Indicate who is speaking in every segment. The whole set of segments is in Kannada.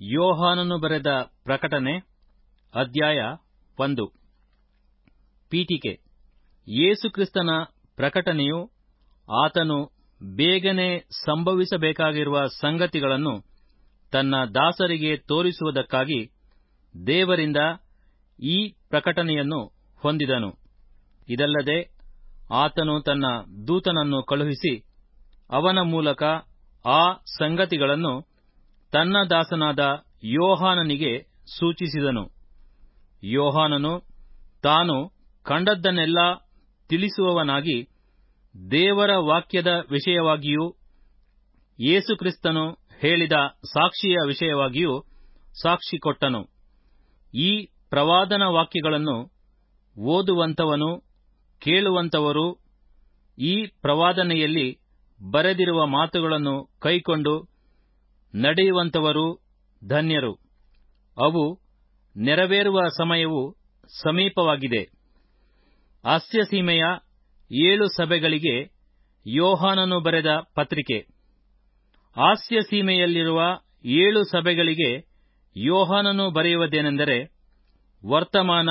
Speaker 1: ಯೋಹಾನನು ಬರೆದ ಪ್ರಕಟಣೆ ಅಧ್ಯಾಯ ಒಂದು ಪೀಠಿಕೆ ಯೇಸುಕ್ರಿಸ್ತನ ಪ್ರಕಟಣೆಯು ಆತನು ಬೇಗನೆ ಸಂಭವಿಸಬೇಕಾಗಿರುವ ಸಂಗತಿಗಳನ್ನು ತನ್ನ ದಾಸರಿಗೆ ತೋರಿಸುವುದಕ್ಕಾಗಿ ದೇವರಿಂದ ಈ ಪ್ರಕಟಣೆಯನ್ನು ಹೊಂದಿದನು ಇದಲ್ಲದೆ ಆತನು ತನ್ನ ದೂತನನ್ನು ಕಳುಹಿಸಿ ಅವನ ಮೂಲಕ ಆ ಸಂಗತಿಗಳನ್ನು ತನ್ನ ದಾಸನಾದ ಯೋಹಾನನಿಗೆ ಸೂಚಿಸಿದನು ಯೋಹಾನನು ತಾನು ಕಂಡದ್ದನ್ನೆಲ್ಲಾ ತಿಳಿಸುವವನಾಗಿ ದೇವರ ವಾಕ್ಯದ ವಿಷಯವಾಗಿಯೂ ಯೇಸುಕ್ರಿಸ್ತನು ಹೇಳಿದ ಸಾಕ್ಷಿಯ ವಿಷಯವಾಗಿಯೂ ಸಾಕ್ಷಿ ಕೊಟ್ಟನು ಈ ಪ್ರವಾದನ ವಾಕ್ಯಗಳನ್ನು ಓದುವಂಥವನು ಕೇಳುವಂಥವರು ಈ ಪ್ರವಾದನೆಯಲ್ಲಿ ಬರೆದಿರುವ ಮಾತುಗಳನ್ನು ಕೈಕೊಂಡು ನಡೆಯುವಂಥವರು ಧನ್ಯರು ಅವು ನೆರವೇರುವ ಸಮಯವು ಸಮೀಪವಾಗಿದೆ ಅಸ್ಯ ಸೀಮೆಯ ಏಳು ಸಭೆಗಳಿಗೆ ಯೋಹಾನನು ಬರೆದ ಪತ್ರಿಕೆ ಆಸ್ಯ ಸೀಮೆಯಲ್ಲಿರುವ ಏಳು ಸಭೆಗಳಿಗೆ ಯೋಹಾನನು ಬರೆಯುವುದೇನೆಂದರೆ ವರ್ತಮಾನ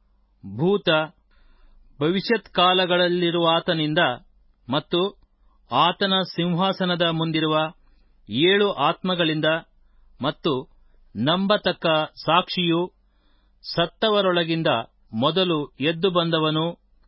Speaker 1: ಭೂತ ಭವಿಷ್ಯತ್ ಕಾಲಗಳಲ್ಲಿರುವಾತನಿಂದ ಮತ್ತು ಆತನ ಸಿಂಹಾಸನದ ಮುಂದಿರುವ ಏಳು ಆತ್ಮಗಳಿಂದ ಮತ್ತು ನಂಬತಕ್ಕ ಸಾಕ್ಷಿಯೂ ಸತ್ತವರೊಳಗಿಂದ ಮೊದಲು ಎದ್ದು ಬಂದವನೂ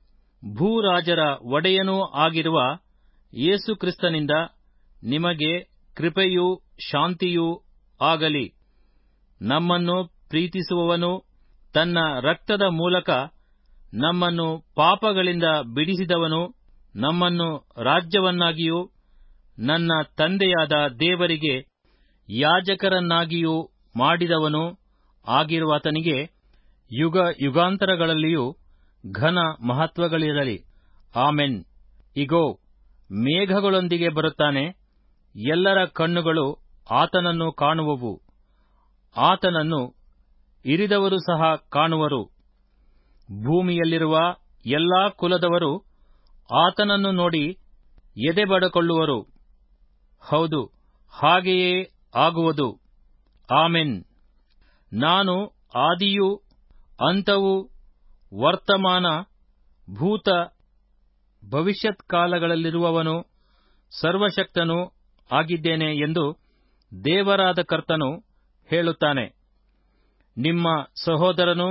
Speaker 1: ಭೂರಾಜರ ಒಡೆಯನೂ ಆಗಿರುವ ಯೇಸುಕ್ರಿಸ್ತನಿಂದ ನಿಮಗೆ ಕೃಪೆಯೂ ಶಾಂತಿಯೂ ಆಗಲಿ ನಮ್ಮನ್ನು ಪ್ರೀತಿಸುವವನು ತನ್ನ ರಕ್ತದ ಮೂಲಕ ನಮ್ಮನ್ನು ಪಾಪಗಳಿಂದ ಬಿಡಿಸಿದವನು ನಮ್ಮನ್ನು ರಾಜ್ಯವನ್ನಾಗಿಯೂ ನನ್ನ ತಂದೆಯಾದ ದೇವರಿಗೆ ಯಾಜಕರನ್ನಾಗಿಯೂ ಮಾಡಿದವನು ಆಗಿರುವಾತನಿಗೆ ಯುಗ ಯುಗಾಂತರಗಳಲ್ಲಿಯೂ ಘನ ಮಹತ್ವಗಳಿರಲಿ ಆಮೆನ್ ಇಗೋ ಮೇಘಗಳೊಂದಿಗೆ ಬರುತ್ತಾನೆ ಎಲ್ಲರ ಕಣ್ಣುಗಳು ಆತನನ್ನು ಕಾಣುವವು ಆತನನ್ನು ಇರಿದವರು ಸಹ ಕಾಣುವರು ಭೂಮಿಯಲ್ಲಿರುವ ಎಲ್ಲಾ ಕುಲದವರು ಆತನನ್ನು ನೋಡಿ ಎದೆಬಡಕೊಳ್ಳುವರು ಹೌದು ಹಾಗೆಯೇ ಆಗುವುದು ಆಮೆನ್ ನಾನು ಆದಿಯೂ ಅಂತವೂ ವರ್ತಮಾನ ಭೂತ ಭವಿಷ್ಯತ್ ಕಾಲಗಳಲ್ಲಿರುವವನು ಸರ್ವಶಕ್ತನೂ ಆಗಿದ್ದೇನೆ ಎಂದು ದೇವರಾದ ಕರ್ತನು ಹೇಳುತ್ತಾನೆ ನಿಮ್ಮ ಸಹೋದರನು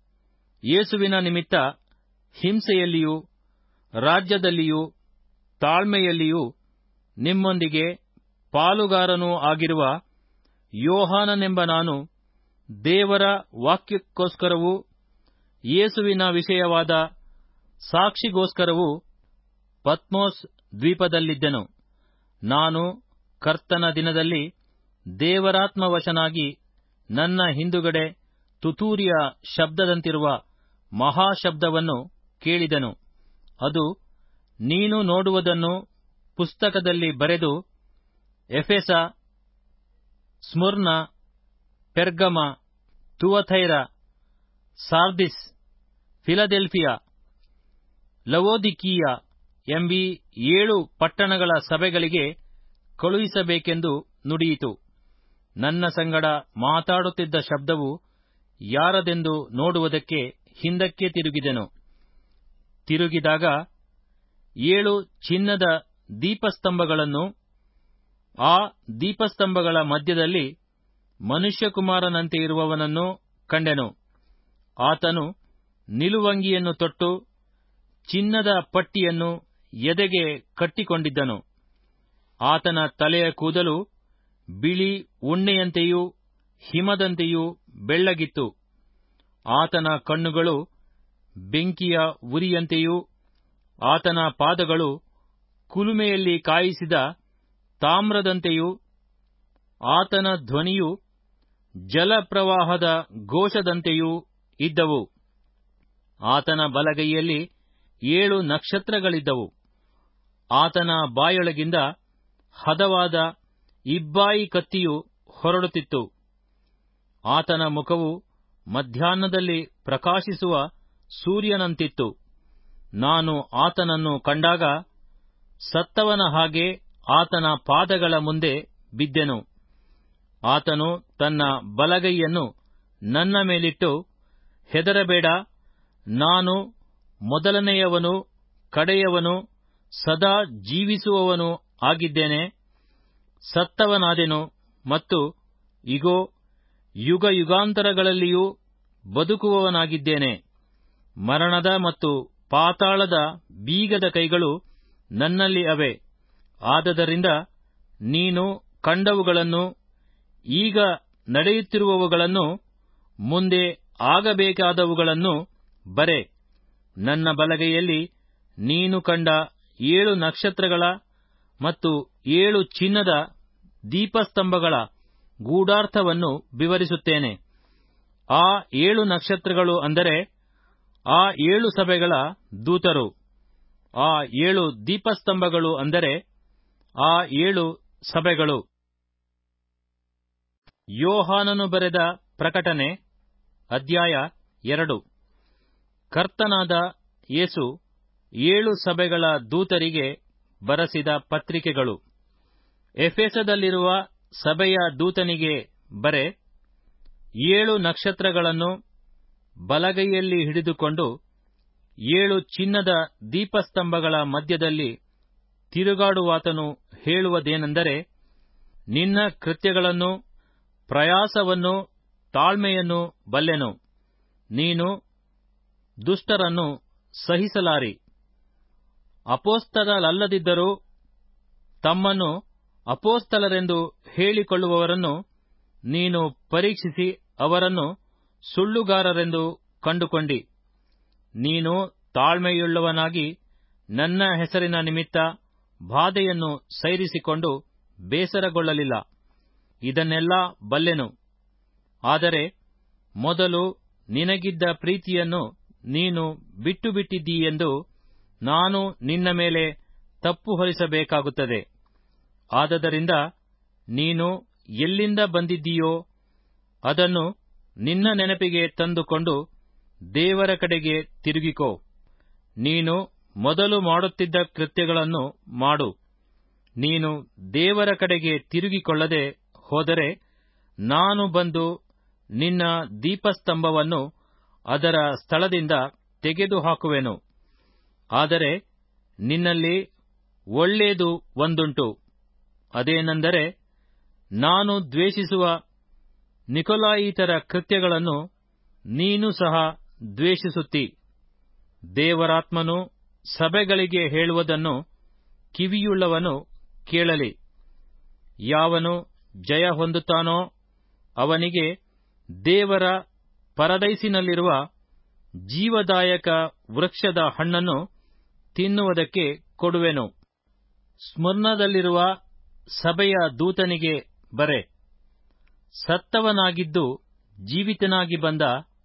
Speaker 1: ಯೇಸುವಿನ ನಿಮಿತ್ತ ಹಿಂಸೆಯಲ್ಲಿಯೂ ರಾಜ್ಯದಲ್ಲಿಯೂ ತಾಳ್ಮೆಯಲ್ಲಿಯೂ ನಿಮ್ಮೊಂದಿಗೆ ಪಾಲುಗಾರನೂ ಆಗಿರುವ ಯೋಹಾನನೆಂಬ ನಾನು ದೇವರ ವಾಕ್ಯಕ್ಕೋಸ್ಕರವೂ ಯೇಸುವಿನ ವಿಷಯವಾದ ಸಾಕ್ಷಿಗೋಸ್ಕರವೂ ಪತ್ಮೋಸ್ ದ್ವೀಪದಲ್ಲಿದ್ದೆನು ನಾನು ಕರ್ತನ ದಿನದಲ್ಲಿ ದೇವರಾತ್ಮವಶನಾಗಿ ನನ್ನ ಹಿಂದುಗಡೆ ತುತೂರಿಯ ಶಬ್ದದಂತಿರುವ ಮಹಾಶಬ್ದವನ್ನು ಕೇಳಿದೆನು ಅದು ನೀನು ನೋಡುವುದನ್ನು ಪುಸ್ತಕದಲ್ಲಿ ಬರೆದು ಎಫೆಸ ಸ್ಮುರ್ನ ಪೆರ್ಗಮ ತುವಥೈರ ಸಾರ್ದಿಸ್ ಫಿಲದೆಲ್ಫಿಯಾ ಲವೋದಿಕೀಯ ಎಂಬೀ ಏಳು ಪಟ್ಟಣಗಳ ಸಭೆಗಳಿಗೆ ಕಳುಹಿಸಬೇಕೆಂದು ನುಡಿಯಿತು ನನ್ನ ಸಂಗಡ ಮಾತಾಡುತ್ತಿದ್ದ ಶಬ್ದವು ಯಾರದೆಂದು ನೋಡುವುದಕ್ಕೆ ಹಿಂದಕ್ಕೆ ತಿರುಗಿದೆನು ತಿರುಗಿದಾಗ ಏಳು ಚಿನ್ನದ ದೀಪಸ್ತಂಭಗಳನ್ನು ಆ ದೀಪಸ್ತಂಭಗಳ ಮಧ್ಯದಲ್ಲಿ ಮನುಷ್ಯಕುಮಾರನಂತೆ ಇರುವವನನ್ನು ಕಂಡೆನು ಆತನು ನಿಲುವಂಗಿಯನ್ನು ತೊಟ್ಟು ಚಿನ್ನದ ಪಟ್ಟಿಯನ್ನು ಎದೆಗೆ ಕಟ್ಟಿಕೊಂಡಿದ್ದನು ಆತನ ತಲೆಯ ಕೂದಲು ಬಿಳಿ ಉಣ್ಣೆಯಂತೆಯೂ ಹಿಮದಂತೆಯೂ ಬೆಳ್ಳಗಿತ್ತು ಆತನ ಕಣ್ಣುಗಳು ಬೆಂಕಿಯ ಉರಿಯಂತೆಯೂ ಆತನ ಪಾದಗಳು ಕುಲುಮೆಯಲ್ಲಿ ಕಾಯಿಸಿದ ತಾಮ್ರದಂತೆಯೂ ಆತನ ಧ್ವನಿಯು ಜಲಪ್ರವಾಹದ ಘೋಷದಂತೆಯೂ ಇದ್ದವು ಆತನ ಬಲಗೈಯಲ್ಲಿ ಏಳು ನಕ್ಷತ್ರಗಳಿದ್ದವು ಆತನ ಬಾಯೊಳಗಿಂದ ಹದವಾದ ಇಬ್ಬಾಯಿ ಕತ್ತಿಯು ಹೊರಡುತ್ತಿತ್ತು ಆತನ ಮುಖವು ಮಧ್ಯಾಹ್ನದಲ್ಲಿ ಪ್ರಕಾಶಿಸುವ ಸೂರ್ಯನಂತಿತ್ತು ನಾನು ಆತನನ್ನು ಕಂಡಾಗ ಸತ್ತವನ ಹಾಗೆ ಆತನ ಪಾದಗಳ ಮುಂದೆ ಬಿದ್ದೆನು ಆತನು ತನ್ನ ಬಲಗೈಯನ್ನು ನನ್ನ ಮೇಲಿಟ್ಟು ಹೆದರಬೇಡ ನಾನು ಮೊದಲನೆಯವನು ಕಡೆಯವನು ಸದಾ ಜೀವಿಸುವವನು ಆಗಿದ್ದೇನೆ ಸತ್ತವನಾದೆನು ಮತ್ತು ಇಗೋ ಯುಗ ಯುಗಾಂತರಗಳಲ್ಲಿಯೂ ಬದುಕುವವನಾಗಿದ್ದೇನೆ ಮರಣದ ಮತ್ತು ಪಾತಾಳದ ಬೀಗದ ಕೈಗಳು ನನ್ನಲ್ಲಿ ಅವೆ ಆದದರಿಂದ ನೀನು ಕಂಡವುಗಳನ್ನು ಈಗ ನಡೆಯುತ್ತಿರುವವುಗಳನ್ನು ಮುಂದೆ ಆಗಬೇಕಾದವುಗಳನ್ನು ಬರೆ ನನ್ನ ಬಲಗೈಯಲ್ಲಿ ನೀನು ಕಂಡ ಏಳು ನಕ್ಷತ್ರಗಳ ಮತ್ತು ಏಳು ಚಿನ್ನದ ದೀಪಸ್ತಂಭಗಳ ಗೂಢಾರ್ಥವನ್ನು ವಿವರಿಸುತ್ತೇನೆ ಆ ಏಳು ನಕ್ಷತ್ರಗಳು ಅಂದರೆ ಆ ಏಳು ಸಭೆಗಳ ದೂತರು ಆ ಏಳು ದೀಪಸ್ತಂಭಗಳು ಅಂದರೆ ಆ ಏಳು ಸಭೆಗಳು ಯೋಹಾನನು ಬರೆದ ಪ್ರಕಟಣೆ ಅಧ್ಯಾಯ ಎರಡು ಕರ್ತನಾದ ಯೇಸು ಏಳು ಸಭೆಗಳ ದೂತರಿಗೆ ಬರೆಸಿದ ಪತ್ರಿಕೆಗಳು ಎಫೆಸದಲ್ಲಿರುವ ಸಭೆಯ ದೂತನಿಗೆ ಬರೆ ಏಳು ನಕ್ಷತ್ರಗಳನ್ನು ಬಲಗೈಯಲ್ಲಿ ಹಿಡಿದುಕೊಂಡು ಏಳು ಚಿನ್ನದ ದೀಪಸ್ತಂಭಗಳ ಮಧ್ಯದಲ್ಲಿ ತಿರುಗಾಡುವಾತನು ಹೇಳುವುದೇನೆಂದರೆ ನಿನ್ನ ಕೃತ್ಯಗಳನ್ನು ಪ್ರಯಾಸವನ್ನು ತಾಳ್ಮೆಯನ್ನು ಬಲ್ಲೆನು ನೀನು ದುಷ್ಟರನ್ನು ಸಹಿಸಲಾರಿ ಅಪೋಸ್ತಲಲ್ಲದಿದ್ದರೂ ತಮ್ಮನ್ನು ಅಪೋಸ್ತಲರೆಂದು ಹೇಳಿಕೊಳ್ಳುವವರನ್ನು ನೀನು ಪರೀಕ್ಷಿಸಿ ಅವರನ್ನು ಸುಳ್ಳುಗಾರರೆಂದು ಕಂಡುಕೊಂಡಿ ನೀನು ತಾಳ್ಮೆಯುಳ್ಳವನಾಗಿ ನನ್ನ ಹೆಸರಿನ ನಿಮಿತ್ತ ಬಾಧೆಯನ್ನು ಸೈರಿಸಿಕೊಂಡು ಬೇಸರಗೊಳ್ಳಲಿಲ್ಲ ಇದನ್ನೆಲ್ಲ ಬಲ್ಲೆನು ಆದರೆ ಮೊದಲು ನಿನಗಿದ್ದ ಪ್ರೀತಿಯನ್ನು ನೀನು ಬಿಟ್ಟು ಬಿಟ್ಟಿದ್ದೀಯೆಂದು ನಾನು ನಿನ್ನ ಮೇಲೆ ತಪ್ಪು ಹೊರಿಸಬೇಕಾಗುತ್ತದೆ ಆದದರಿಂದ ನೀನು ಎಲ್ಲಿಂದ ಬಂದಿದ್ದೀಯೋ ಅದನ್ನು ನಿನ್ನ ನೆನಪಿಗೆ ತಂದುಕೊಂಡು ದೇವರ ಕಡೆಗೆ ತಿರುಗಿಕೋ ನೀನು ಮೊದಲು ಮಾಡುತ್ತಿದ್ದ ಕೃತ್ಯಗಳನ್ನು ಮಾಡು ನೀನು ದೇವರ ಕಡೆಗೆ ತಿರುಗಿಕೊಳ್ಳದೆ ಹೋದರೆ ನಾನು ಬಂದು ನಿನ್ನ ದೀಪಸ್ತಂಭವನ್ನು ಅದರ ಸ್ಥಳದಿಂದ ತೆಗೆದುಹಾಕುವೆನು ಆದರೆ ನಿನ್ನಲ್ಲಿ ಒಳ್ಳೇದು ಒಂದುಂಟು ಅದೇನೆಂದರೆ ನಾನು ದ್ವೇಷಿಸುವ ನಿಕೊಲಾಯಿತರ ಕೃತ್ಯಗಳನ್ನು ನೀನು ಸಹ ದ್ವೇಷಿಸುತ್ತಿ ದೇವರಾತ್ಮನು ಸಭೆಗಳಿಗೆ ಹೇಳುವುದನ್ನು ಕಿವಿಯುಳ್ಳವನು ಕೇಳಲಿ ಯಾವನು ಜಯ ಹೊಂದುತ್ತಾನೋ ಅವನಿಗೆ ದೇವರ ಪರದೈಸಿನಲ್ಲಿರುವ ಜೀವದಾಯಕ ವೃಕ್ಷದ ಹಣ್ಣನ್ನು ತಿನ್ನುವುದಕ್ಕೆ ಕೊಡುವೆನು ಸ್ಮರ್ಣದಲ್ಲಿರುವ ಸಭೆಯ ದೂತನಿಗೆ ಬರೆ ಸತ್ತವನಾಗಿದ್ದು ಜೀವಿತನಾಗಿ ಬಂದ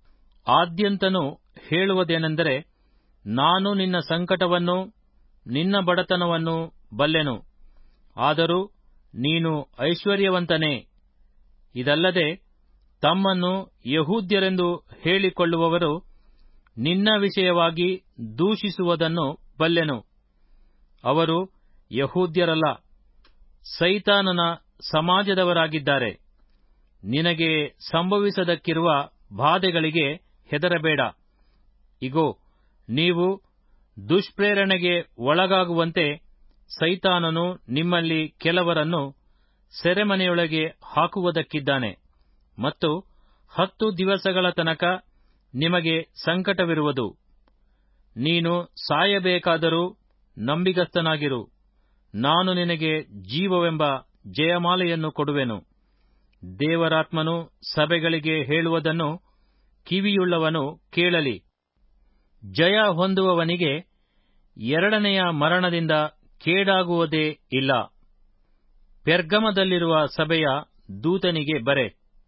Speaker 1: ಆದ್ಯಂತನು ಹೇಳುವುದೇನೆಂದರೆ ನಾನು ನಿನ್ನ ಸಂಕಟವನ್ನು ನಿನ್ನ ಬಡತನವನ್ನು ಬಲ್ಲೆನು ಆದರೂ ನೀನು ಐಶ್ವರ್ಯವಂತನೇ ಇದಲ್ಲದೆ ತಮ್ಮನ್ನು ಯಹೂದ್ಯರೆಂದು ಹೇಳಿಕೊಳ್ಳುವವರು ನಿನ್ನ ವಿಷಯವಾಗಿ ದೂಷಿಸುವುದನ್ನು ಬಲ್ಲೆನು ಅವರು ಯಹೂದ್ಯರಲ್ಲ ಸೈತಾನನ ಸಮಾಜದವರಾಗಿದ್ದಾರೆ ನಿನಗೆ ಸಂಭವಿಸದಕ್ಕಿರುವ ಬಾಧೆಗಳಿಗೆ ಹೆದರಬೇಡ ಇಗೋ ನೀವು ದುಷ್ಪ್ರೇರಣೆಗೆ ಒಳಗಾಗುವಂತೆ ಸೈತಾನನು ನಿಮ್ಮಲ್ಲಿ ಕೆಲವರನ್ನು ಸೆರೆಮನೆಯೊಳಗೆ ಹಾಕುವುದಕ್ಕಿದ್ದಾನೆ ಮತ್ತು ಹತ್ತು ದಿವಸಗಳ ತನಕ ನಿಮಗೆ ಸಂಕಟವಿರುವುದು ನೀನು ಸಾಯಬೇಕಾದರೂ ನಂಬಿಗಸ್ತನಾಗಿರು ನಾನು ನಿನಗೆ ಜೀವವೆಂಬ ಜಯಮಾಲೆಯನ್ನು ಕೊಡುವೆನು ದೇವರಾತ್ಮನು ಸಭೆಗಳಿಗೆ ಹೇಳುವುದನ್ನು ಕಿವಿಯುಳ್ಳವನು ಕೇಳಲಿ ಜಯ ಹೊಂದುವವನಿಗೆ ಎರಡನೆಯ ಮರಣದಿಂದ ಕೇಡಾಗುವುದೇ ಇಲ್ಲ ಪೆರ್ಗಮದಲ್ಲಿರುವ ಸಭೆಯ ದೂತನಿಗೆ ಬರೆ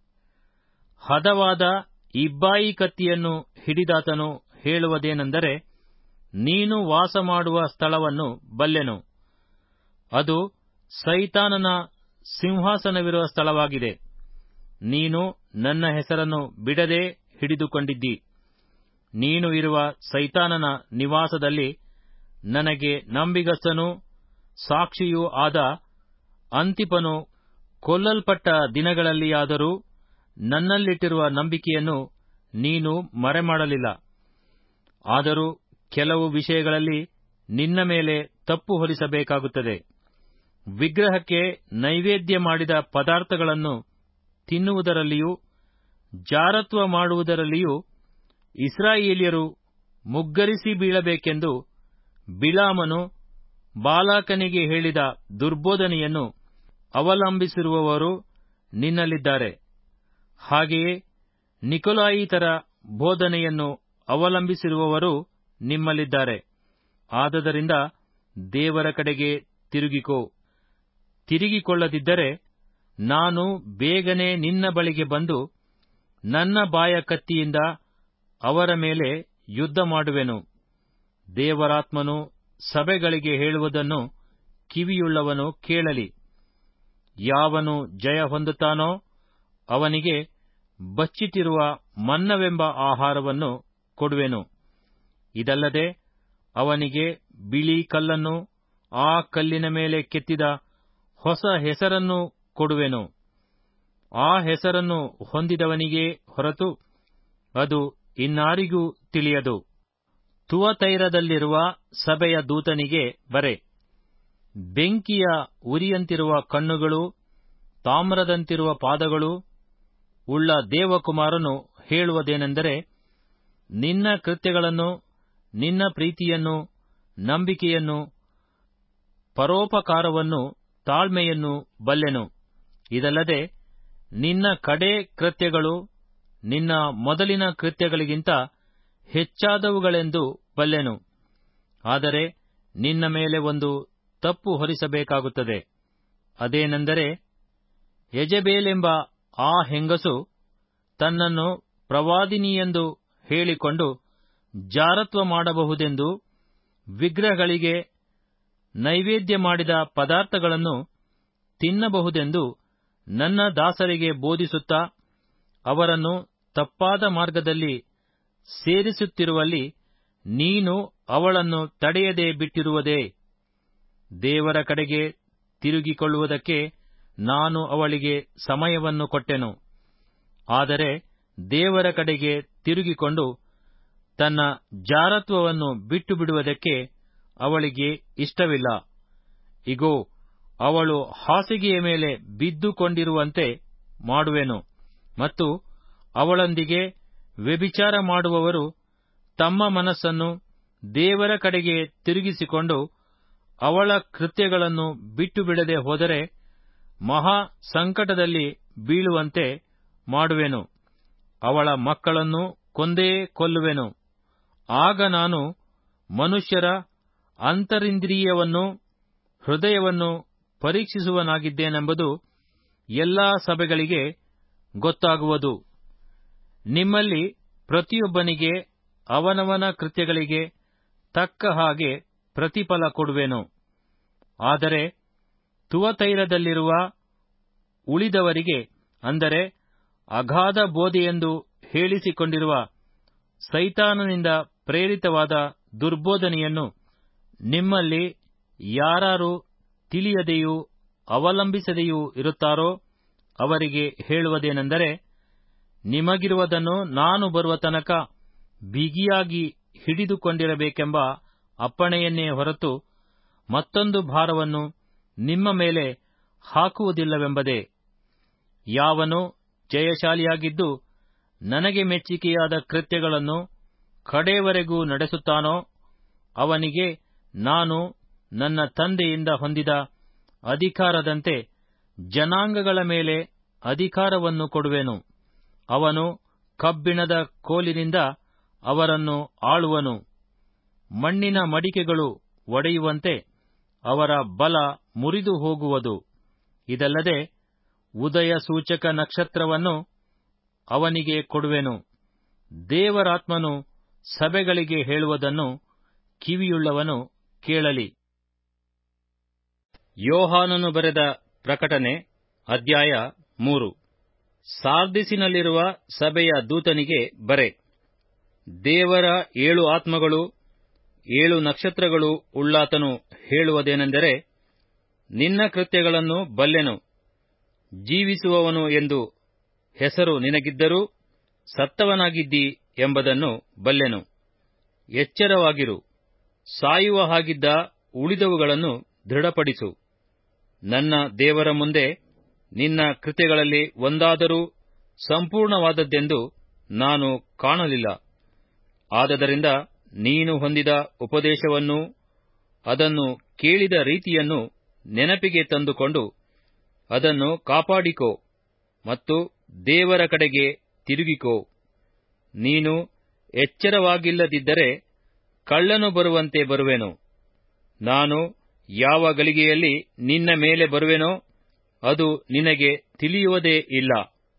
Speaker 1: ಹದವಾದ ಇಬ್ಬಾಯಿ ಕತ್ತಿಯನ್ನು ಹಿಡಿದಾತನು ಹೇಳುವುದೇನೆಂದರೆ ನೀನು ವಾಸಮಾಡುವ ಸ್ಥಳವನ್ನು ಬಲ್ಲೆನು ಅದು ಸೈತಾನನ ಸಿಂಹಾಸನವಿರುವ ಸ್ಥಳವಾಗಿದೆ ನೀನು ನನ್ನ ಹೆಸರನ್ನು ಬಿಡದೆ ಹಿಡಿದುಕೊಂಡಿದ್ದಿ ನೀನು ಇರುವ ಸೈತಾನನ ನಿವಾಸದಲ್ಲಿ ನನಗೆ ನಂಬಿಗಸ್ತನೂ ಸಾಕ್ಷಿಯೂ ಆದ ಅಂತಿಪನು ಕೊಲ್ಲಲ್ಪಟ್ಟ ದಿನಗಳಲ್ಲಿಯಾದರೂ ನನ್ನಲ್ಲಿಟ್ಟಿರುವ ನಂಬಿಕೆಯನ್ನು ನೀನು ಮರೆಮಾಡಲಿಲ್ಲ ಆದರೂ ಕೆಲವು ವಿಷಯಗಳಲ್ಲಿ ನಿನ್ನ ಮೇಲೆ ತಪ್ಪು ಹೊರಿಸಬೇಕಾಗುತ್ತದೆ ವಿಗ್ರಹಕ್ಕೆ ನೈವೇದ್ಯ ಮಾಡಿದ ಪದಾರ್ಥಗಳನ್ನು ತಿನ್ನುವುದರಲ್ಲಿಯೂ ಜಾರತ್ವ ಮಾಡುವುದರಲ್ಲಿಯೂ ಇಸ್ರಾಯೇಲ್ಯರು ಮುಗ್ಗರಿಸಿ ಬೀಳಬೇಕೆಂದು ಬಿಳಾಮನು ಬಾಲಾಕನಿಗೆ ಹೇಳಿದ ದುರ್ಬೋಧನೆಯನ್ನು ಅವಲಂಬಿಸಿರುವವರು ನಿನ್ನಲ್ಲಿದ್ದಾರೆ ಹಾಗೆಯೇ ನಿಕೊಲಾಯಿತರ ಬೋಧನೆಯನ್ನು ಅವಲಂಬಿಸಿರುವವರು ನಿಮ್ಮಲ್ಲಿದ್ದಾರೆ ಆದದರಿಂದ ದೇವರ ಕಡೆಗೆ ತಿರುಗಿಕೋ ತಿರುಗಿಕೊಳ್ಳದಿದ್ದರೆ ನಾನು ಬೇಗನೆ ನಿನ್ನ ಬಳಿಗೆ ಬಂದು ನನ್ನ ಬಾಯ ಕತ್ತಿಯಿಂದ ಅವರ ಮೇಲೆ ಯುದ್ಧ ಮಾಡುವೆನು ದೇವರಾತ್ಮನು ಸಭೆಗಳಿಗೆ ಹೇಳುವುದನ್ನು ಕಿವಿಯುಳ್ಳವನು ಕೇಳಲಿ ಯಾವನು ಜಯ ಹೊಂದುತ್ತಾನೋ ಅವನಿಗೆ ಬಚ್ಚಿಟ್ಟಿರುವ ಮನ್ನವೆಂಬ ಆಹಾರವನ್ನು ಕೊಡುವೆನು ಇದಲ್ಲದೆ ಅವನಿಗೆ ಬಿಳಿ ಕಲ್ಲನ್ನು ಆ ಕಲ್ಲಿನ ಮೇಲೆ ಕೆತ್ತಿದ ಹೊಸ ಹೆಸರನ್ನು ಕೊಡುವೆನು ಆ ಹೆಸರನ್ನು ಹೊಂದಿದವನಿಗೇ ಹೊರತು ಅದು ಇನ್ನಾರಿಗೂ ತಿಳಿಯದು ತುವತೈರದಲ್ಲಿರುವ ಸಭೆಯ ದೂತನಿಗೆ ಬರೆ ಬೆಂಕಿಯ ಉರಿಯಂತಿರುವ ಕಣ್ಣುಗಳು ತಾಮ್ರದಂತಿರುವ ಪಾದಗಳು ಉಳ್ಳ ದೇವಕುಮಾರನು ಹೇಳುವುದೇನೆಂದರೆ ನಿನ್ನ ಕೃತ್ಯಗಳನ್ನು ನಿನ್ನ ಪ್ರೀತಿಯನ್ನು ನಂಬಿಕೆಯನ್ನು ಪರೋಪಕಾರವನ್ನು ತಾಳ್ಮೆಯನ್ನು ಬಲ್ಲೆನು ಇದಲ್ಲದೆ ನಿನ್ನ ಕಡೇ ಕೃತ್ಯಗಳು ನಿನ್ನ ಮೊದಲಿನ ಕೃತ್ಯಗಳಿಗಿಂತ ಹೆಚ್ಚಾದವುಗಳೆಂದು ಬಲ್ಲೆನು ಆದರೆ ನಿನ್ನ ಮೇಲೆ ಒಂದು ತಪ್ಪು ಹೊರಿಸಬೇಕಾಗುತ್ತದೆ ಅದೇನೆಂದರೆ ಯಜಬೇಲೆಂಬ ಆ ಹೆಂಗಸು ತನ್ನನ್ನು ಪ್ರವಾದಿನಿಯೆಂದು ಹೇಳಿಕೊಂಡು ಜಾರತ್ವ ಮಾಡಬಹುದೆಂದು ವಿಗ್ರಹಗಳಿಗೆ ನೈವೇದ್ಯ ಮಾಡಿದ ಪದಾರ್ಥಗಳನ್ನು ತಿನ್ನಬಹುದೆಂದು ನನ್ನ ದಾಸರಿಗೆ ಬೋಧಿಸುತ್ತಾ ಅವರನ್ನು ತಪ್ಪಾದ ಮಾರ್ಗದಲ್ಲಿ ಸೇರಿಸುತ್ತಿರುವಲ್ಲಿ ನೀನು ಅವಳನ್ನು ತಡೆಯದೆ ಬಿಟ್ಟಿರುವುದೇ ದೇವರ ಕಡೆಗೆ ತಿರುಗಿಕೊಳ್ಳುವುದಕ್ಕೆ ನಾನು ಅವಳಿಗೆ ಸಮಯವನ್ನು ಕೊಟ್ಟೆನು ಆದರೆ ದೇವರ ಕಡೆಗೆ ತಿರುಗಿಕೊಂಡು ತನ್ನ ಜಾರತ್ವವನ್ನು ಬಿಟ್ಟು ಬಿಡುವುದಕ್ಕೆ ಅವಳಿಗೆ ಇಷ್ಟವಿಲ್ಲ ಇಗೋ ಅವಳು ಹಾಸಿಗೆಯ ಮೇಲೆ ಬಿದ್ದುಕೊಂಡಿರುವಂತೆ ಮಾಡುವೆನು ಮತ್ತು ಅವಳೊಂದಿಗೆ ವ್ಯಭಿಚಾರ ಮಾಡುವವರು ತಮ್ಮ ಮನಸ್ಸನ್ನು ದೇವರ ಕಡೆಗೆ ತಿರುಗಿಸಿಕೊಂಡು ಅವಳ ಕೃತ್ಯಗಳನ್ನು ಬಿಟ್ಟು ಬಿಡದೆ ಹೋದರೆ ಮಹಾ ಸಂಕಟದಲ್ಲಿ ಬೀಳುವಂತೆ ಮಾಡುವೆನು ಅವಳ ಮಕ್ಕಳನ್ನು ಕೊಂದೇ ಕೊಲ್ಲುವೆನು ಆಗ ನಾನು ಮನುಷ್ಯರ ಅಂತರಿಂದ್ರಿಯವನ್ನು ಹೃದಯವನ್ನು ಪರೀಕ್ಷಿಸುವನಾಗಿದ್ದೇನೆಂಬುದು ಎಲ್ಲಾ ಸಭೆಗಳಿಗೆ ಗೊತ್ತಾಗುವುದು ನಿಮ್ಮಲ್ಲಿ ಪ್ರತಿಯೊಬ್ಬನಿಗೆ ಅವನವನ ಕೃತ್ಯಗಳಿಗೆ ತಕ್ಕ ಹಾಗೆ ಪ್ರತಿಫಲ ಕೊಡುವೆನು ಆದರೆ ತುವತೈರದಲ್ಲಿರುವ ಉಳಿದವರಿಗೆ ಅಂದರೆ ಅಗಾಧ ಬೋಧೆಯೆಂದು ಹೇಳಿಸಿಕೊಂಡಿರುವ ಸೈತಾನನಿಂದ ಪ್ರೇರಿತವಾದ ದುರ್ಬೋಧನೆಯನ್ನು ನಿಮ್ಮಲ್ಲಿ ಯಾರಾರು ತಿಳಿಯದೆಯೂ ಅವಲಂಬಿಸದೆಯೂ ಇರುತ್ತಾರೋ ಅವರಿಗೆ ಹೇಳುವುದೇನೆಂದರೆ ನಿಮಗಿರುವುದನ್ನು ನಾನು ಬರುವ ತನಕ ಬಿಗಿಯಾಗಿ ಹಿಡಿದುಕೊಂಡಿರಬೇಕೆಂಬ ಅಪ್ಪಣೆಯನ್ನೇ ಹೊರತು ಮತ್ತೊಂದು ಭಾರವನ್ನು ನಿಮ್ಮ ಮೇಲೆ ಹಾಕುವುದಿಲ್ಲವೆಂಬುದೇ ಯಾವನು ಜಯಶಾಲಿಯಾಗಿದ್ದು ನನಗೆ ಮೆಚ್ಚಿಕೆಯಾದ ಕೃತ್ಯಗಳನ್ನು ಕಡೆಯವರೆಗೂ ನಡೆಸುತ್ತಾನೋ ಅವನಿಗೆ ನಾನು ನನ್ನ ತಂದೆಯಿಂದ ಹೊಂದಿದ ಅಧಿಕಾರದಂತೆ ಜನಾಂಗಗಳ ಮೇಲೆ ಅಧಿಕಾರವನ್ನು ಕೊಡುವೆನು ಅವನು ಕಬ್ಬಿಣದ ಕೋಲಿನಿಂದ ಅವರನ್ನು ಆಳುವನು ಮಣ್ಣಿನ ಮಡಿಕೆಗಳು ಒಡೆಯುವಂತೆ ಅವರ ಬಲ ಮುರಿದು ಹೋಗುವುದು ಇದಲ್ಲದೆ ಉದಯ ಸೂಚಕ ನಕ್ಷತ್ರವನ್ನು ಅವನಿಗೆ ಕೊಡುವೆನು ದೇವರಾತ್ಮನು ಸಭೆಗಳಿಗೆ ಹೇಳುವುದನ್ನು ಕಿವಿಯುಳ್ಳವನು ಕೇಳಲಿ ಯೋಹಾನನು ಬರೆದ ಪ್ರಕಟಣೆ ಅಧ್ಯಾಯ ಮೂರು ಸಾರ್ದಿಸಿನಲ್ಲಿರುವ ಸಭೆಯ ದೂತನಿಗೆ ಬರೆ ದೇವರ ಏಳು ಆತ್ಮಗಳು ಏಳು ನಕ್ಷತ್ರಗಳು ಉಳ್ಳಾತನು ಹೇಳುವುದೇನೆಂದರೆ ನಿನ್ನ ಕೃತ್ಯಗಳನ್ನು ಬಲ್ಲೆನು ಜೀವಿಸುವವನು ಎಂದು ಹೆಸರು ನಿನಗಿದ್ದರೂ ಸತ್ತವನಾಗಿದ್ದಿ ಎಂಬುದನ್ನು ಬಲ್ಲೆನು ಎಚ್ಚರವಾಗಿರು ಸಾಯುವ ಹಾಗಿದ್ದ ಉಳಿದವುಗಳನ್ನು ದೃಢಪಡಿಸು ನನ್ನ ದೇವರ ಮುಂದೆ ನಿನ್ನ ಕೃತ್ಯಗಳಲ್ಲಿ ಒಂದಾದರೂ ಸಂಪೂರ್ಣವಾದದ್ದೆಂದು ನಾನು ಕಾಣಲಿಲ್ಲ ಆದದರಿಂದ ನೀನು ಹೊಂದಿದ ಉಪದೇಶವನ್ನೂ ಅದನ್ನು ಕೇಳಿದ ರೀತಿಯನ್ನು ನೆನಪಿಗೆ ತಂದುಕೊಂಡು ಅದನ್ನು ಕಾಪಾಡಿಕೋ ಮತ್ತು ದೇವರ ಕಡೆಗೆ ತಿರುಗಿಕೋ ನೀನು ಎಚ್ಚರವಾಗಿಲ್ಲದಿದ್ದರೆ ಕಳ್ಳನು ಬರುವಂತೆ ಬರುವೆನು ನಾನು ಯಾವ ಗಳಿಗೆಯಲ್ಲಿ ನಿನ್ನ ಮೇಲೆ ಬರುವೆನೋ ಅದು ನಿನಗೆ ತಿಳಿಯುವುದೇ ಇಲ್ಲ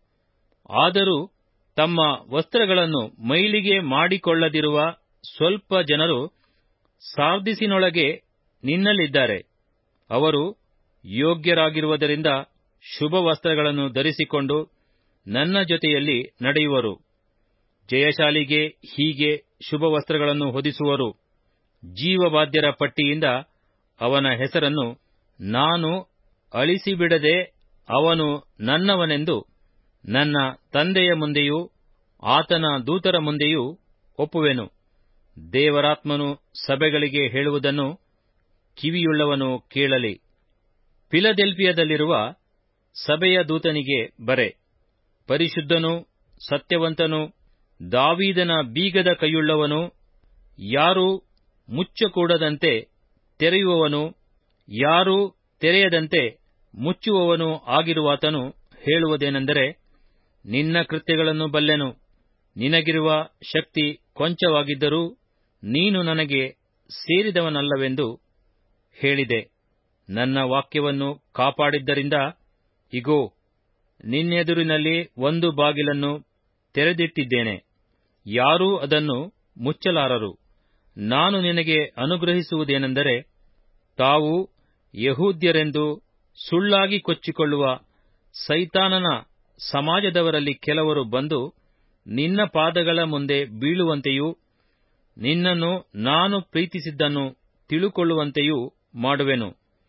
Speaker 1: ಆದರೂ ತಮ್ಮ ವಸ್ತ್ರಗಳನ್ನು ಮೈಲಿಗೆ ಮಾಡಿಕೊಳ್ಳದಿರುವ ಸ್ವಲ್ಪ ಜನರು ಸಾರ್ದಿಸಿನೊಳಗೆ ನಿನ್ನಲ್ಲಿದ್ದಾರೆ ಅವರು ಯೋಗ್ಯರಾಗಿರುವುದರಿಂದ ಶುಭ ವಸ್ತ್ರಗಳನ್ನು ಧರಿಸಿಕೊಂಡು ನನ್ನ ಜೊತೆಯಲ್ಲಿ ನಡೆಯುವರು ಜಯಶಾಲಿಗೆ ಹೀಗೆ ಶುಭ ವಸ್ತ್ರಗಳನ್ನು ಹೊದಿಸುವರು ಜೀವಬಾಧ್ಯರ ಪಟ್ಟಿಯಿಂದ ಅವನ ಹೆಸರನ್ನು ನಾನು ಅಳಿಸಿಬಿಡದೆ ಅವನು ನನ್ನವನೆಂದು ನನ್ನ ತಂದೆಯ ಮುಂದೆಯೂ ಆತನ ದೂತರ ಮುಂದೆಯೂ ಒಪ್ಪುವೆನು ದೇವರಾತ್ಮನು ಸಭೆಗಳಿಗೆ ಹೇಳುವುದನ್ನು ಕಿವಿಯುಳ್ಳವನು ಕೇಳಲಿ ಫಿಲದೆಲ್ಫಿಯದಲ್ಲಿರುವ ಸಭೆಯ ದೂತನಿಗೆ ಬರೆ ಪರಿಶುದ್ಧನೂ ಸತ್ಯವಂತನೂ ದಾವೀದನ ಬೀಗದ ಕೈಯುಳ್ಳವನು ಯಾರೂ ಮುಚ್ಚಕೂಡದಂತೆ ತೆರೆಯುವವನು ಯಾರೂ ತೆರೆಯದಂತೆ ಮುಚ್ಚುವವನೂ ಆಗಿರುವಾತನು ಹೇಳುವುದೇನೆಂದರೆ ನಿನ್ನ ಕೃತ್ಯಗಳನ್ನು ಬಲ್ಲೆನು ನಿನಗಿರುವ ಶಕ್ತಿ ಕೊಂಚವಾಗಿದ್ದರೂ ನೀನು ನನಗೆ ಸೇರಿದವನಲ್ಲವೆಂದು ಹೇಳಿದೆ ನನ್ನ ವಾಕ್ಯವನ್ನು ಕಾಪಾಡಿದ್ದರಿಂದ ಇಗೋ ನಿನ್ನೆದುರಿನಲ್ಲಿ ಒಂದು ಬಾಗಿಲನ್ನು ತೆರೆದಿಟ್ಟಿದ್ದೇನೆ ಯಾರೂ ಅದನ್ನು ಮುಚ್ಚಲಾರರು ನಾನು ನಿನಗೆ ಅನುಗ್ರಹಿಸುವುದೇನೆಂದರೆ ತಾವು ಯಹೂದ್ಯರೆಂದು ಸುಳ್ಳಾಗಿ ಕೊಚ್ಚಿಕೊಳ್ಳುವ ಸೈತಾನನ ಸಮಾಜದವರಲ್ಲಿ ಕೆಲವರು ಬಂದು ನಿನ್ನ ಪಾದಗಳ ಮುಂದೆ ಬೀಳುವಂತೆಯೂ ನಿನ್ನನ್ನು ನಾನು ಪ್ರೀತಿಸಿದ್ದನ್ನು ತಿಳುಕೊಳ್ಳುವಂತೆಯೂ ಮಾಡುವೆನು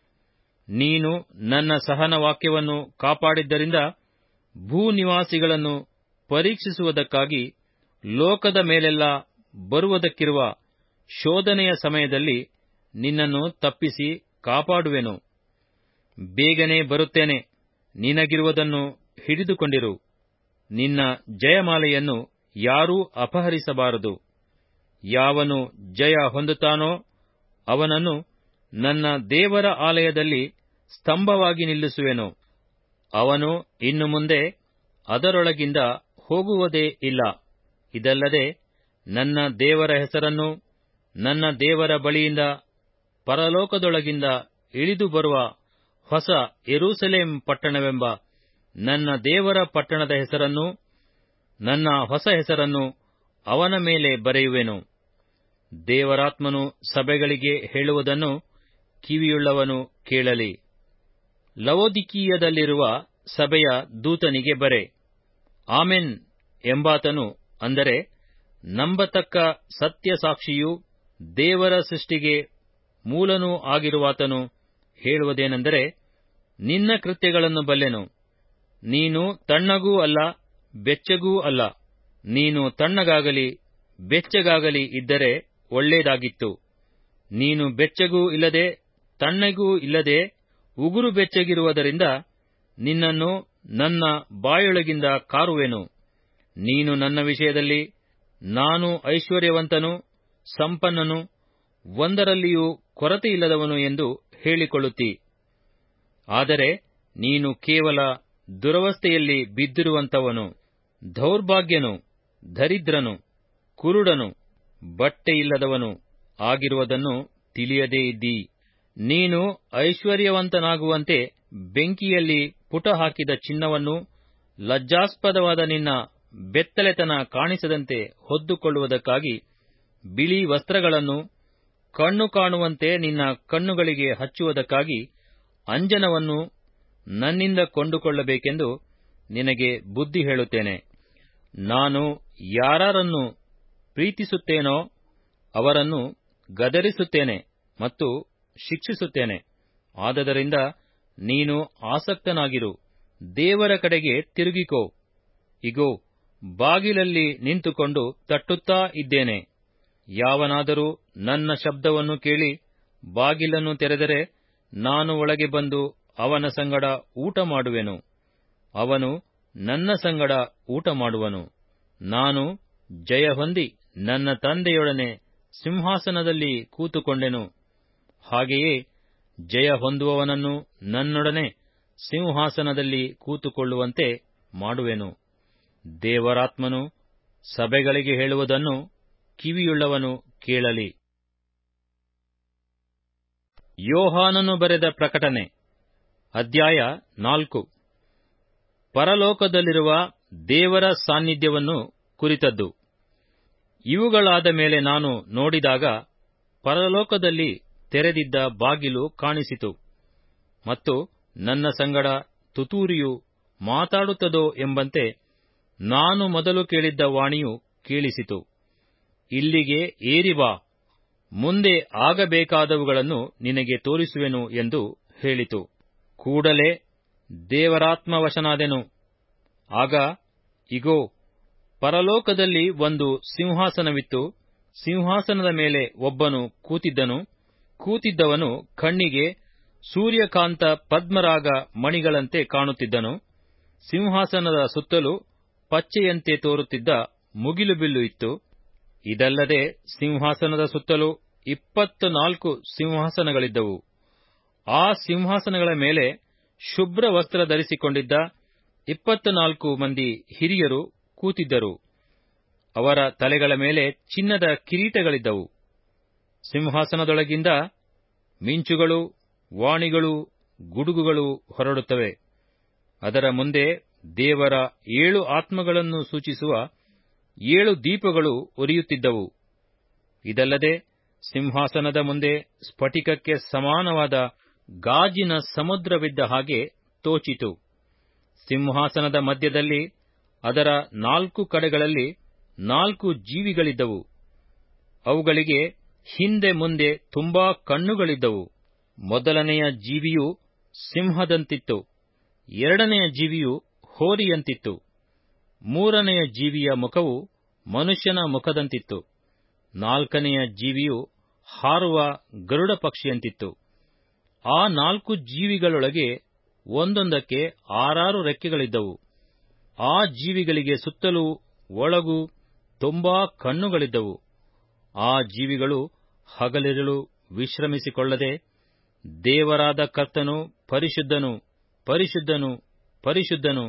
Speaker 1: ನೀನು ನನ್ನ ಸಹನ ವಾಕ್ಯವನ್ನು ಕಾಪಾಡಿದ್ದರಿಂದ ಭೂನಿವಾಸಿಗಳನ್ನು ಪರೀಕ್ಷಿಸುವುದಕ್ಕಾಗಿ ಲೋಕದ ಮೇಲೆಲ್ಲ ಬರುವುದಕ್ಕಿರುವ ಶೋಧನೆಯ ಸಮಯದಲ್ಲಿ ನಿನ್ನನ್ನು ತಪ್ಪಿಸಿ ಕಾಪಾಡುವೆನು ಬೇಗನೆ ಬರುತ್ತೇನೆ ನಿನಗಿರುವುದನ್ನು ಹಿಡಿದುಕೊಂಡಿರು ನಿನ್ನ ಜಯಮಾಲೆಯನ್ನು ಯಾರೂ ಅಪಹರಿಸಬಾರದು ಯಾವನು ಜಯ ಹೊಂದುತ್ತಾನೋ ಅವನನ್ನು ನನ್ನ ದೇವರ ಆಲಯದಲ್ಲಿ ಸ್ತಂಭವಾಗಿ ನಿಲ್ಲಿಸುವೆನು ಅವನು ಇನ್ನು ಮುಂದೆ ಅದರೊಳಗಿಂದ ಹೋಗುವುದೇ ಇಲ್ಲ ಇದಲ್ಲದೆ ನನ್ನ ದೇವರ ಹೆಸರನ್ನು ನನ್ನ ದೇವರ ಬಳಿಯಿಂದ ಪರಲೋಕದೊಳಗಿಂದ ಇಳಿದು ಬರುವ ಹೊಸ ಎರೂಸಲೇಂ ಪಟ್ಟಣವೆಂಬ ನನ್ನ ದೇವರ ಪಟ್ಟಣದ ಹೆಸರನ್ನು ನನ್ನ ಹೊಸ ಹೆಸರನ್ನು ಅವನ ಮೇಲೆ ಬರೆಯುವೆನು ದೇವರಾತ್ಮನು ಸಭೆಗಳಿಗೆ ಹೇಳುವುದನ್ನು ಕಿವಿಯುಳ್ಳವನು ಕೇಳಲಿ ಲವೋದಿಕೀಯದಲ್ಲಿರುವ ಸಭೆಯ ದೂತನಿಗೆ ಬರೆ ಆಮೆನ್ ಎಂಬಾತನು ಅಂದರೆ ನಂಬತಕ್ಕ ಸತ್ಯಸಾಕ್ಷಿಯೂ ದೇವರ ಸೃಷ್ಟಿಗೆ ಮೂಲನೂ ಆಗಿರುವಾತನು ಹೇಳುವುದೇನೆಂದರೆ ನಿನ್ನ ಕೃತ್ಯಗಳನ್ನು ಬಲ್ಲೆನು ನೀನು ತಣ್ಣಗೂ ಅಲ್ಲ ಬೆಚ್ಚಗೂ ಅಲ್ಲ ನೀನು ತಣ್ಣಗಾಗಲಿ ಬೆಚ್ಚಗಾಗಲಿ ಇದ್ದರೆ ಒಳ್ಳೇದಾಗಿತ್ತು ನೀನು ಬೆಚ್ಚಗೂ ಇಲ್ಲದೆ ತಣ್ಣಗೂ ಇಲ್ಲದೆ ಉಗುರು ಬೆಚ್ಚಗಿರುವುದರಿಂದ ನಿನ್ನನ್ನು ನನ್ನ ಬಾಯೊಳಗಿಂದ ಕಾರುವೆನು ನೀನು ನನ್ನ ವಿಷಯದಲ್ಲಿ ನಾನು ಐಶ್ವರ್ಯವಂತನು ಸಂಪನ್ನನು ಒಂದರಲ್ಲಿಯೂ ಕೊರತೆಯಿಲ್ಲದವನು ಎಂದು ಹೇಳಿಕೊಳ್ಳುತ್ತಿ ಆದರೆ ನೀನು ಕೇವಲ ದುರವಸ್ಥೆಯಲ್ಲಿ ಬಿದ್ದಿರುವಂತವನು ದೌರ್ಭಾಗ್ಯನು ದರಿದ್ರನು ಕುರುಡನು ಬಟ್ಟೆಯಿಲ್ಲದವನು ಆಗಿರುವುದನ್ನು ತಿಳಿಯದೇ ಇದ್ದೀ ನೀನು ಐಶ್ವರ್ಯವಂತನಾಗುವಂತೆ ಬೆಂಕಿಯಲ್ಲಿ ಪುಟ ಹಾಕಿದ ಚಿನ್ನವನ್ನು ಲಜ್ಜಾಸ್ಪದವಾದ ನಿನ್ನ ಬೆತ್ತಲೆತನ ಕಾಣಿಸದಂತೆ ಹೊದ್ದುಕೊಳ್ಳುವುದಕ್ಕಾಗಿ ಬಿಳಿ ವಸ್ತ್ರಗಳನ್ನು ಕಣ್ಣು ಕಾಣುವಂತೆ ನಿನ್ನ ಕಣ್ಣುಗಳಿಗೆ ಹಚ್ಚುವುದಕ್ಕಾಗಿ ಅಂಜನವನ್ನು ನನ್ನಿಂದ ಕೊಂಡುಕೊಳ್ಳಬೇಕೆಂದು ನಿನಗೆ ಬುದ್ಧಿ ಹೇಳುತ್ತೇನೆ ನಾನು ಯಾರನ್ನು ಪ್ರೀತಿಸುತ್ತೇನೋ ಅವರನ್ನು ಗದರಿಸುತ್ತೇನೆ ಮತ್ತು ಶಿಕ್ಷಿಸುತ್ತೇನೆ ಆದದರಿಂದ ನೀನು ಆಸಕ್ತನಾಗಿರು ದೇವರ ಕಡೆಗೆ ತಿರುಗಿಕೋ ಇಗೋ ಬಾಗಿಲಲ್ಲಿ ನಿಂತುಕೊಂಡು ತಟ್ಟುತ್ತಾ ಇದ್ದೇನೆ ಯಾವನಾದರೂ ನನ್ನ ಶಬ್ದವನ್ನು ಕೇಳಿ ಬಾಗಿಲನ್ನು ತೆರೆದರೆ ನಾನು ಒಳಗೆ ಬಂದು ಅವನ ಸಂಗಡ ಊಟ ಮಾಡುವೆನು ಅವನು ನನ್ನ ಸಂಗಡ ಊಟ ಮಾಡುವನು ನಾನು ಜಯ ಹೊಂದಿ ನನ್ನ ತಂದೆಯೊಡನೆ ಸಿಂಹಾಸನದಲ್ಲಿ ಕೂತುಕೊಂಡೆನು ಹಾಗೆಯೇ ಜಯ ಹೊಂದುವವನನ್ನು ನನ್ನೊಡನೆ ಸಿಂಹಾಸನದಲ್ಲಿ ಕೂತುಕೊಳ್ಳುವಂತೆ ಮಾಡುವೆನು ದೇವರಾತ್ಮನು ಸಭೆಗಳಿಗೆ ಹೇಳುವುದನ್ನು ಕಿವಿಯುಳ್ಳವನು ಕೇಳಲಿ ಯೋಹಾನನು ಬರೆದ ಪ್ರಕಟಣೆ ಅಧ್ಯಾಯ ನಾಲ್ಕು ಪರಲೋಕದಲ್ಲಿರುವ ದೇವರ ಸಾನ್ನಿಧ್ಯವನ್ನು ಕುರಿತದ್ದು ಇವುಗಳಾದ ಮೇಲೆ ನಾನು ನೋಡಿದಾಗ ಪರಲೋಕದಲ್ಲಿ ತೆರೆದಿದ್ದ ಬಾಗಿಲು ಕಾಣಿಸಿತು ಮತ್ತು ನನ್ನ ಸಂಗಡ ತುತೂರಿಯು ಮಾತಾಡುತ್ತದೋ ಎಂಬಂತೆ ನಾನು ಮೊದಲು ಕೇಳಿದ್ದ ವಾಣಿಯು ಕೇಳಿಸಿತು ಇಲ್ಲಿಗೆ ಏರಿ ಬಾ ಮುಂದೆ ಆಗಬೇಕಾದವುಗಳನ್ನು ನಿನಗೆ ತೋರಿಸುವೆನು ಎಂದು ಹೇಳಿತು ಕೂಡಲೇ ದೇವರಾತ್ಮವಶನಾದೆನು ಆಗ ಇಗೋ ಪರಲೋಕದಲ್ಲಿ ಒಂದು ಸಿಂಹಾಸನವಿತ್ತು ಸಿಂಹಾಸನದ ಮೇಲೆ ಒಬ್ಬನು ಕೂತಿದ್ದನು ಕೂತಿದ್ದವನು ಕಣ್ಣಿಗೆ ಸೂರ್ಯಕಾಂತ ಪದ್ಮರಾಗ ಮಣಿಗಳಂತೆ ಕಾಣುತ್ತಿದ್ದನು ಸಿಂಹಾಸನದ ಸುತ್ತಲೂ ಪಚ್ಚೆಯಂತೆ ತೋರುತ್ತಿದ್ದ ಮುಗಿಲುಬಿಲ್ಲು ಇತ್ತು ಇದಲ್ಲದೆ ಸಿಂಹಾಸನದ ಸುತ್ತಲೂ ಇಪ್ಪತ್ತು ನಾಲ್ಕು ಸಿಂಹಾಸನಗಳಿದ್ದವು ಆ ಸಿಂಹಾಸನಗಳ ಮೇಲೆ ಶುಭ್ರ ವಸ್ತ್ರ ಧರಿಸಿಕೊಂಡಿದ್ದ ಇಪ್ಪತ್ತು ನಾಲ್ಕು ಮಂದಿ ಹಿರಿಯರು ಕೂತಿದ್ದರು ಅವರ ತಲೆಗಳ ಮೇಲೆ ಚಿನ್ನದ ಕಿರೀಟಗಳಿದ್ದವು ಸಿಂಹಾಸನದೊಳಗಿಂದ ಮಿಂಚುಗಳು ವಾಣಿಗಳು ಗುಡುಗುಗಳು ಹೊರಡುತ್ತವೆ ಅದರ ಮುಂದೆ ದೇವರ ಏಳು ಆತ್ಮಗಳನ್ನು ಸೂಚಿಸುವ ಏಳು ದೀಪಗಳು ಉರಿಯುತ್ತಿದ್ದವು ಇದಲ್ಲದೆ ಸಿಂಹಾಸನದ ಮುಂದೆ ಸ್ಫಟಿಕಕ್ಕೆ ಸಮಾನವಾದ ಗಾಜಿನ ಸಮುದ್ರವಿದ್ದ ಹಾಗೆ ತೋಚಿತು ಸಿಂಹಾಸನದ ಮಧ್ಯದಲ್ಲಿ ಅದರ ನಾಲ್ಕು ಕಡೆಗಳಲ್ಲಿ ನಾಲ್ಕು ಜೀವಿಗಳಿದ್ದವು ಅವುಗಳಿಗೆ ಹಿಂದೆ ಮುಂದೆ ತುಂಬಾ ಕಣ್ಣುಗಳಿದ್ದವು ಮೊದಲನೆಯ ಜೀವಿಯು ಸಿಂಹದಂತಿತ್ತು ಎರಡನೆಯ ಜೀವಿಯು ಹೋರಿಯಂತಿತ್ತು ಮೂರನೆಯ ಜೀವಿಯ ಮುಖವು ಮನುಷ್ಯನ ಮುಖದಂತಿತ್ತು ನಾಲ್ಕನೆಯ ಜೀವಿಯು ಹಾರುವ ಗರುಡ ಪಕ್ಷಿಯಂತಿತ್ತು ಆ ನಾಲ್ಕು ಜೀವಿಗಳೊಳಗೆ ಒಂದೊಂದಕ್ಕೆ ಆರಾರು ರೆಕ್ಕೆಗಳಿದ್ದವು ಆ ಜೀವಿಗಳಿಗೆ ಸುತ್ತಲೂ ಒಳಗೂ ತುಂಬಾ ಕಣ್ಣುಗಳಿದ್ದವು ಆ ಜೀವಿಗಳು ಹಗಲಿರುಳು ವಿಶ್ರಮಿಸಿಕೊಳ್ಳದೆ ದೇವರಾದ ಕರ್ತನು ಪರಿಶುದ್ಧನು ಪರಿಶುದ್ಧನು ಪರಿಶುದ್ಧನು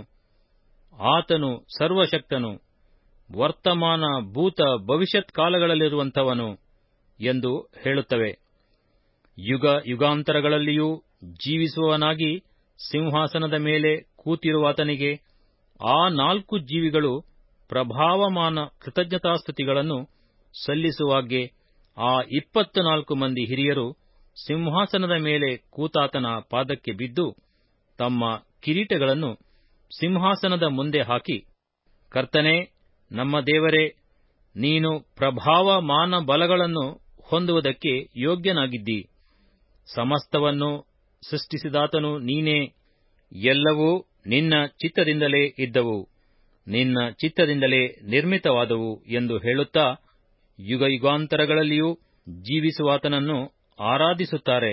Speaker 1: ಆತನು ಸರ್ವಶಕ್ತನು ವರ್ತಮಾನ ಭೂತ ಭವಿಷ್ಯತ್ ಕಾಲಗಳಲ್ಲಿರುವಂಥವನು ಎಂದು ಹೇಳುತ್ತವೆ ಯುಗ ಯುಗಾಂತರಗಳಲ್ಲಿಯೂ ಜೀವಿಸುವವನಾಗಿ ಸಿಂಹಾಸನದ ಮೇಲೆ ಕೂತಿರುವಾತನಿಗೆ ಆ ನಾಲ್ಕು ಜೀವಿಗಳು ಪ್ರಭಾವಮಾನ ಕೃತಜ್ಞತಾಸ್ತುತಿಗಳನ್ನು ಸಲ್ಲಿಸುವಾಗೆ ಆ ಇಪ್ಪತ್ತು ನಾಲ್ಕು ಮಂದಿ ಹಿರಿಯರು ಸಿಂಹಾಸನದ ಮೇಲೆ ಕೂತಾತನ ಪಾದಕ್ಕೆ ಬಿದ್ದು ತಮ್ಮ ಕಿರೀಟಗಳನ್ನು ಸಿಂಹಾಸನದ ಮುಂದೆ ಹಾಕಿ ಕರ್ತನೇ ನಮ್ಮ ದೇವರೇ ನೀನು ಪ್ರಭಾವ ಮಾನ ಬಲಗಳನ್ನು ಹೊಂದುವುದಕ್ಕೆ ಯೋಗ್ಯನಾಗಿದ್ದಿ ಸಮಸ್ತವನ್ನು ಸೃಷ್ಟಿಸಿದಾತನು ನೀನೇ ಎಲ್ಲವೂ ನಿನ್ನ ಚಿತ್ತದಿಂದಲೇ ಇದ್ದವು ನಿನ್ನ ಚಿತ್ತದಿಂದಲೇ ನಿರ್ಮಿತವಾದವು ಎಂದು ಹೇಳುತ್ತಾ ಯುಗಯುಗಾಂತರಗಳಲ್ಲಿಯೂ ಜೀವಿಸುವಾತನನ್ನು ಆರಾಧಿಸುತ್ತಾರೆ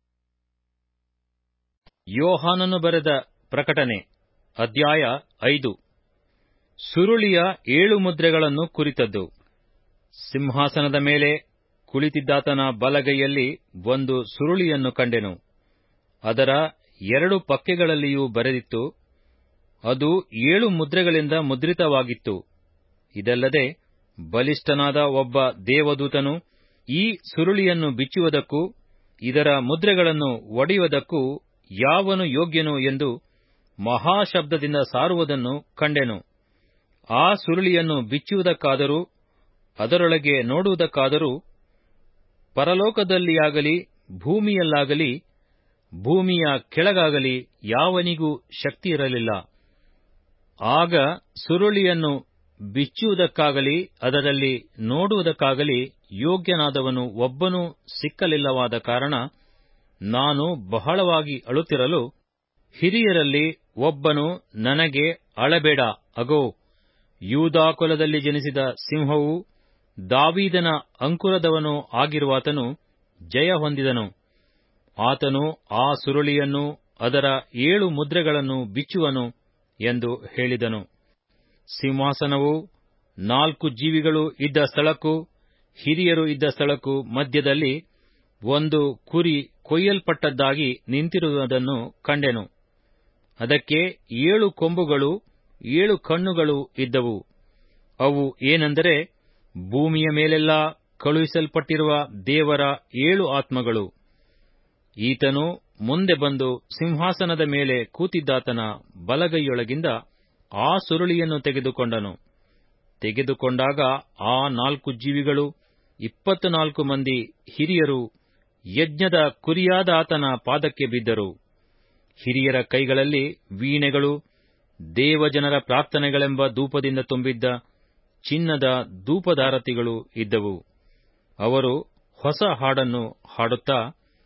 Speaker 1: ಯೋಹಾನನು ಬರೆದ ಪ್ರಕಟಣೆ ಅಧ್ಯಾಯ ಐದು ಸುರುಳಿಯ ಏಳು ಮುದ್ರೆಗಳನ್ನು ಕುರಿತದ್ದು ಸಿಂಹಾಸನದ ಮೇಲೆ ಕುಳಿತಿದ್ದಾತನ ಬಲಗೈಯಲ್ಲಿ ಒಂದು ಸುರುಳಿಯನ್ನು ಕಂಡೆನು ಅದರ ಎರಡು ಪಕ್ಕೆಗಳಲ್ಲಿಯೂ ಬರೆದಿತ್ತು ಅದು ಏಳು ಮುದ್ರೆಗಳಿಂದ ಮುದ್ರಿತವಾಗಿತ್ತು ಇದಲ್ಲದೆ ಬಲಿಷ್ಠನಾದ ಒಬ್ಬ ದೇವದೂತನು ಈ ಸುರುಳಿಯನ್ನು ಬಿಚ್ಚುವುದಕ್ಕೂ ಇದರ ಮುದ್ರೆಗಳನ್ನು ಒಡೆಯುವುದಕ್ಕೂ ಯಾವನು ಯೋಗ್ಯನು ಎಂದು ಮಹಾಶಬ್ದದಿಂದ ಸಾರುವುದನ್ನು ಕಂಡೆನು ಆ ಸುರುಳಿಯನ್ನು ಬಿಚ್ಚುವುದಕ್ಕಾದರೂ ಅದರೊಳಗೆ ನೋಡುವುದಕ್ಕಾದರೂ ಪರಲೋಕದಲ್ಲಿಯಾಗಲಿ ಭೂಮಿಯಲ್ಲಾಗಲಿ ಭೂಮಿಯ ಕೆಳಗಾಗಲಿ ಯಾವನಿಗೂ ಶಕ್ತಿಯಿರಲಿಲ್ಲ ಆಗ ಸುರುಳಿಯನ್ನು ಬಿಚ್ಚುವುದಕ್ಕಾಗಲಿ ಅದರಲ್ಲಿ ನೋಡುವುದಕ್ಕಾಗಲಿ ಯೋಗ್ಯನಾದವನು ಒಬ್ಬನೂ ಸಿಕ್ಕಲಿಲ್ಲವಾದ ಕಾರಣ ನಾನು ಬಹಳವಾಗಿ ಅಳುತ್ತಿರಲು ಹಿರಿಯರಲ್ಲಿ ಒಬ್ಬನು ನನಗೆ ಅಳಬೇಡ ಅಗೋ ಯೂದಾ ಕುಲದಲ್ಲಿ ಜನಿಸಿದ ಸಿಂಹವು ದಾವೀದನ ಅಂಕುರದವನೂ ಆಗಿರುವಾತನು ಜಯ ಹೊಂದಿದನು ಆತನು ಆ ಸುರುಳಿಯನ್ನು ಅದರ ಏಳು ಮುದ್ರೆಗಳನ್ನು ಬಿಚ್ಚುವನು ಎಂದು ಹೇಳಿದನು ಸಿಂಹಾಸನವು ನಾಲ್ಕು ಜೀವಿಗಳು ಇದ್ದ ಸ್ಥಳಕ್ಕೂ ಹಿರಿಯರು ಇದ್ದ ಸ್ಥಳಕ್ಕೂ ಮಧ್ಯದಲ್ಲಿ ಒಂದು ಕುರಿ ಕೊಯ್ಯಲ್ಪಟ್ಟದ್ದಾಗಿ ನಿಂತಿರುವುದನ್ನು ಕಂಡೆನು ಅದಕ್ಕೆ ಏಳು ಕೊಂಬುಗಳು ಏಳು ಕಣ್ಣುಗಳು ಇದ್ದವು ಅವು ಏನೆಂದರೆ ಭೂಮಿಯ ಮೇಲೆಲ್ಲಾ ಕಳುಹಿಸಲ್ಪಟ್ಟಿರುವ ದೇವರ ಏಳು ಆತ್ಮಗಳು ಈತನು ಮುಂದೆ ಬಂದು ಸಿಂಹಾಸನದ ಮೇಲೆ ಕೂತಿದ್ದಾತನ ಬಲಗೈಯೊಳಗಿಂದ ಆ ಸುರುಳಿಯನ್ನು ತೆಗೆದುಕೊಂಡನು ತೆಗೆದುಕೊಂಡಾಗ ಆ ನಾಲ್ಕು ಜೀವಿಗಳು ಇಪ್ಪತ್ತು ನಾಲ್ಕು ಮಂದಿ ಹಿರಿಯರು ಯಜ್ಞದ ಕುರಿಯಾದ ಆತನ ಪಾದಕ್ಕೆ ಬಿದ್ದರು ಹಿರಿಯರ ಕೈಗಳಲ್ಲಿ ವೀಣೆಗಳು ದೇವಜನರ ಪ್ರಾರ್ಥನೆಗಳೆಂಬ ಧೂಪದಿಂದ ತುಂಬಿದ್ದ ಚಿನ್ನದ ಧೂಪದಾರತಿಗಳು ಇದ್ದವು ಅವರು ಹೊಸ ಹಾಡನ್ನು ಹಾಡುತ್ತಾ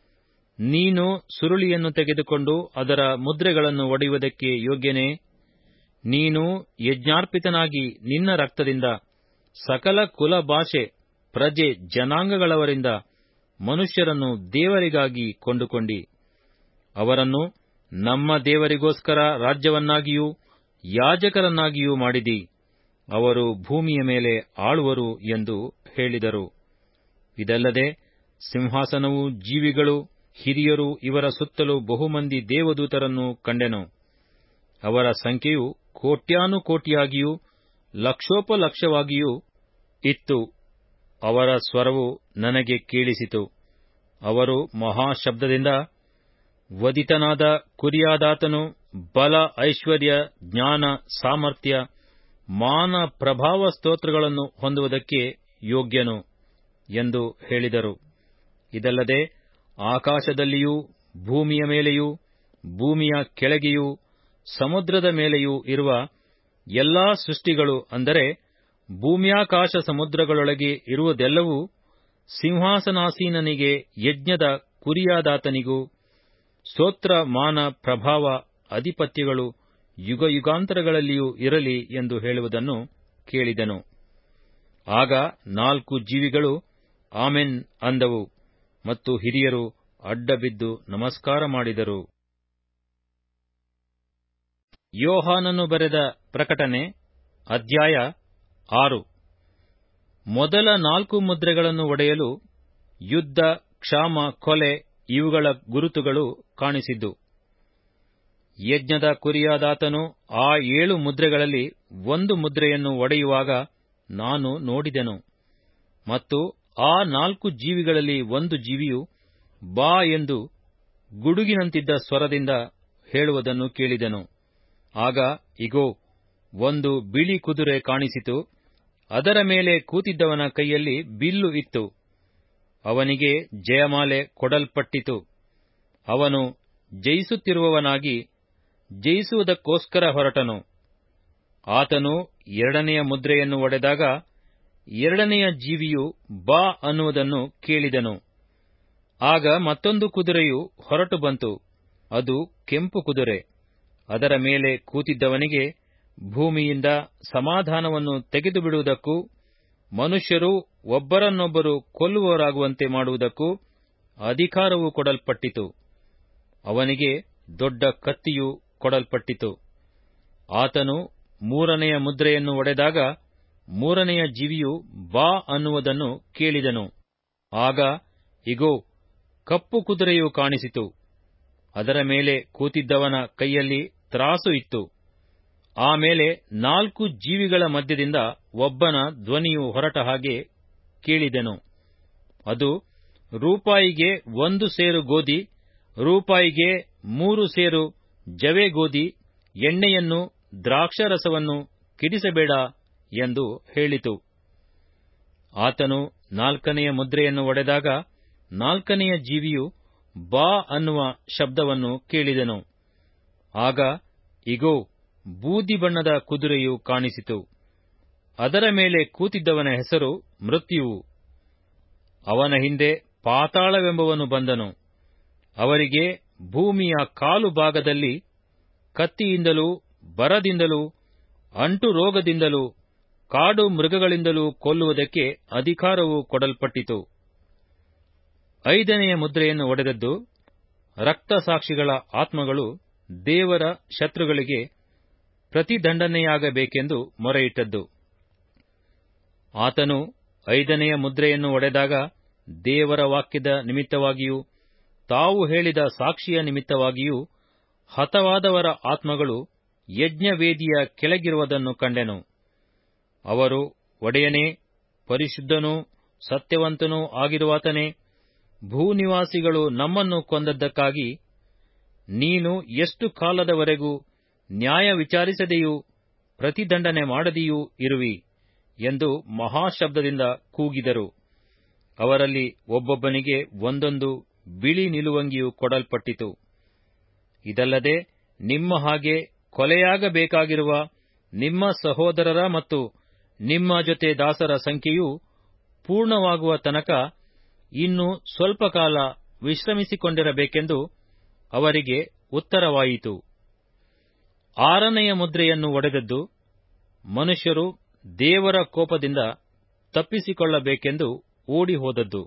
Speaker 1: ನೀನು ಸುರುಳಿಯನ್ನು ತೆಗೆದುಕೊಂಡು ಅದರ ಮುದ್ರೆಗಳನ್ನು ಒಡೆಯುವುದಕ್ಕೆ ಯೋಗ್ಯನೇ ನೀನು ಯಜ್ಞಾರ್ಪಿತನಾಗಿ ನಿನ್ನ ರಕ್ತದಿಂದ ಸಕಲ ಕುಲ ಭಾಷೆ ಪ್ರಜೆ ಜನಾಂಗಗಳವರಿಂದ ಮನುಷ್ಯರನ್ನು ದೇವರಿಗಾಗಿ ಕೊಂಡುಕೊಂಡಿ ಅವರನ್ನು ನಮ್ಮ ದೇವರಿಗೋಸ್ಕರ ರಾಜ್ಯವನ್ನಾಗಿಯೂ ಯಾಜಕರನ್ನಾಗಿಯೂ ಮಾಡಿದಿ ಅವರು ಭೂಮಿಯ ಮೇಲೆ ಆಳುವರು ಎಂದು ಹೇಳಿದರು ಇದಲ್ಲದೆ ಸಿಂಹಾಸನವು ಜೀವಿಗಳು ಹಿರಿಯರು ಇವರ ಸುತ್ತಲೂ ಬಹುಮಂದಿ ದೇವದೂತರನ್ನು ಕಂಡೆನು ಅವರ ಸಂಖ್ಯೆಯು ಕೋಟ್ಯಾನುಕೋಟಿಯಾಗಿಯೂ ಲಕ್ಷೋಪಲಕ್ಷವಾಗಿಯೂ ಇತ್ತು ಅವರ ಸ್ವರವು ನನಗೆ ಕೇಳಿಸಿತು ಅವರು ಮಹಾಶಬ್ದದಿಂದ ವದಿತನಾದ ಕುರಿಯಾದಾತನು ಬಲ ಐಶ್ವರ್ಯ ಜ್ಞಾನ ಸಾಮರ್ಥ್ಯ ಮಾನ ಪ್ರಭಾವ ಸ್ತೋತ್ರಗಳನ್ನು ಹೊಂದುವುದಕ್ಕೆ ಯೋಗ್ಯನು ಎಂದು ಹೇಳಿದರು ಇದಲ್ಲದೆ ಆಕಾಶದಲ್ಲಿಯೂ ಭೂಮಿಯ ಮೇಲೆಯೂ ಭೂಮಿಯ ಕೆಳಗೆಯೂ ಸಮುದ್ರದ ಮೇಲೆಯೂ ಇರುವ ಎಲ್ಲಾ ಸೃಷ್ಟಿಗಳು ಅಂದರೆ ಭೂಮ್ಯಾಕಾಶ ಸಮುದ್ರಗಳೊಳಗೆ ಇರುವುದೆಲ್ಲವೂ ಸಿಂಹಾಸನಾಸೀನನಿಗೆ ಯಜ್ಞದ ಕುರಿಯಾದಾತನಿಗೂ ಸ್ತೋತ್ರ ಮಾನ ಪ್ರಭಾವ ಅಧಿಪತ್ಯಗಳು ಯುಗಯುಗಾಂತರಗಳಲ್ಲಿಯೂ ಇರಲಿ ಎಂದು ಹೇಳುವುದನ್ನು ಕೇಳಿದೆನು ಆಗ ನಾಲ್ಕು ಜೀವಿಗಳು ಆಮೆನ್ ಅಂದವು ಮತ್ತು ಹಿರಿಯರು ಅಡ್ಡಬಿದ್ದು ನಮಸ್ಕಾರ ಮಾಡಿದರು ಯೋಹಾನನು ಬರೆದ ಪ್ರಕಟಣೆ ಅಧ್ಯಾಯ ಆರು ಮೊದಲ ನಾಲ್ಕು ಮುದ್ರೆಗಳನ್ನು ಒಡೆಯಲು ಯುದ್ಧ ಕ್ಷಾಮ ಕೊಲೆ ಇವುಗಳ ಗುರುತುಗಳು ಕಾಣಿಸಿದ್ದು ಯಜ್ಞದ ಕುರಿಯಾದಾತನು ಆ ಏಳು ಮುದ್ರೆಗಳಲ್ಲಿ ಒಂದು ಮುದ್ರೆಯನ್ನು ಒಡೆಯುವಾಗ ನಾನು ನೋಡಿದೆನು ಮತ್ತು ಆ ನಾಲ್ಕು ಜೀವಿಗಳಲ್ಲಿ ಒಂದು ಜೀವಿಯು ಬಾ ಎಂದು ಗುಡುಗಿನಂತಿದ್ದ ಸ್ವರದಿಂದ ಹೇಳುವುದನ್ನು ಕೇಳಿದೆನು ಆಗ ಇಗೋ ಒಂದು ಬಿಳಿ ಕುದುರೆ ಕಾಣಿಸಿತು ಅದರ ಮೇಲೆ ಕೂತಿದ್ದವನ ಕೈಯಲ್ಲಿ ಬಿಲ್ಲು ಇತ್ತು ಅವನಿಗೆ ಜಯಮಾಲೆ ಕೊಡಲ್ಪಟ್ಟಿತು ಅವನು ಜಯಿಸುತ್ತಿರುವವನಾಗಿ ಜಯಿಸುವುದಕ್ಕೋಸ್ಕರ ಹೊರಟನು ಆತನು ಎರಡನೆಯ ಮುದ್ರೆಯನ್ನು ಒಡೆದಾಗ ಎರಡನೆಯ ಜೀವಿಯು ಬಾ ಅನ್ನುವುದನ್ನು ಕೇಳಿದನು ಆಗ ಮತ್ತೊಂದು ಕುದುರೆಯು ಹೊರಟು ಬಂತು ಅದು ಕೆಂಪು ಕುದುರೆ ಅದರ ಮೇಲೆ ಕೂತಿದ್ದವನಿಗೆ ಭೂಮಿಯಿಂದ ಸಮಾಧಾನವನ್ನು ತೆಗೆದುಬಿಡುವುದಕ್ಕೂ ಮನುಷ್ಯರು ಒಬ್ಬರನ್ನೊಬ್ಬರು ಕೊಲ್ಲುವವರಾಗುವಂತೆ ಮಾಡುವುದಕ್ಕೂ ಅಧಿಕಾರವು ಕೊಡಲ್ಪಟ್ಟಿತು ಅವನಿಗೆ ದೊಡ್ಡ ಕತ್ತಿಯು ಕೊಡಲ್ಪಟ್ಟಿತು ಆತನು ಮೂರನೆಯ ಮುದ್ರೆಯನ್ನು ಒಡೆದಾಗ ಮೂರನೆಯ ಜೀವಿಯು ಬಾ ಅನ್ನುವುದನ್ನು ಕೇಳಿದನು ಆಗ ಇಗೋ ಕಪ್ಪು ಕುದುರೆಯು ಕಾಣಿಸಿತು ಅದರ ಮೇಲೆ ಕೂತಿದ್ದವನ ಕೈಯಲ್ಲಿ ತ್ರಾಸು ಇತ್ತು ಆಮೇಲೆ ನಾಲ್ಕು ಜೀವಿಗಳ ಮಧ್ಯದಿಂದ ಒಬ್ಬನ ಧ್ವನಿಯು ಹೊರಟ ಹಾಗೆ ಕೇಳಿದೆನು ಅದು ರೂಪಾಯಿಗೆ ಒಂದು ಸೇರು ಗೋಧಿ ರೂಪಾಯಿಗೆ ಮೂರು ಸೇರು ಜವೆ ಗೋಧಿ ಎಣ್ಣೆಯನ್ನು ದ್ರಾಕ್ಷಾರಸವನ್ನು ಕೆಡಿಸಬೇಡ ಎಂದು ಹೇಳಿತು ಆತನು ನಾಲ್ಕನೆಯ ಮುದ್ರೆಯನ್ನು ಒಡೆದಾಗ ನಾಲ್ಕನೆಯ ಜೀವಿಯು ಬಾ ಅನ್ನುವ ಶಬ್ದವನ್ನು ಕೇಳಿದೆನು ಆಗ ಇಗೋ ಬೂದಿ ಬಣ್ಣದ ಕುದುರೆಯು ಕಾಣಿಸಿತು ಅದರ ಮೇಲೆ ಕೂತಿದ್ದವನ ಹೆಸರು ಮೃತ್ಯುವು ಅವನ ಹಿಂದೆ ಪಾತಾಳವೆಂಬವನು ಬಂದನು ಅವರಿಗೆ ಭೂಮಿಯ ಕಾಲು ಭಾಗದಲ್ಲಿ ಕತ್ತಿಯಿಂದಲೂ ಬರದಿಂದಲೂ ಅಂಟು ರೋಗದಿಂದಲೂ ಕಾಡು ಮೃಗಗಳಿಂದಲೂ ಕೊಲ್ಲುವುದಕ್ಕೆ ಅಧಿಕಾರವು ಕೊಡಲ್ಪಟ್ಟಿತು ಐದನೆಯ ಮುದ್ರೆಯನ್ನು ಒಡೆದದ್ದು ರಕ್ತಸಾಕ್ಷಿಗಳ ಆತ್ಮಗಳು ದೇವರ ಶತ್ರುಗಳಿಗೆ ಪ್ರತಿದಂಡನೆಯಾಗಬೇಕೆಂದು ಮೊರೆಯಿಟ್ಟದ್ದು ಆತನು ಐದನೆಯ ಮುದ್ರೆಯನ್ನು ಒಡೆದಾಗ ದೇವರ ವಾಕ್ಯದ ನಿಮಿತ್ತವಾಗಿಯೂ ತಾವು ಹೇಳಿದ ಸಾಕ್ಷಿಯ ನಿಮಿತ್ತವಾಗಿಯೂ ಹತವಾದವರ ಆತ್ಮಗಳು ಯಜ್ಞವೇದಿಯ ಕೆಳಗಿರುವುದನ್ನು ಕಂಡೆನು ಅವರು ಒಡೆಯನೇ ಪರಿಶುದ್ಧನೂ ಸತ್ಯವಂತನೂ ಆಗಿರುವಾತನೇ ಭೂನಿವಾಸಿಗಳು ನಮ್ಮನ್ನು ಕೊಂದದ್ದಕ್ಕಾಗಿ ನೀನು ಎಷ್ಟು ಕಾಲದವರೆಗೂ ನ್ಯಾಯ ವಿಚಾರಿಸದೆಯೂ ಪ್ರತಿದಂಡನೆ ಮಾಡದೆಯೂ ಇರುವಿ ಎಂದು ಮಹಾಶಬ್ದದಿಂದ ಕೂಗಿದರು ಅವರಲ್ಲಿ ಒಬ್ಬೊಬ್ಬನಿಗೆ ಒಂದೊಂದು ಬಿಳಿ ನಿಲುವಂಗಿಯು ಕೊಡಲ್ಪಟ್ಟಿತು ಇದಲ್ಲದೆ ನಿಮ್ಮ ಹಾಗೆ ಕೊಲೆಯಾಗಬೇಕಾಗಿರುವ ನಿಮ್ಮ ಸಹೋದರರ ಮತ್ತು ನಿಮ್ಮ ಜೊತೆ ದಾಸರ ಸಂಖ್ಯೆಯು ಪೂರ್ಣವಾಗುವ ತನಕ ಇನ್ನು ಸ್ವಲ್ಪ ಕಾಲ ವಿಶ್ರಮಿಸಿಕೊಂಡಿರಬೇಕೆಂದು ಅವರಿಗೆ ಉತ್ತರವಾಯಿತು ಆರನೆಯ ಮುದ್ರೆಯನ್ನು ಒಡೆದದ್ದು ಮನುಷ್ಯರು ದೇವರ ಕೋಪದಿಂದ ತಪ್ಪಿಸಿಕೊಳ್ಳಬೇಕೆಂದು ಓಡಿ ಹೋದದ್ದು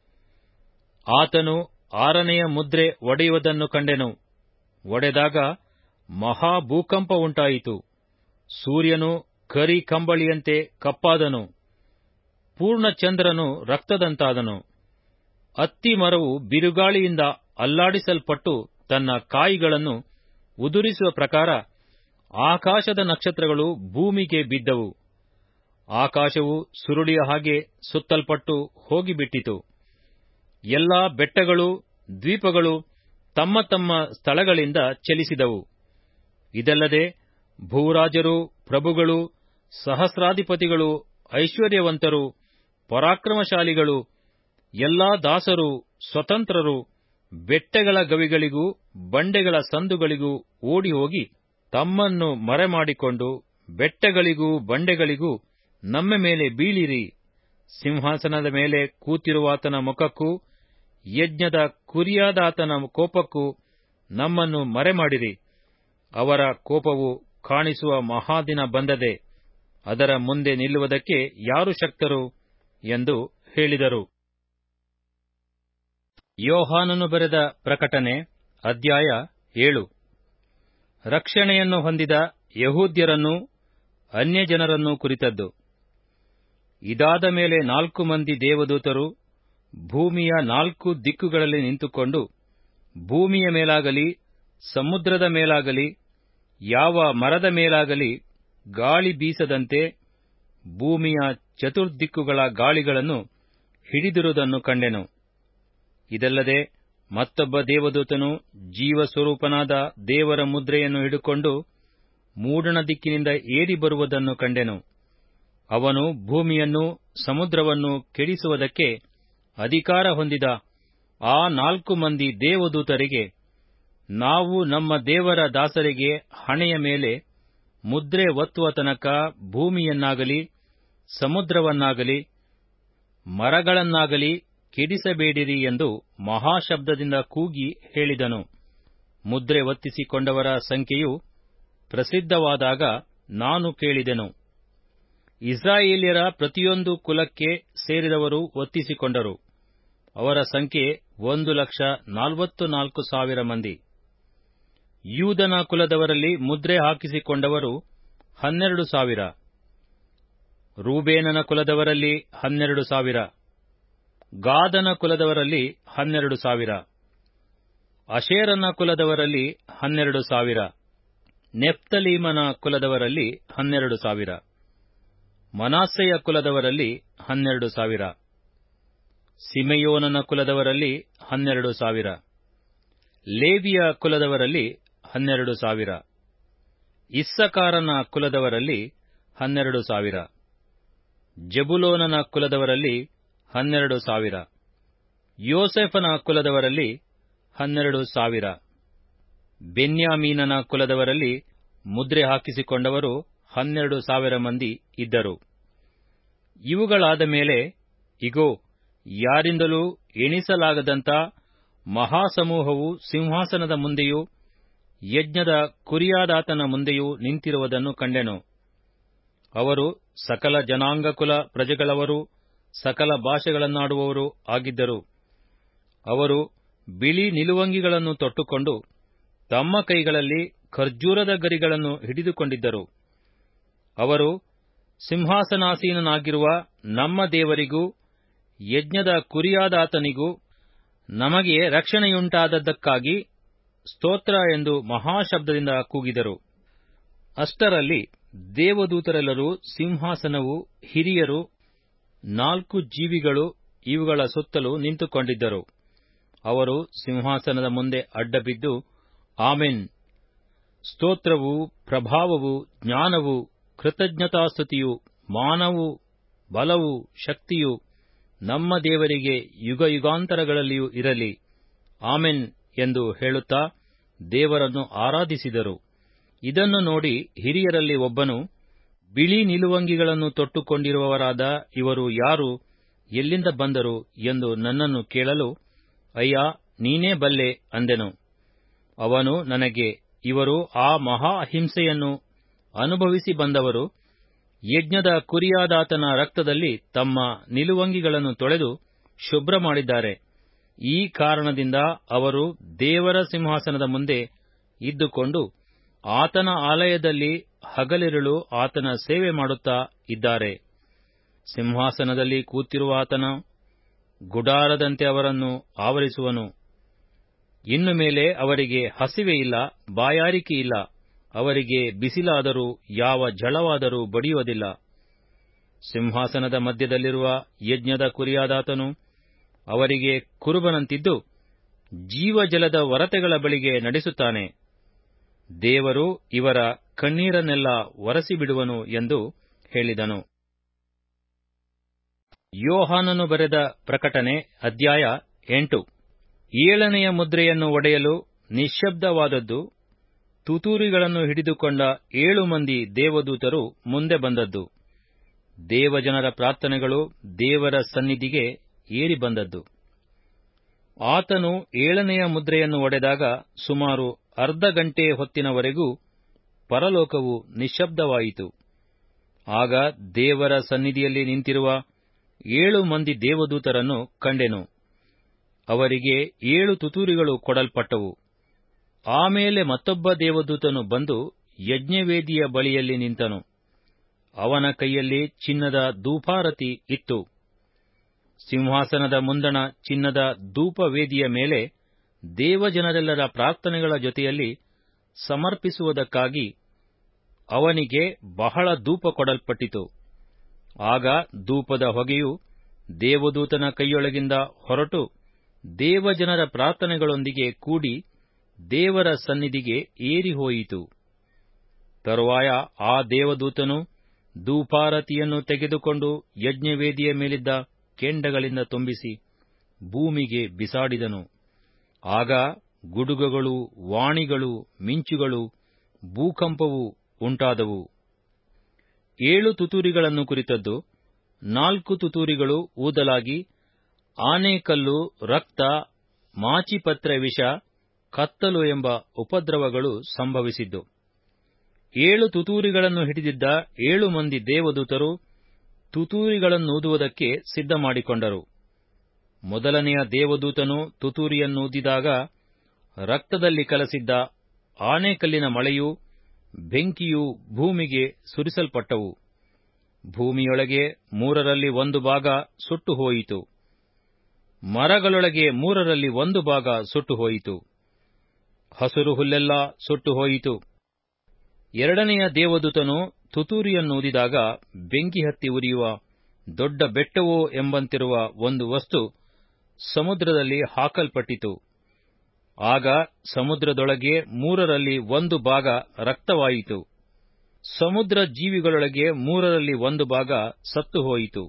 Speaker 1: ಆತನು ಆರನೆಯ ಮುದ್ರೆ ಒಡೆಯುವುದನ್ನು ಕಂಡೆನು ಒಡೆದಾಗ ಮಹಾಭೂಕಂಪ ಉಂಟಾಯಿತು ಸೂರ್ಯನು ಕರಿ ಕಂಬಳಿಯಂತೆ ಕಪ್ಪಾದನು ಪೂರ್ಣಚಂದ್ರನು ರಕ್ತದಂತಾದನು ಅತ್ತಿ ಮರವು ಬಿರುಗಾಳಿಯಿಂದ ಅಲ್ಲಾಡಿಸಲ್ಪಟ್ಟು ತನ್ನ ಕಾಯಿಗಳನ್ನು ಉದುರಿಸುವ ಪ್ರಕಾರ ಆಕಾಶದ ನಕ್ಷತ್ರಗಳು ಭೂಮಿಗೆ ಬಿದ್ದವು ಆಕಾಶವು ಸುರುಳಿಯ ಹಾಗೆ ಸುತ್ತಲ್ಪಟ್ಟು ಹೋಗಿಬಿಟ್ಟಿತು ಎಲ್ಲಾ ಬೆಟ್ಟಗಳು ದ್ವೀಪಗಳು ತಮ್ಮ ತಮ್ಮ ಸ್ಥಳಗಳಿಂದ ಚಲಿಸಿದವು ಇದಲ್ಲದೆ ಭೂರಾಜರು ಪ್ರಭುಗಳು ಸಹಸ್ರಾಧಿಪತಿಗಳು ಐಶ್ವರ್ಯವಂತರು ಪರಾಕ್ರಮಶಾಲಿಗಳು ಎಲ್ಲಾ ದಾಸರು ಸ್ವತಂತ್ರರು ಬೆಟ್ಟಗಳ ಗವಿಗಳಿಗೂ ಬಂಡೆಗಳ ಸಂದುಗಳಿಗೂ ಓಡಿ ಹೋಗಿ ತಮ್ಮನ್ನು ಮರೆಮಾಡಿಕೊಂಡು ಬೆಟ್ಟಗಳಿಗೂ ಬಂಡೆಗಳಿಗೂ ನಮ್ಮ ಮೇಲೆ ಬೀಳಿರಿ ಸಿಂಹಾಸನದ ಮೇಲೆ ಕೂತಿರುವಾತನ ಮುಖಕ್ಕೂ ಯಜ್ಞದ ಕುರಿಯಾದಾತನ ಕೋಪಕ್ಕೂ ನಮ್ಮನ್ನು ಮರೆಮಾಡಿರಿ ಅವರ ಕೋಪವು ಕಾಣಿಸುವ ಮಹಾದಿನ ಬಂದದೆ ಅದರ ಮುಂದೆ ನಿಲ್ಲುವುದಕ್ಕೆ ಯಾರು ಶಕ್ತರು ಎಂದು ಹೇಳಿದರು ಯೋಹಾನನು ಬರೆದ ಪ್ರಕಟಣೆ ಅಧ್ಯಾಯ ಏಳು ರಕ್ಷಣೆಯನ್ನು ಹೊಂದಿದ ಯಹೂದ್ಯರನ್ನೂ ಅನ್ಯಜನರನ್ನೂ ಕುರಿತದ್ದು ಇದಾದ ಮೇಲೆ ನಾಲ್ಕು ಮಂದಿ ದೇವದೂತರು ಭೂಮಿಯ ನಾಲ್ಕು ದಿಕ್ಕುಗಳಲ್ಲಿ ನಿಂತುಕೊಂಡು ಭೂಮಿಯ ಮೇಲಾಗಲಿ ಸಮುದ್ರದ ಮೇಲಾಗಲಿ ಯಾವ ಮರದ ಮೇಲಾಗಲಿ ಗಾಳಿ ಬೀಸದಂತೆ ಭೂಮಿಯ ಚತುರ್ದಿಕ್ಕುಗಳ ಗಾಳಿಗಳನ್ನು ಹಿಡಿದಿರುವುದನ್ನು ಕಂಡೆನು ಇದಲ್ಲದೆ ಮತ್ತೊಬ್ಬ ದೇವದೂತನು ಜೀವಸ್ವರೂಪನಾದ ದೇವರ ಮುದ್ರೆಯನ್ನು ಹಿಡುಕೊಂಡು ಮೂಡಣ ದಿಕ್ಕಿನಿಂದ ಏರಿ ಬರುವುದನ್ನು ಕಂಡೆನು ಅವನು ಭೂಮಿಯನ್ನು ಸಮುದ್ರವನ್ನು ಕೆಡಿಸುವುದಕ್ಕೆ ಅಧಿಕಾರ ಹೊಂದಿದ ಆ ನಾಲ್ಕು ಮಂದಿ ದೇವದೂತರಿಗೆ ನಾವು ನಮ್ಮ ದೇವರ ದಾಸರಿಗೆ ಹಣೆಯ ಮೇಲೆ ಮುದ್ರೆ ಒತ್ತುವ ತನಕ ಭೂಮಿಯನ್ನಾಗಲಿ ಸಮುದ್ರವನ್ನಾಗಲಿ ಮರಗಳನ್ನಾಗಲಿ ಕೆಡಿಸಬೇಡಿರಿ ಎಂದು ಮಹಾಶಬ್ದದಿಂದ ಕೂಗಿ ಹೇಳಿದನು ಮುದ್ರೆ ಒತ್ತಿಸಿಕೊಂಡವರ ಸಂಖ್ಯೆಯು ಪ್ರಸಿದ್ಧವಾದಾಗ ನಾನು ಕೇಳಿದೆನು ಇಸ್ರಾಯೇಲ್ಯರ ಪ್ರತಿಯೊಂದು ಕುಲಕ್ಕೆ ಸೇರಿದವರು ಒತ್ತಿಸಿಕೊಂಡರು ಅವರ ಸಂಖ್ಯೆ ಒಂದು ಲಕ್ಷ ನಲವತ್ತು ನಾಲ್ಕು ಸಾವಿರ ಮಂದಿ ಯೂದನ ಕುಲದವರಲ್ಲಿ ಮುದ್ರೆ ಹಾಕಿಸಿಕೊಂಡವರು ಹನ್ನೆರಡು ಸಾವಿರ ರೂಬೇನನ ಕುಲದವರಲ್ಲಿ ಹನ್ನೆರಡು ಸಾವಿರ ಗಾದನ ಕುಲದವರಲ್ಲಿ ಹನ್ನೆರಡು ಸಾವಿರ ಅಶೇರನ ಕುಲದವರಲ್ಲಿ ಹನ್ನೆರಡು ಸಾವಿರ ನೆಫ್ತಲೀಮನ ಕುಲದವರಲ್ಲಿ ಹನ್ನೆರಡು ಸಾವಿರ ಮನಾಸ್ಸೆಯ ಕುಲದವರಲ್ಲಿ ಹನ್ನೆರಡು ಸಾವಿರ ಸಿಮೆಯೋನನ ಕುಲದವರಲ್ಲಿ ಹನ್ನೆರಡು ಸಾವಿರ ಲೇವಿಯ ಕುಲದವರಲ್ಲಿ ಹನ್ನೆರಡು ಸಾವಿರ ಇಸ್ಸಕಾರನ ಕುಲದವರಲ್ಲಿ ಹನ್ನೆರಡು ಸಾವಿರ ಜಬುಲೋನನ ಕುಲದವರಲ್ಲಿ ಹನ್ನೆರಡು ಸಾವಿರ ಯೋಸೆಫನ ಕುಲದವರಲ್ಲಿ ಹನ್ನೆರಡು ಸಾವಿರ ಬೆನ್ಯಾಮೀನನ ಕುಲದವರಲ್ಲಿ ಮುದ್ರೆ ಹಾಕಿಸಿಕೊಂಡವರು ಹನ್ನೆರಡು ಸಾವಿರ ಮಂದಿ ಇದ್ದರು ಇವುಗಳಾದ ಮೇಲೆ ಇಗೋ ಯಾರಿಂದಲೂ ಎಣಿಸಲಾಗದಂಥ ಮಹಾಸಮೂಹವು ಸಿಂಹಾಸನದ ಮುಂದೆಯೂ ಯಜ್ಞದ ಕುರಿಯಾದಾತನ ಮುಂದೆಯೂ ನಿಂತಿರುವುದನ್ನು ಕಂಡೆನು ಅವರು ಸಕಲ ಜನಾಂಗಕುಲ ಪ್ರಜೆಗಳವರು ಸಕಲ ಭಾಷೆಗಳನ್ನಾಡುವವರು ಆಗಿದ್ದರು ಅವರು ಬಿಳಿ ನಿಲುವಂಗಿಗಳನ್ನು ತೊಟ್ಟುಕೊಂಡು ತಮ್ಮ ಕೈಗಳಲ್ಲಿ ಖರ್ಜೂರದ ಗರಿಗಳನ್ನು ಹಿಡಿದುಕೊಂಡಿದ್ದರು ಅವರು ಸಿಂಹಾಸನಾಸೀನನಾಗಿರುವ ನಮ್ಮ ದೇವರಿಗೂ ಯಜ್ಞದ ಕುರಿಯಾದಾತನಿಗೂ ನಮಗೆ ರಕ್ಷಣೆಯುಂಟಾದದ್ದಕ್ಕಾಗಿ ಸ್ತೋತ್ರ ಎಂದು ಮಹಾಶಬ್ದದಿಂದ ಕೂಗಿದರು ಅಷ್ಟರಲ್ಲಿ ದೇವದೂತರೆಲ್ಲರೂ ಸಿಂಹಾಸನವು ಹಿರಿಯರು ನಾಲ್ಕು ಜೀವಿಗಳು ಇವುಗಳ ಸುತ್ತಲೂ ನಿಂತುಕೊಂಡಿದ್ದರು ಅವರು ಸಿಂಹಾಸನದ ಮುಂದೆ ಅಡ್ಡಬಿದ್ದು ಆಮೆನ್ ಸ್ತೋತ್ರವು ಪ್ರಭಾವವು ಜ್ಞಾನವು ಕೃತಜ್ಞತಾಸ್ತುತಿಯು ಮಾನವು ಬಲವು ಶಕ್ತಿಯು ನಮ್ಮ ದೇವರಿಗೆ ಯುಗಯುಗಾಂತರಗಳಲ್ಲಿಯೂ ಇರಲಿ ಆಮೆನ್ ಎಂದು ಹೇಳುತ್ತಾ ದೇವರನ್ನು ಆರಾಧಿಸಿದರು ಇದನ್ನು ನೋಡಿ ಹಿರಿಯರಲ್ಲಿ ಒಬ್ಬನು ಬಿಳಿ ನಿಲುವಂಗಿಗಳನ್ನು ತೊಟ್ಟುಕೊಂಡಿರುವವರಾದ ಇವರು ಯಾರು ಎಲ್ಲಿಂದ ಬಂದರು ಎಂದು ನನ್ನನ್ನು ಕೇಳಲು ಅಯ್ಯ ನೀನೇ ಬಲ್ಲೆ ಅಂದೆನು ಅವನು ನನಗೆ ಇವರು ಆ ಮಹಾ ಹಿಂಸೆಯನ್ನು ಅನುಭವಿಸಿ ಬಂದವರು ಯಜ್ಞದ ಕುರಿಯಾದಾತನ ರಕ್ತದಲ್ಲಿ ತಮ್ಮ ನಿಲುವಂಗಿಗಳನ್ನು ತೊಳೆದು ಶುಭ್ರ ಮಾಡಿದ್ದಾರೆ ಈ ಕಾರಣದಿಂದ ಅವರು ದೇವರ ಸಿಂಹಾಸನದ ಮುಂದೆ ಇದ್ದುಕೊಂಡು ಆತನ ಆಲಯದಲ್ಲಿ ಹಗಲಿರುಳು ಆತನ ಸೇವೆ ಮಾಡುತ್ತಾ ಇದ್ದಾರೆ ಸಿಂಹಾಸನದಲ್ಲಿ ಕೂತಿರುವ ಆತನ ಗುಡಾರದಂತೆ ಅವರನ್ನು ಆವರಿಸುವನು ಇನ್ನು ಮೇಲೆ ಅವರಿಗೆ ಹಸಿವೆ ಇಲ್ಲ ಬಾಯಾರಿಕೆ ಇಲ್ಲ ಅವರಿಗೆ ಬಿಸಿಲಾದರೂ ಯಾವ ಝಳವಾದರೂ ಬಡಿಯುವುದಿಲ್ಲ ಸಿಂಹಾಸನದ ಮಧ್ಯದಲ್ಲಿರುವ ಯಜ್ಞದ ಕುರಿಯಾದಾತನು ಅವರಿಗೆ ಕುರುಬನಂತಿದ್ದು ಜೀವಜಲದ ವರತೆಗಳ ಬಳಿಗೆ ನಡೆಸುತ್ತಾನೆ ದೇವರು ಇವರ ಕಣ್ಣೀರನ್ನೆಲ್ಲ ಒರೆಸಿಬಿಡುವನು ಎಂದು ಹೇಳಿದನು ಯೋಹಾನನು ಬರೆದ ಪ್ರಕಟಣೆ ಅಧ್ಯಾಯ ಎಂಟು ಏಳನೆಯ ಮುದ್ರೆಯನ್ನು ಒಡೆಯಲು ನಿಶ್ಶಬ್ದವಾದದ್ದು ತುತೂರಿಗಳನ್ನು ಹಿಡಿದುಕೊಂಡ ಏಳು ಮಂದಿ ದೇವದೂತರು ಮುಂದೆ ಬಂದದ್ದು ದೇವಜನರ ಪ್ರಾರ್ಥನೆಗಳು ದೇವರ ಸನ್ನಿಧಿಗೆ ಏರಿ ಬಂದದ್ದು ಆತನು ಏಳನೆಯ ಮುದ್ರೆಯನ್ನು ಒಡೆದಾಗ ಸುಮಾರು ಅರ್ಧ ಗಂಟೆ ಹೊತ್ತಿನವರೆಗೂ ಪರಲೋಕವು ನಿಶ್ಶಬ್ದವಾಯಿತು ಆಗ ದೇವರ ಸನ್ನಿಧಿಯಲ್ಲಿ ನಿಂತಿರುವ ಏಳು ಮಂದಿ ದೇವದೂತರನ್ನು ಕಂಡೆನು ಅವರಿಗೆ ಏಳು ತುತೂರಿಗಳು ಕೊಡಲ್ಪಟ್ಟವು ಆಮೇಲೆ ಮತ್ತೊಬ್ಬ ದೇವದೂತನು ಬಂದು ಯಜ್ಞವೇದಿಯ ಬಳಿಯಲ್ಲಿ ನಿಂತನು ಅವನ ಕೈಯಲ್ಲಿ ಚಿನ್ನದ ಧೂಪಾರತಿ ಇತ್ತು ಸಿಂಹಾಸನದ ಮುಂದಣ ಚಿನ್ನದ ಧೂಪವೇದಿಯ ಮೇಲೆ ದೇವಜನರೆಲ್ಲರ ಪ್ರಾರ್ಥನೆಗಳ ಜೊತೆಯಲ್ಲಿ ಸಮರ್ಪಿಸುವುದಕ್ಕಾಗಿ ಅವನಿಗೆ ಬಹಳ ಧೂಪ ಕೊಡಲ್ಪಟ್ಟಿತು ಆಗ ಧೂಪದ ಹೊಗೆಯು ದೇವದೂತನ ಕೈಯೊಳಗಿಂದ ಹೊರಟು ದೇವಜನರ ಪ್ರಾರ್ಥನೆಗಳೊಂದಿಗೆ ಕೂಡಿ ದೇವರ ಸನ್ನಿಧಿಗೆ ಏರಿಹೋಯಿತು ತರುವಾಯ ಆ ದೇವದೂತನು ಧೂಪಾರತಿಯನ್ನು ತೆಗೆದುಕೊಂಡು ಯಜ್ಞವೇದಿಯ ಮೇಲಿದ್ದ ಕೆಂಡಗಳಿಂದ ತುಂಬಿಸಿ ಭೂಮಿಗೆ ಬಿಸಾಡಿದನು ಆಗ ಗುಡುಗುಗಳು ವಾಣಿಗಳು ಮಿಂಚುಗಳು ಭೂಕಂಪವು ಉಂಟಾದವು ಏಳು ತುತೂರಿಗಳನ್ನು ಕುರಿತದ್ದು ನಾಲ್ಕು ತುತೂರಿಗಳು ಊದಲಾಗಿ ಆನೆಕಲ್ಲು ರಕ್ತ ಮಾಚಿಪತ್ರೆ ವಿಷ ಕತ್ತಲು ಎಂಬ ಉಪದ್ರವಗಳು ಸಂಭವಿಸಿದ್ದು ಏಳು ತುತೂರಿಗಳನ್ನು ಹಿಡಿದಿದ್ದ ಏಳು ಮಂದಿ ದೇವದೂತರು ತುತೂರಿಗಳನ್ನೂದುವುದಕ್ಕೆ ಸಿದ್ಧ ಮಾಡಿಕೊಂಡರು ಮೊದಲನೆಯ ದೇವದೂತನು ತುತೂರಿಯನ್ನೂದಿದಾಗ ರಕ್ತದಲ್ಲಿ ಕಲಸಿದ್ದ ಆನೆಕಲ್ಲಿನ ಮಳೆಯೂ ಬೆಂಕಿಯೂ ಭೂಮಿಗೆ ಸುರಿಸಲ್ಪಟ್ಟವು ಭೂಮಿಯೊಳಗೆ ಮೂರರಲ್ಲಿ ಒಂದು ಭಾಗ ಸುಟ್ಟು ಹೋಯಿತು ಮರಗಳೊಳಗೆ ಮೂರರಲ್ಲಿ ಒಂದು ಭಾಗ ಸುಟ್ಟು ಹೋಯಿತು ಹಸುರು ಹುಲ್ಲೆಲ್ಲ ಸುಟ್ಟು ಹೋಯಿತು ಎರಡನೆಯ ದೇವದೂತನು ತುತೂರಿಯನ್ನೂದಿದಾಗ ಬೆಂಕಿ ಹತ್ತಿ ಉರಿಯುವ ದೊಡ್ಡ ಬೆಟ್ಟವೋ ಎಂಬಂತಿರುವ ಒಂದು ವಸ್ತು ಸಮುದ್ರದಲ್ಲಿ ಹಾಕಲ್ಪಟ್ಟಿತು ಆಗ ಸಮುದ್ರದೊಳಗೆ ಮೂರರಲ್ಲಿ ಒಂದು ಭಾಗ ರಕ್ತವಾಯಿತು ಸಮುದ್ರ ಜೀವಿಗಳೊಳಗೆ ಮೂರರಲ್ಲಿ ಒಂದು ಭಾಗ ಸತ್ತು ಹೋಯಿತು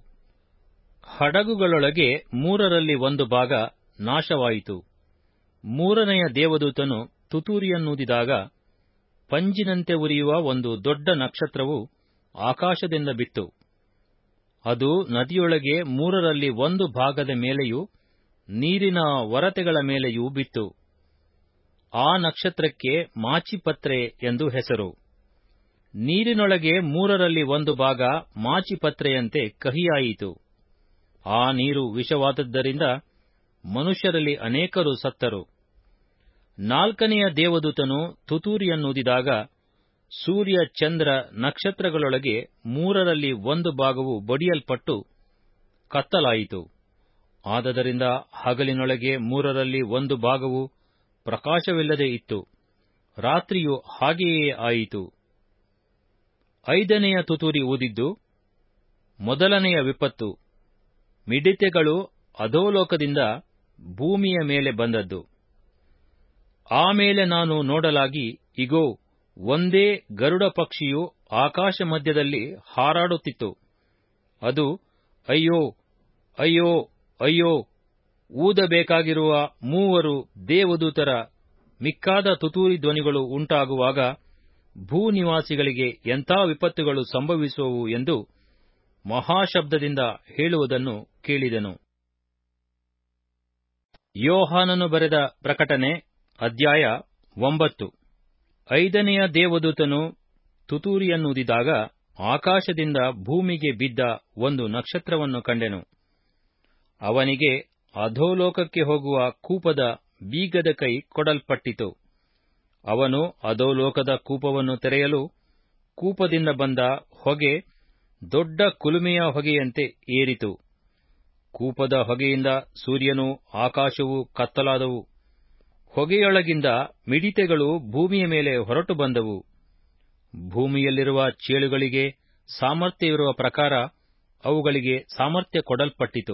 Speaker 1: ಹಡಗುಗಳೊಳಗೆ ಮೂರರಲ್ಲಿ ಒಂದು ಭಾಗ ನಾಶವಾಯಿತು ಮೂರನೆಯ ದೇವದೂತನು ತುತೂರಿಯನ್ನೂದಿದಾಗ ಪಂಜಿನಂತೆ ಉರಿಯುವ ಒಂದು ದೊಡ್ಡ ನಕ್ಷತ್ರವು ಆಕಾಶದಿಂದ ಬಿತ್ತು ಅದು ನದಿಯೊಳಗೆ ಮೂರರಲ್ಲಿ ಒಂದು ಭಾಗದ ಮೇಲೆಯೂ ನೀರಿನ ಒರತೆಗಳ ಮೇಲೆಯೂ ಬಿತ್ತು ಆ ನಕ್ಷತ್ರಕ್ಕೆ ಮಾಚಿಪತ್ರೆ ಎಂದು ಹೆಸರು ನೀರಿನೊಳಗೆ ಮೂರರಲ್ಲಿ ಒಂದು ಭಾಗ ಮಾಚಿಪತ್ರೆಯಂತೆ ಕಹಿಯಾಯಿತು ಆ ನೀರು ವಿಷವಾದದ್ದರಿಂದ ಮನುಷ್ಯರಲ್ಲಿ ಅನೇಕರು ಸತ್ತರು ನಾಲ್ಕನೆಯ ದೇವದೂತನು ತುತೂರಿಯನ್ನೂದಿದಾಗ ಸೂರ್ಯ ಚಂದ್ರ ನಕ್ಷತ್ರಗಳೊಳಗೆ ಮೂರರಲ್ಲಿ ಒಂದು ಭಾಗವು ಬಡಿಯಲ್ಪಟ್ಟು ಕತ್ತಲಾಯಿತು ಆದದರಿಂದ ಹಗಲಿನೊಳಗೆ ಮೂರರಲ್ಲಿ ಒಂದು ಭಾಗವು ಪ್ರಕಾಶವಿಲ್ಲದೆ ಇತ್ತು ರಾತ್ರಿಯು ಹಾಗೆಯೇ ಆಯಿತು ಐದನೆಯ ತುತೂರಿ ಊದಿದ್ದು ಮೊದಲನೆಯ ವಿಪತ್ತು ಮಿಡಿತೆಗಳು ಅಧೋಲೋಕದಿಂದ ಭೂಮಿಯ ಮೇಲೆ ಬಂದದ್ದು ಆಮೇಲೆ ನಾನು ನೋಡಲಾಗಿ ಇಗೋ ಒಂದೇ ಗರುಡ ಪಕ್ಷಿಯು ಆಕಾಶ ಮಧ್ಯದಲ್ಲಿ ಹಾರಾಡುತ್ತಿತ್ತು ಅದು ಅಯ್ಯೋ ಅಯ್ಯೋ ಅಯ್ಯೋ ಊದಬೇಕಾಗಿರುವ ಮೂವರು ದೇವದೂತರ ಮಿಕ್ಕಾದ ತುತೂರಿ ಧ್ವನಿಗಳು ಉಂಟಾಗುವಾಗ ಭೂನಿವಾಸಿಗಳಿಗೆ ಎಂಥ ವಿಪತ್ತುಗಳು ಸಂಭವಿಸುವವು ಎಂದು ಮಹಾಶಬ್ದದಿಂದ ಹೇಳುವುದನ್ನು ಕೇಳಿದೆನು ಯೋಹಾನನು ಬರೆದ ಪ್ರಕಟಣೆ ಅಧ್ಯಾಯ ಒಂಬತ್ತು ಐದನೆಯ ದೇವದೂತನು ತುತೂರಿಯನ್ನೂದಿದಾಗ ಆಕಾಶದಿಂದ ಭೂಮಿಗೆ ಬಿದ್ದ ಒಂದು ನಕ್ಷತ್ರವನ್ನು ಕಂಡೆನು ಅವನಿಗೆ ಅಧೋಲೋಕಕ್ಕೆ ಹೋಗುವ ಕೂಪದ ಬೀಗದ ಕೈ ಕೊಡಲ್ಪಟ್ಟಿತು ಅವನು ಅಧೋಲೋಕದ ಕೂಪವನ್ನು ತೆರೆಯಲು ಕೂಪದಿಂದ ಬಂದ ಹೊಗೆ ದೊಡ್ಡ ಕುಲುಮೆಯ ಹೊಗೆಯಂತೆ ಏರಿತು ಕೂಪದ ಹೊಗೆಯಿಂದ ಸೂರ್ಯನೂ ಆಕಾಶವೂ ಕತ್ತಲಾದವು ಹೊಗೆಯೊಳಗಿಂದ ಮಿಡಿತೆಗಳು ಭೂಮಿಯ ಮೇಲೆ ಹೊರಟು ಬಂದವು ಭೂಮಿಯಲ್ಲಿರುವ ಚೇಳುಗಳಿಗೆ ಸಾಮರ್ಥ್ಯವಿರುವ ಪ್ರಕಾರ ಅವುಗಳಿಗೆ ಸಾಮರ್ಥ್ಯ ಕೊಡಲ್ಪಟ್ಟಿತು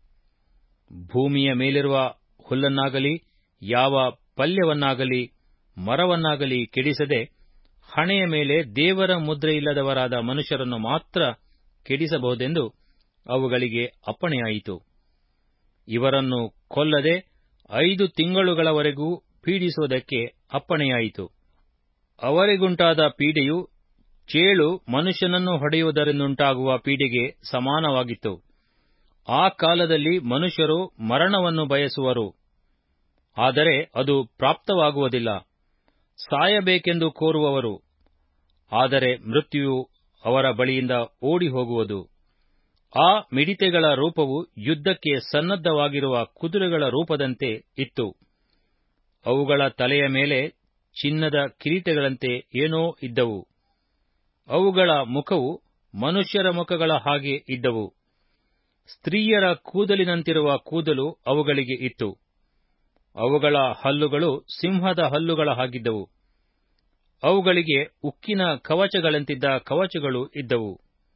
Speaker 1: ಭೂಮಿಯ ಮೇಲಿರುವ ಹುಲ್ಲನ್ನಾಗಲಿ ಯಾವ ಪಲ್ಯವನ್ನಾಗಲಿ ಮರವನ್ನಾಗಲಿ ಕೆಡಿಸದೆ ಹಣೆಯ ಮೇಲೆ ದೇವರ ಮುದ್ರೆಯಿಲ್ಲದವರಾದ ಮನುಷ್ಯರನ್ನು ಮಾತ್ರ ಕೆಡಿಸಬಹುದೆಂದು ಅವುಗಳಿಗೆ ಅಪ್ಪಣೆಯಾಯಿತು ಇವರನ್ನು ಕೊಲ್ಲದೆ ಐದು ತಿಂಗಳುಗಳವರೆಗೂ ಪೀಡಿಸುವುದಕ್ಕೆ ಅಪ್ಪಣೆಯಾಯಿತು ಅವರಿಗುಂಟಾದ ಪೀಡೆಯು ಚೇಳು ಮನುಷ್ಯನನ್ನು ಹೊಡೆಯುವುದರಿಂದುಂಟಾಗುವ ಪೀಡೆಗೆ ಸಮಾನವಾಗಿತ್ತು ಆ ಕಾಲದಲ್ಲಿ ಮನುಷ್ಯರು ಮರಣವನ್ನು ಬಯಸುವರು ಆದರೆ ಅದು ಪ್ರಾಪ್ತವಾಗುವುದಿಲ್ಲ ಸಾಯಬೇಕೆಂದು ಕೋರುವವರು ಆದರೆ ಮೃತ್ಯುವು ಅವರ ಬಳಿಯಿಂದ ಓಡಿ ಹೋಗುವುದು ಆ ಮಿಡಿತೆಗಳ ರೂಪವು ಯುದ್ಧಕ್ಕೆ ಸನ್ನದ್ಧವಾಗಿರುವ ಕುದುರೆಗಳ ರೂಪದಂತೆ ಇತ್ತು ಅವುಗಳ ತಲೆಯ ಮೇಲೆ ಚಿನ್ನದ ಕಿರೀಟಗಳಂತೆ ಏನೋ ಇದ್ದವು ಅವುಗಳ ಮುಖವು ಮನುಷ್ಯರ ಮುಖಗಳ ಹಾಗೆ ಇದ್ದವು ಸ್ತ್ರೀಯರ ಕೂದಲಿನಂತಿರುವ ಕೂದಲು ಅವುಗಳಿಗೆ ಇತ್ತು ಅವುಗಳ ಹಲ್ಲುಗಳು ಸಿಂಹದ ಹಲ್ಲುಗಳ ಹಾಗಿದ್ದವು ಅವುಗಳಿಗೆ ಉಕ್ಕಿನ ಕವಚಗಳಂತಿದ್ದ ಕವಚಗಳು ಇದ್ದವು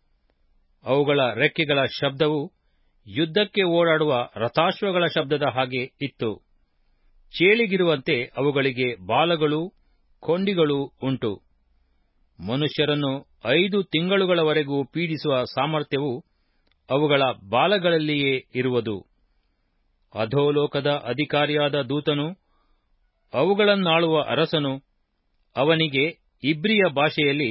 Speaker 1: ಅವುಗಳ ರೆಕ್ಕೆಗಳ ಶಬ್ದವು ಯುದ್ಧಕ್ಕೆ ಓಡಾಡುವ ರಥಾಶ್ವಗಳ ಶಬ್ದದ ಹಾಗೆ ಇತ್ತು ಚೇಳಿಗಿರುವಂತೆ ಅವುಗಳಿಗೆ ಬಾಲಗಳೂ ಕೊಂಡಿಗಳೂ ಉಂಟು ಮನುಷ್ಯರನ್ನು ಐದು ತಿಂಗಳುಗಳವರೆಗೂ ಪೀಡಿಸುವ ಸಾಮರ್ಥ್ಯವು ಅವುಗಳ ಬಾಲಗಳಲ್ಲಿಯೇ ಇರುವುದು ಅಧೋಲೋಕದ ಅಧಿಕಾರಿಯಾದ ದೂತನು ಅವುಗಳನ್ನಾಳುವ ಅರಸನು ಅವನಿಗೆ ಇಬ್ರಿಯ ಭಾಷೆಯಲ್ಲಿ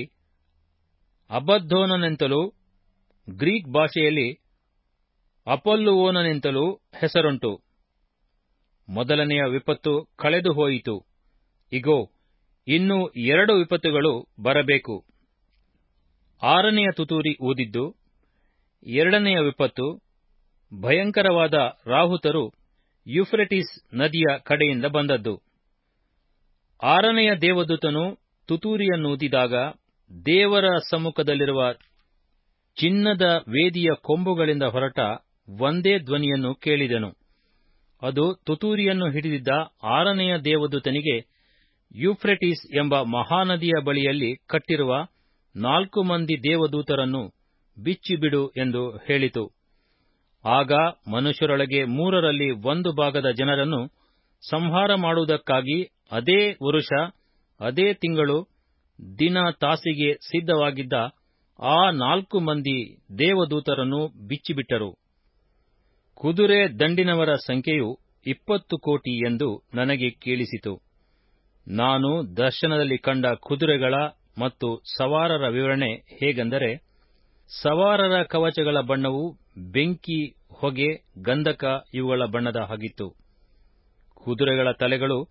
Speaker 1: ಅಬದ್ದೋನನೆಂತಲೂ ಗ್ರೀಕ್ ಭಾಷೆಯಲ್ಲಿ ಅಪೊಲ್ಲುವೋನನೆಂತಲೂ ಹೆಸರುಂಟು ಮೊದಲನೆಯ ವಿಪತ್ತು ಕಳೆದು ಹೋಯಿತು ಇಗೋ ಇನ್ನೂ ಎರಡು ವಿಪತ್ತುಗಳು ಬರಬೇಕು ಆರನೆಯ ತುತೂರಿ ಊದಿದ್ದು ಎರಡನೆಯ ವಿಪತ್ತು ಭಯಂಕರವಾದ ರಾಹುತರು ಯುಫ್ರೆಟಿಸ್ ನದಿಯ ಕಡೆಯಿಂದ ಬಂದದ್ದು ಆರನೆಯ ದೇವದೂತನು ತುತೂರಿಯನ್ನೂದಿದಾಗ ದೇವರ ಸಮ್ಮುಖದಲ್ಲಿರುವ ಚಿನ್ನದ ವೇದಿಯ ಕೊಂಬುಗಳಿಂದ ಹೊರಟ ಒಂದೇ ಧ್ವನಿಯನ್ನು ಕೇಳಿದೆನು ಅದು ತುತೂರಿಯನ್ನು ಹಿಡಿದಿದ್ದ ಆರನೆಯ ದೇವದೂತನಿಗೆ ಯೂಫ್ರೆಟಿಸ್ ಎಂಬ ಮಹಾನದಿಯ ಬಳಿಯಲ್ಲಿ ಕಟ್ಟಿರುವ ನಾಲ್ಕು ಮಂದಿ ದೇವದೂತರನ್ನು ಬಿಚ್ಚಿಬಿಡು ಎಂದು ಹೇಳಿತು ಆಗ ಮನುಷ್ಯರೊಳಗೆ ಮೂರರಲ್ಲಿ ಒಂದು ಭಾಗದ ಜನರನ್ನು ಸಂಹಾರ ಮಾಡುವುದಕ್ಕಾಗಿ ಅದೇ ವರುಷ ಅದೇ ತಿಂಗಳು ದಿನ ತಾಸಿಗೆ ಸಿದ್ಧವಾಗಿದ್ದ ಆ ನಾಲ್ಕು ಮಂದಿ ದೇವದೂತರನ್ನು ಬಿಚ್ಚಿಬಿಟ್ಟರು ಕುದುರೆ ದಂಡಿನವರ ಸಂಖ್ಯೆಯು ಇಪ್ಪತ್ತು ಕೋಟಿ ಎಂದು ನನಗೆ ಕೇಳಿಸಿತು ನಾನು ದರ್ಶನದಲ್ಲಿ ಕಂಡ ಕುದುರೆಗಳ ಮತ್ತು ಸವಾರರ ವಿವರಣೆ ಹೇಗೆಂದರೆ ಸವಾರರ ಕವಚಗಳ ಬಣ್ಣವು ಬೆಂಕಿ ಹೊಗೆ ಗಂಧಕ ಇವುಗಳ ಬಣ್ಣದ ಹಾಗಿತ್ತು ಕುದುರೆಗಳ ತಲೆಗಳು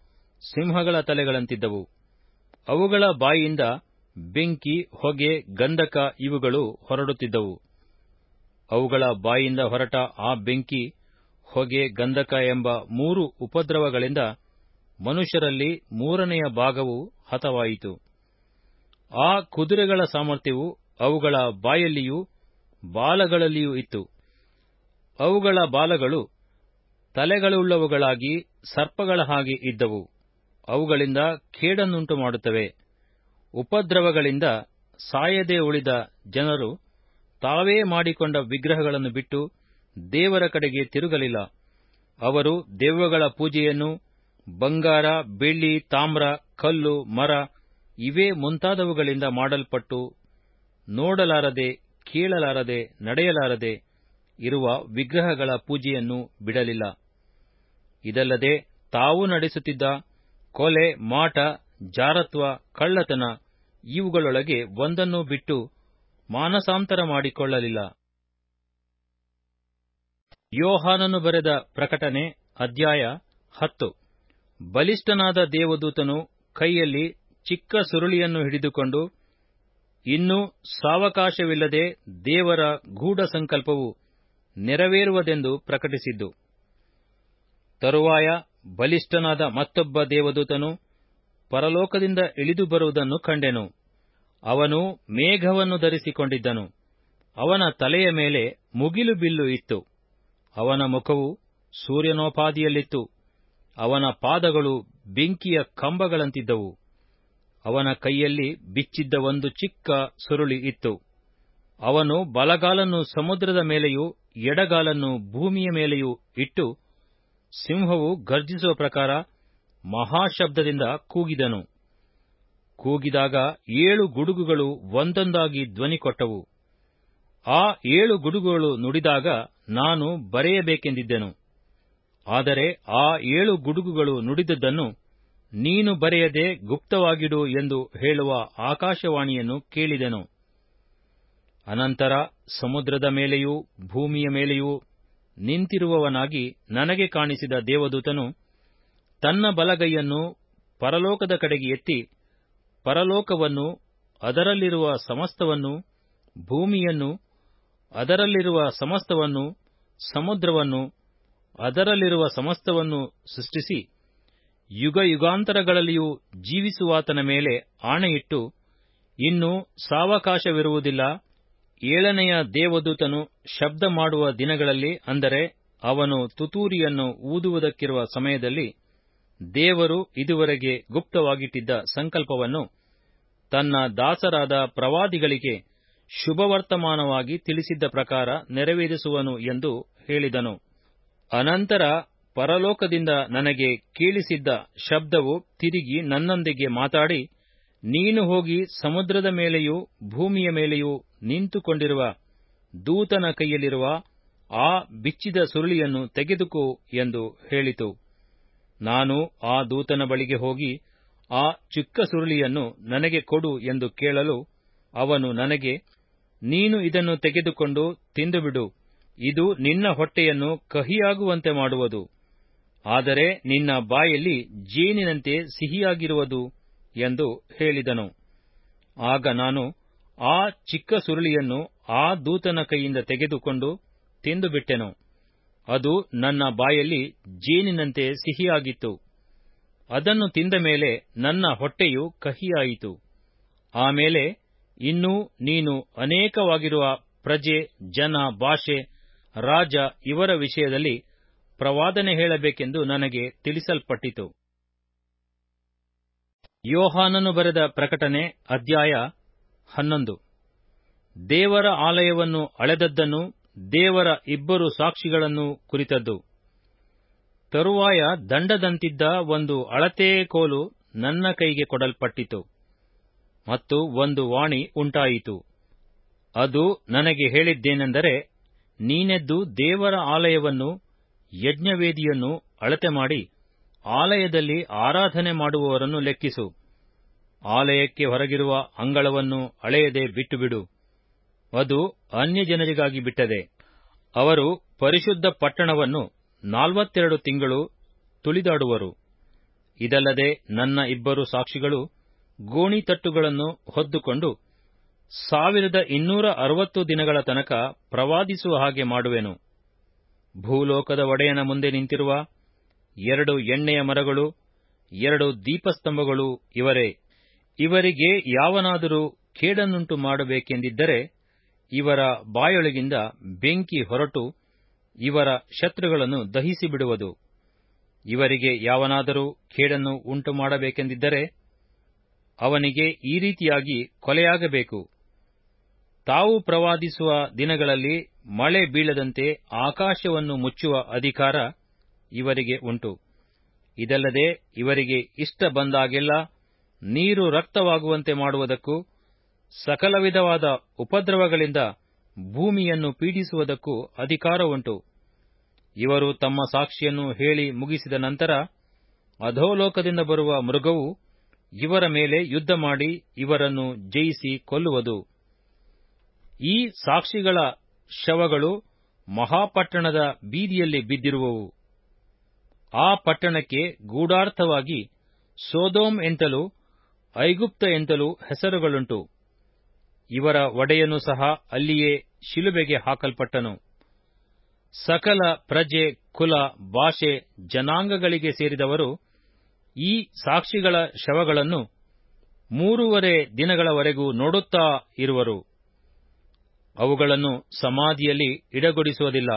Speaker 1: ಸಿಂಹಗಳ ತಲೆಗಳಂತಿದ್ದವು ಅವುಗಳ ಬಾಯಿಯಿಂದ ಬೆಂಕಿ ಹೊಗೆ ಗಂಧಕ ಇವುಗಳು ಹೊರಡುತ್ತಿದ್ದವು ಅವುಗಳ ಬಾಯಿಂದ ಹೊರಟ ಆ ಬೆಂಕಿ ಹೊಗೆ ಗಂಧಕ ಎಂಬ ಮೂರು ಉಪದ್ರವಗಳಿಂದ ಮನುಷ್ಯರಲ್ಲಿ ಮೂರನೆಯ ಭಾಗವು ಹತವಾಯಿತು ಆ ಕುದುರೆಗಳ ಸಾಮರ್ಥ್ಯವು ಅವುಗಳ ಬಾಯಲ್ಲಿಯೂ ಬಾಲಗಳಲ್ಲಿಯೂ ಇತ್ತು ಅವುಗಳ ಬಾಲಗಳು ತಲೆಗಳುಳ್ಳವುಗಳಾಗಿ ಸರ್ಪಗಳ ಹಾಗೆ ಇದ್ದವು ಅವುಗಳಿಂದ ಕೇಡನ್ನುಂಟು ಮಾಡುತ್ತವೆ ಉಪದ್ರವಗಳಿಂದ ಸಾಯದೆ ಉಳಿದ ಜನರು ತಾವೇ ಮಾಡಿಕೊಂಡ ವಿಗ್ರಹಗಳನ್ನು ಬಿಟ್ಟು ದೇವರ ಕಡೆಗೆ ತಿರುಗಲಿಲ್ಲ ಅವರು ದೆವ್ವಗಳ ಪೂಜೆಯನ್ನು ಬಂಗಾರ ಬೆಳ್ಳಿ ತಾಮ್ರ ಕಲ್ಲು ಮರ ಇವೇ ಮುಂತಾದವುಗಳಿಂದ ಮಾಡಲ್ಪಟ್ಟು ನೋಡಲಾರದೆ ಕೇಳಲಾರದೆ ನಡೆಯಲಾರದೆ ಇರುವ ವಿಗ್ರಹಗಳ ಪೂಜೆಯನ್ನು ಬಿಡಲಿಲ್ಲ ಇದಲ್ಲದೆ ತಾವು ನಡೆಸುತ್ತಿದ್ದ ಕೊಲೆ ಮಾಟ ಜಾರತ್ವ ಕಳ್ಳತನ ಇವುಗಳೊಳಗೆ ಒಂದನ್ನೂ ಬಿಟ್ಟು ಮಾನಸಾಂತರ ಮಾಡಿಕೊಳ್ಳಲಿಲ್ಲ ಯೋಹಾನನು ಬರೆದ ಪ್ರಕಟಣೆ ಅಧ್ಯಾಯ ಹತ್ತು ಬಲಿಷ್ಠನಾದ ದೇವದೂತನು ಕೈಯಲ್ಲಿ ಚಿಕ್ಕ ಸುರುಳಿಯನ್ನು ಹಿಡಿದುಕೊಂಡು ಇನ್ನೂ ಸಾವಕಾಶವಿಲ್ಲದೆ ದೇವರ ಗೂಢ ಸಂಕಲ್ಪವು ನೆರವೇರುವುದೆಂದು ಪ್ರಕಟಿಸಿದ್ದು ತರುವಾಯ ಬಲಿಷ್ಠನಾದ ಮತ್ತೊಬ್ಬ ದೇವದೂತನು ಪರಲೋಕದಿಂದ ಇಳಿದು ಬರುವುದನ್ನು ಕಂಡೆನು ಅವನು ಮೇಘವನ್ನು ಧರಿಸಿಕೊಂಡಿದ್ದನು ಅವನ ತಲೆಯ ಮೇಲೆ ಮುಗಿಲು ಬಿಲ್ಲು ಇತ್ತು ಅವನ ಮುಖವು ಸೂರ್ಯನೋಪಾದಿಯಲ್ಲಿತ್ತು ಅವನ ಪಾದಗಳು ಬೆಂಕಿಯ ಕಂಬಗಳಂತಿದ್ದವು ಅವನ ಕೈಯಲ್ಲಿ ಬಿಚ್ಚಿದ್ದ ಒಂದು ಚಿಕ್ಕ ಸುರುಳಿ ಇತ್ತು ಅವನು ಬಲಗಾಲನ್ನು ಸಮುದ್ರದ ಮೇಲೆಯೂ ಎಡಗಾಲನ್ನು ಭೂಮಿಯ ಮೇಲೆಯೂ ಇಟ್ಟು ಸಿಂಹವು ಗರ್ಜಿಸುವ ಪ್ರಕಾರ ಮಹಾಶಬ್ದದಿಂದ ಕೂಗಿದನು ಕೂಗಿದಾಗ ಏಳು ಗುಡುಗುಗಳು ಒಂದೊಂದಾಗಿ ಧ್ವನಿ ಕೊಟ್ಟವು ಆ ಏಳು ಗುಡುಗುಗಳು ನುಡಿದಾಗ ನಾನು ಬರೆಯಬೇಕೆಂದಿದ್ದೆನು ಆದರೆ ಆ ಏಳು ಗುಡುಗುಗಳು ನುಡಿದದ್ದನ್ನು ನೀನು ಬರೆಯದೆ ಗುಪ್ತವಾಗಿಡು ಎಂದು ಹೇಳುವ ಆಕಾಶವಾಣಿಯನ್ನು ಕೇಳಿದೆನು ಅನಂತರ ಸಮುದ್ರದ ಮೇಲೆಯೂ ಭೂಮಿಯ ಮೇಲೆಯೂ ನಿಂತಿರುವವನಾಗಿ ನನಗೆ ಕಾಣಿಸಿದ ದೇವದೂತನು ತನ್ನ ಬಲಗೈಯನ್ನು ಪರಲೋಕದ ಕಡೆಗೆ ಎತ್ತಿ ಪರಲೋಕವನ್ನು ಅದರಲ್ಲಿರುವ ಸಮಸ್ತವನ್ನು ಭೂಮಿಯನ್ನು ಅದರಲ್ಲಿರುವ ಸಮಸ್ತವನ್ನು ಸಮುದ್ರವನ್ನು ಅದರಲ್ಲಿರುವ ಸಮಸ್ತವನ್ನು ಸೃಷ್ಟಿಸಿ ಯುಗ ಯುಗಾಂತರಗಳಲ್ಲಿಯೂ ಜೀವಿಸುವಾತನ ಮೇಲೆ ಆಣೆಯಿಟ್ಟು ಇನ್ನು ಸಾವಕಾಶವಿರುವುದಿಲ್ಲ ಏಳನೆಯ ದೇವದೂತನು ಶಬ್ದ ಮಾಡುವ ದಿನಗಳಲ್ಲಿ ಅಂದರೆ ಅವನು ತುತೂರಿಯನ್ನು ಊದುವುದಕ್ಕಿರುವ ಸಮಯದಲ್ಲಿ ದೇವರು ಇದುವರೆಗೆ ಗುಪ್ತವಾಗಿಟ್ಟಿದ್ದ ಸಂಕಲ್ಪವನ್ನು ತನ್ನ ದಾಸರಾದ ಪ್ರವಾದಿಗಳಿಗೆ ಶುಭವರ್ತಮಾನವಾಗಿ ತಿಳಿಸಿದ್ದ ಪ್ರಕಾರ ನೆರವೇರಿಸುವನು ಎಂದು ಹೇಳಿದನು ಅನಂತರ ಪರಲೋಕದಿಂದ ನನಗೆ ಕೇಳಿಸಿದ್ದ ಶಬ್ದವು ತಿರುಗಿ ನನ್ನೊಂದಿಗೆ ಮಾತಾಡಿ ನೀನು ಹೋಗಿ ಸಮುದ್ರದ ಮೇಲೆಯೂ ಭೂಮಿಯ ಮೇಲೆಯೂ ನಿಂತುಕೊಂಡಿರುವ ದೂತನ ಕೈಯಲ್ಲಿರುವ ಆ ಬಿಚ್ಚಿದ ಸುರುಳಿಯನ್ನು ತೆಗೆದುಕೋ ಎಂದು ಹೇಳಿತು ನಾನು ಆ ದೂತನ ಬಳಿಗೆ ಹೋಗಿ ಆ ಚಿಕ್ಕ ಸುರುಳಿಯನ್ನು ನನಗೆ ಕೊಡು ಎಂದು ಕೇಳಲು ಅವನು ನನಗೆ ನೀನು ಇದನ್ನು ತೆಗೆದುಕೊಂಡು ತಿಂದುಬಿಡು ಇದು ನಿನ್ನ ಹೊಟ್ಟೆಯನ್ನು ಕಹಿಯಾಗುವಂತೆ ಮಾಡುವುದು ಆದರೆ ನಿನ್ನ ಬಾಯಲ್ಲಿ ಜೇನಿನಂತೆ ಸಿಹಿಯಾಗಿರುವುದು ಎಂದು ಹೇಳಿದನು ಆಗ ನಾನು ಆ ಚಿಕ್ಕ ಸುರುಳಿಯನ್ನು ಆ ದೂತನ ಕೈಯಿಂದ ತೆಗೆದುಕೊಂಡು ತಿಂದುಬಿಟ್ಟೆನು ಅದು ನನ್ನ ಬಾಯಲ್ಲಿ ಜೇನಿನಂತೆ ಸಿಹಿಯಾಗಿತ್ತು ಅದನ್ನು ತಿಂದ ಮೇಲೆ ನನ್ನ ಹೊಟ್ಟೆಯು ಕಹಿಯಾಯಿತು ಆಮೇಲೆ ಇನ್ನೂ ನೀನು ಅನೇಕವಾಗಿರುವ ಪ್ರಜೆ ಜನ ಭಾಷೆ ರಾಜ ಇವರ ವಿಷಯದಲ್ಲಿ ಪ್ರವಾದನೆ ಹೇಳಬೇಕೆಂದು ನನಗೆ ತಿಳಿಸಲ್ಪಟ್ಟಿತು ಯೋಹಾನನು ಬರೆದ ಪ್ರಕಟಣೆ ಅಧ್ಯಾಯ ಹನ್ನೊಂದು ದೇವರ ಆಲಯವನ್ನು ಅಳೆದದ್ದನ್ನು ದೇವರ ಇಬ್ಬರು ಸಾಕ್ಷಿಗಳನ್ನು ಕುರಿತದ್ದು ತರುವಾಯ ದಂಡದಂತಿದ್ದ ಒಂದು ಅಳತೆ ಕೋಲು ನನ್ನ ಕೈಗೆ ಕೊಡಲ್ಪಟ್ಟಿತು ಮತ್ತು ಒಂದು ವಾಣಿ ಉಂಟಾಯಿತು ಅದು ನನಗೆ ಹೇಳಿದ್ದೇನೆಂದರೆ ನೀನೆದ್ದು ದೇವರ ಆಲಯವನ್ನು ಯಜ್ಞವೇದಿಯನ್ನು ಅಳತೆ ಮಾಡಿ ಆಲಯದಲ್ಲಿ ಆರಾಧನೆ ಮಾಡುವವರನ್ನು ಲೆಕ್ಕಿಸು ಆಲಯಕ್ಕೆ ಹೊರಗಿರುವ ಅಂಗಳವನ್ನು ಅಳೆಯದೆ ಬಿಟ್ಟುಬಿಡು ಅದು ಅನ್ಯಜನರಿಗಾಗಿ ಬಿಟ್ಟದೆ ಅವರು ಪರಿಶುದ್ಧ ಪಟ್ಟಣವನ್ನು ನಾಲ್ವತ್ತೆರಡು ತಿಂಗಳು ತುಳಿದಾಡುವರು ಇದಲ್ಲದೆ ನನ್ನ ಇಬ್ಬರು ಸಾಕ್ಷಿಗಳು ಗೋಣಿತಟ್ಟುಗಳನ್ನು ಹೊದ್ದುಕೊಂಡು ಸಾವಿರದ ಇನ್ನೂರ ಅರವತ್ತು ದಿನಗಳ ತನಕ ಪ್ರವಾದಿಸುವ ಹಾಗೆ ಮಾಡುವೆನು ಭೂಲೋಕದ ಒಡೆಯನ ಮುಂದೆ ನಿಂತಿರುವ ಎರಡು ಎಣ್ಣೆಯ ಮರಗಳು ಎರಡು ದೀಪಸ್ತಂಭಗಳು ಇವರೇ ಇವರಿಗೆ ಯಾವನಾದರೂ ಕೇಡನ್ನುಂಟು ಮಾಡಬೇಕೆಂದಿದ್ದರೆ ಇವರ ಬಾಯೊಳಗಿಂದ ಬೆಂಕಿ ಹೊರಟು ಇವರ ಶತ್ರುಗಳನ್ನು ದಹಿಸಿ ಬಿಡುವುದು ಇವರಿಗೆ ಯಾವನಾದರೂ ಕೇಡನ್ನು ಉಂಟು ಮಾಡಬೇಕೆಂದಿದ್ದರೆ ಅವನಿಗೆ ಈ ರೀತಿಯಾಗಿ ಕೊಲೆಯಾಗಬೇಕು ತಾವು ಪ್ರವಾದಿಸುವ ದಿನಗಳಲ್ಲಿ ಮಳೆ ಬೀಳದಂತೆ ಆಕಾಶವನ್ನು ಮುಚ್ಚುವ ಅಧಿಕಾರ ಇವರಿಗೆ ಉಂಟು ಇದಲ್ಲದೆ ಇವರಿಗೆ ಇಷ್ಟ ಬಂದಾಗೆಲ್ಲ ನೀರು ರಕ್ತವಾಗುವಂತೆ ಮಾಡುವುದಕ್ಕೂ ಸಕಲ ವಿಧವಾದ ಉಪದ್ರವಗಳಿಂದ ಭೂಮಿಯನ್ನು ಪೀಡಿಸುವುದಕ್ಕೂ ಅಧಿಕಾರ ಉಂಟು ಇವರು ತಮ್ಮ ಸಾಕ್ಷಿಯನ್ನು ಹೇಳಿ ಮುಗಿಸಿದ ನಂತರ ಅಧೋಲೋಕದಿಂದ ಬರುವ ಮೃಗವು ಇವರ ಮೇಲೆ ಯುದ್ಧ ಮಾಡಿ ಇವರನ್ನು ಜಯಿಸಿ ಕೊಲ್ಲುವುದು ಈ ಸಾಕ್ಷಿಗಳ ಶವಗಳು ಮಹಾಪಟ್ಟಣದ ಬೀದಿಯಲ್ಲಿ ಬಿದ್ದಿರುವವು ಆ ಪಟ್ಟಣಕ್ಕೆ ಗೂಢಾರ್ಥವಾಗಿ ಸೋದೋಮ್ ಎಂತಲೂ ಐಗುಪ್ತ ಎಂತಲೂ ಹೆಸರುಗಳುಂಟು ಇವರ ಒಡೆಯನು ಸಹ ಅಲ್ಲಿಯೇ ಶಿಲುಬೆಗೆ ಹಾಕಲ್ಪಟ್ಟನು ಸಕಲ ಪ್ರಜೆ ಕುಲ ಭಾಷೆ ಜನಾಂಗಗಳಿಗೆ ಸೇರಿದವರು ಈ ಸಾಕ್ಷಿಗಳ ಶವಗಳನ್ನು ಮೂರುವರೆ ದಿನಗಳವರೆಗೂ ನೋಡುತ್ತಾ ಇರುವರು ಅವುಗಳನ್ನು ಸಮಾಧಿಯಲ್ಲಿ ಇಡಗೊಡಿಸುವುದಿಲ್ಲ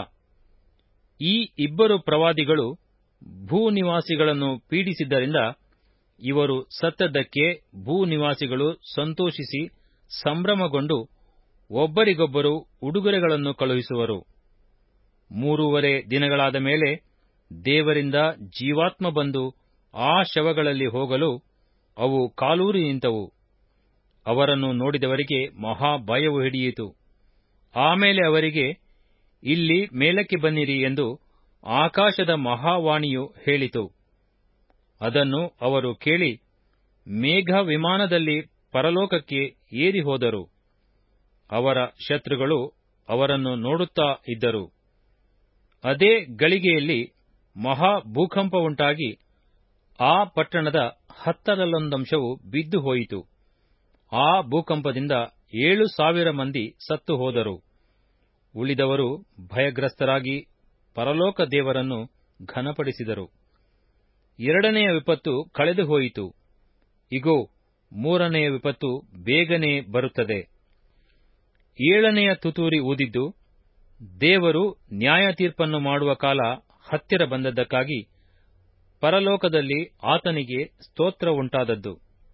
Speaker 1: ಈ ಇಬ್ಬರು ಪ್ರವಾದಿಗಳು ಭೂನಿವಾಸಿಗಳನ್ನು ಪೀಡಿಸಿದ್ದರಿಂದ ಇವರು ಸತ್ತದ್ದಕ್ಕೆ ಭೂನಿವಾಸಿಗಳು ಸಂತೋಷಿಸಿ ಸಂಭ್ರಮಗೊಂಡು ಒಬ್ಬರಿಗೊಬ್ಬರು ಉಡುಗೊರೆಗಳನ್ನು ಕಳುಹಿಸುವರು ಮೂರೂವರೆ ದಿನಗಳಾದ ಮೇಲೆ ದೇವರಿಂದ ಜೀವಾತ್ಮ ಬಂದು ಆ ಶವಗಳಲ್ಲಿ ಹೋಗಲು ಅವು ಕಾಲೂರಿ ನಿಂತವು ಅವರನ್ನು ನೋಡಿದವರಿಗೆ ಮಹಾ ಭಯವು ಹಿಡಿಯಿತು ಆಮೇಲೆ ಅವರಿಗೆ ಇಲ್ಲಿ ಮೇಲಕ್ಕೆ ಬನ್ನಿರಿ ಎಂದು ಆಕಾಶದ ಮಹಾವಾಣಿಯು ಹೇಳಿತು ಅದನ್ನು ಅವರು ಕೇಳಿ ಮೇಘ ವಿಮಾನದಲ್ಲಿ ಪರಲೋಕಕ್ಕೆ ಏರಿ ಹೋದರು ಅವರ ಶತ್ರುಗಳು ಅವರನ್ನು ನೋಡುತ್ತಾ ಇದ್ದರು ಅದೇ ಗಳಿಗೆಯಲ್ಲಿ ಮಹಾ ಭೂಕಂಪ ಉಂಟಾಗಿ ಆ ಪಟ್ಟಣದ ಹತ್ತರಲ್ಲೊಂದಂಶವು ಬಿದ್ದು ಹೋಯಿತು ಆ ಭೂಕಂಪದಿಂದ ಏಳು ಸಾವಿರ ಮಂದಿ ಸತ್ತು ಹೋದರು ಉಳಿದವರು ಭಯಗ್ರಸ್ತರಾಗಿ ಪರಲೋಕ ದೇವರನ್ನು ಘನಪಡಿಸಿದರು ಎರಡನೆಯ ವಿಪತ್ತು ಕಳೆದು ಹೋಯಿತು ಇಗೋ ಮೂರನೆಯ ವಿಪತ್ತು ಬೇಗನೆ ಬರುತ್ತದೆ ಏಳನೆಯ ತುತೂರಿ ಊದಿದ್ದು ದೇವರು ನ್ಯಾಯ ತೀರ್ಪನ್ನು ಮಾಡುವ ಕಾಲ ಹತ್ತಿರ ಬಂದದ್ದಕ್ಕಾಗಿ ಪರಲೋಕದಲ್ಲಿ ಆತನಿಗೆ ಸ್ತೋತ್ರ ಉಂಟಾದದ್ದು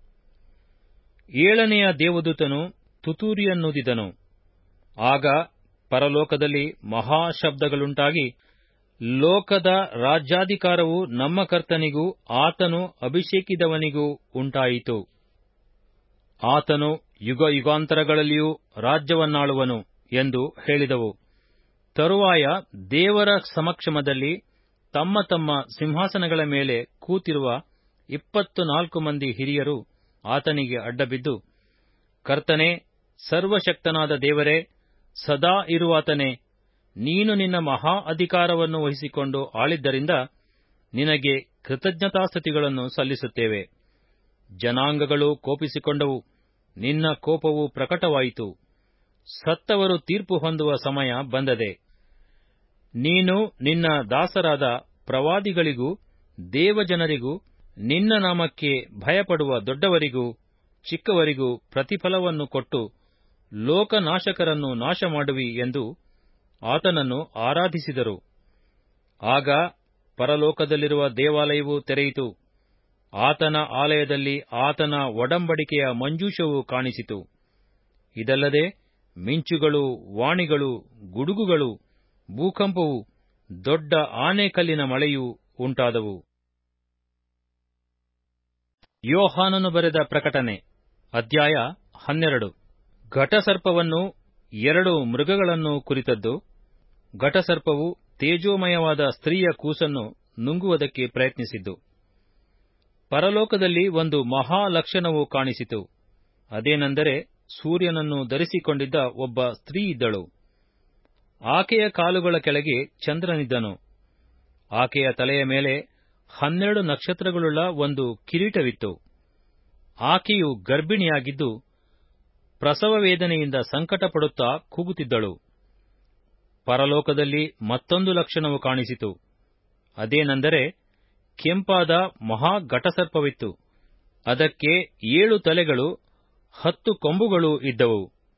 Speaker 1: ಏಳನೆಯ ದೇವದೂತನು ತುತೂರಿಯನ್ನೂದಿದನು ಆಗ ಪರಲೋಕದಲ್ಲಿ ಮಹಾಶಬ್ದಗಳುಂಟಾಗಿ ಲೋಕದ ರಾಜ್ಯಾಧಿಕಾರವು ನಮ್ಮ ಕರ್ತನಿಗೂ ಆತನು ಅಭಿಷೇಕಿದವನಿಗೂ ಉಂಟಾಯಿತು ಆತನು ಯುಗ ಯುಗಾಂತರಗಳಲ್ಲಿಯೂ ರಾಜ್ಯವನ್ನಾಳುವನು ಎಂದು ಹೇಳಿದವು ತರುವಾಯ ದೇವರ ಸಮಕ್ಷಮದಲ್ಲಿ ತಮ್ಮ ತಮ್ಮ ಸಿಂಹಾಸನಗಳ ಮೇಲೆ ಕೂತಿರುವ ಇಪ್ಪತ್ತು ನಾಲ್ಕು ಮಂದಿ ಹಿರಿಯರು ಆತನಿಗೆ ಅಡ್ಡಬಿದ್ದು ಕರ್ತನೆ ಸರ್ವಶಕ್ತನಾದ ದೇವರೇ ಸದಾ ಇರುವಾತನೇ ನೀನು ನಿನ್ನ ಮಹಾ ಅಧಿಕಾರವನ್ನು ವಹಿಸಿಕೊಂಡು ಆಳಿದ್ದರಿಂದ ನಿನಗೆ ಕೃತಜ್ಞತಾಸ್ತುತಿಗಳನ್ನು ಸಲ್ಲಿಸುತ್ತೇವೆ ಜನಾಂಗಗಳು ಕೋಪಿಸಿಕೊಂಡವು ನಿನ್ನ ಕೋಪವು ಪ್ರಕಟವಾಯಿತು ಸತ್ತವರು ತೀರ್ಪು ಹೊಂದುವ ಸಮಯ ಬಂದದೆ ನೀನು ನಿನ್ನ ದಾಸರಾದ ಪ್ರವಾದಿಗಳಿಗೂ ದೇವಜನರಿಗೂ ನಿನ್ನ ನಾಮಕ್ಕೆ ಭಯಪಡುವ ದೊಡ್ಡವರಿಗೂ ಚಿಕ್ಕವರಿಗೂ ಪ್ರತಿಫಲವನ್ನು ಕೊಟ್ಟು ಲೋಕನಾಶಕರನ್ನು ನಾಶ ಮಾಡುವಿ ಎಂದು ಆತನನ್ನು ಆರಾಧಿಸಿದರು ಆಗ ಪರಲೋಕದಲ್ಲಿರುವ ದೇವಾಲಯವು ತೆರೆಯಿತು ಆತನ ಆಲಯದಲ್ಲಿ ಆತನ ಒಡಂಬಡಿಕೆಯ ಮಂಜೂಷವು ಕಾಣಿಸಿತು ಇದಲ್ಲದೆ ಮಿಂಚುಗಳು ವಾಣಿಗಳು ಗುಡುಗುಗಳು ಭೂಕಂಪವು ದೊಡ್ಡ ಆನೆಕಲ್ಲಿನ ಮಳೆಯೂ ಉಂಟಾದವು ಯೋಹಾನನು ಬರೆದ ಪ್ರಕಟಣೆ ಅಧ್ಯಾಯ ಹನ್ನೆರಡು ಘಟಸರ್ಪವನ್ನು ಎರಡು ಮೃಗಗಳನ್ನು ಕುರಿತದ್ದು ಘಟಸರ್ಪವು ತೇಜೋಮಯವಾದ ಸ್ತ್ರೀಯ ಕೂಸನ್ನು ನುಂಗುವುದಕ್ಕೆ ಪ್ರಯತ್ನಿಸಿದ್ದು ಪರಲೋಕದಲ್ಲಿ ಒಂದು ಮಹಾ ಲಕ್ಷಣವು ಕಾಣಿಸಿತು ಅದೇನೆಂದರೆ ಸೂರ್ಯನನ್ನು ಧರಿಸಿಕೊಂಡಿದ್ದ ಒಬ್ಬ ಸ್ತ್ರೀ ಇದ್ದಳು ಆಕೆಯ ಕಾಲುಗಳ ಕೆಳಗೆ ಚಂದ್ರನಿದ್ದನು ಆಕೆಯ ತಲೆಯ ಮೇಲೆ ಹನ್ನೆರಡು ನಕ್ಷತ್ರಗಳುಳ್ಳ ಒಂದು ಕಿರೀಟವಿತ್ತು ಆಕೆಯು ಗರ್ಭಿಣಿಯಾಗಿದ್ದು ಪ್ರಸವ ವೇದನೆಯಿಂದ ಸಂಕಟಪಡುತ್ತಾ ಕೂಗುತ್ತಿದ್ದಳು ಪರಲೋಕದಲ್ಲಿ ಮತ್ತೊಂದು ಲಕ್ಷಣವು ಕಾಣಿಸಿತು ಅದೇನೆಂದರೆ ಕೆಂಪಾದ ಮಹಾ ಘಟಸರ್ಪವಿತ್ತು ಅದಕ್ಕೆ ಏಳು ತಲೆಗಳು ಹತ್ತು ಕೊಂಬುಗಳು ಇದ್ದವು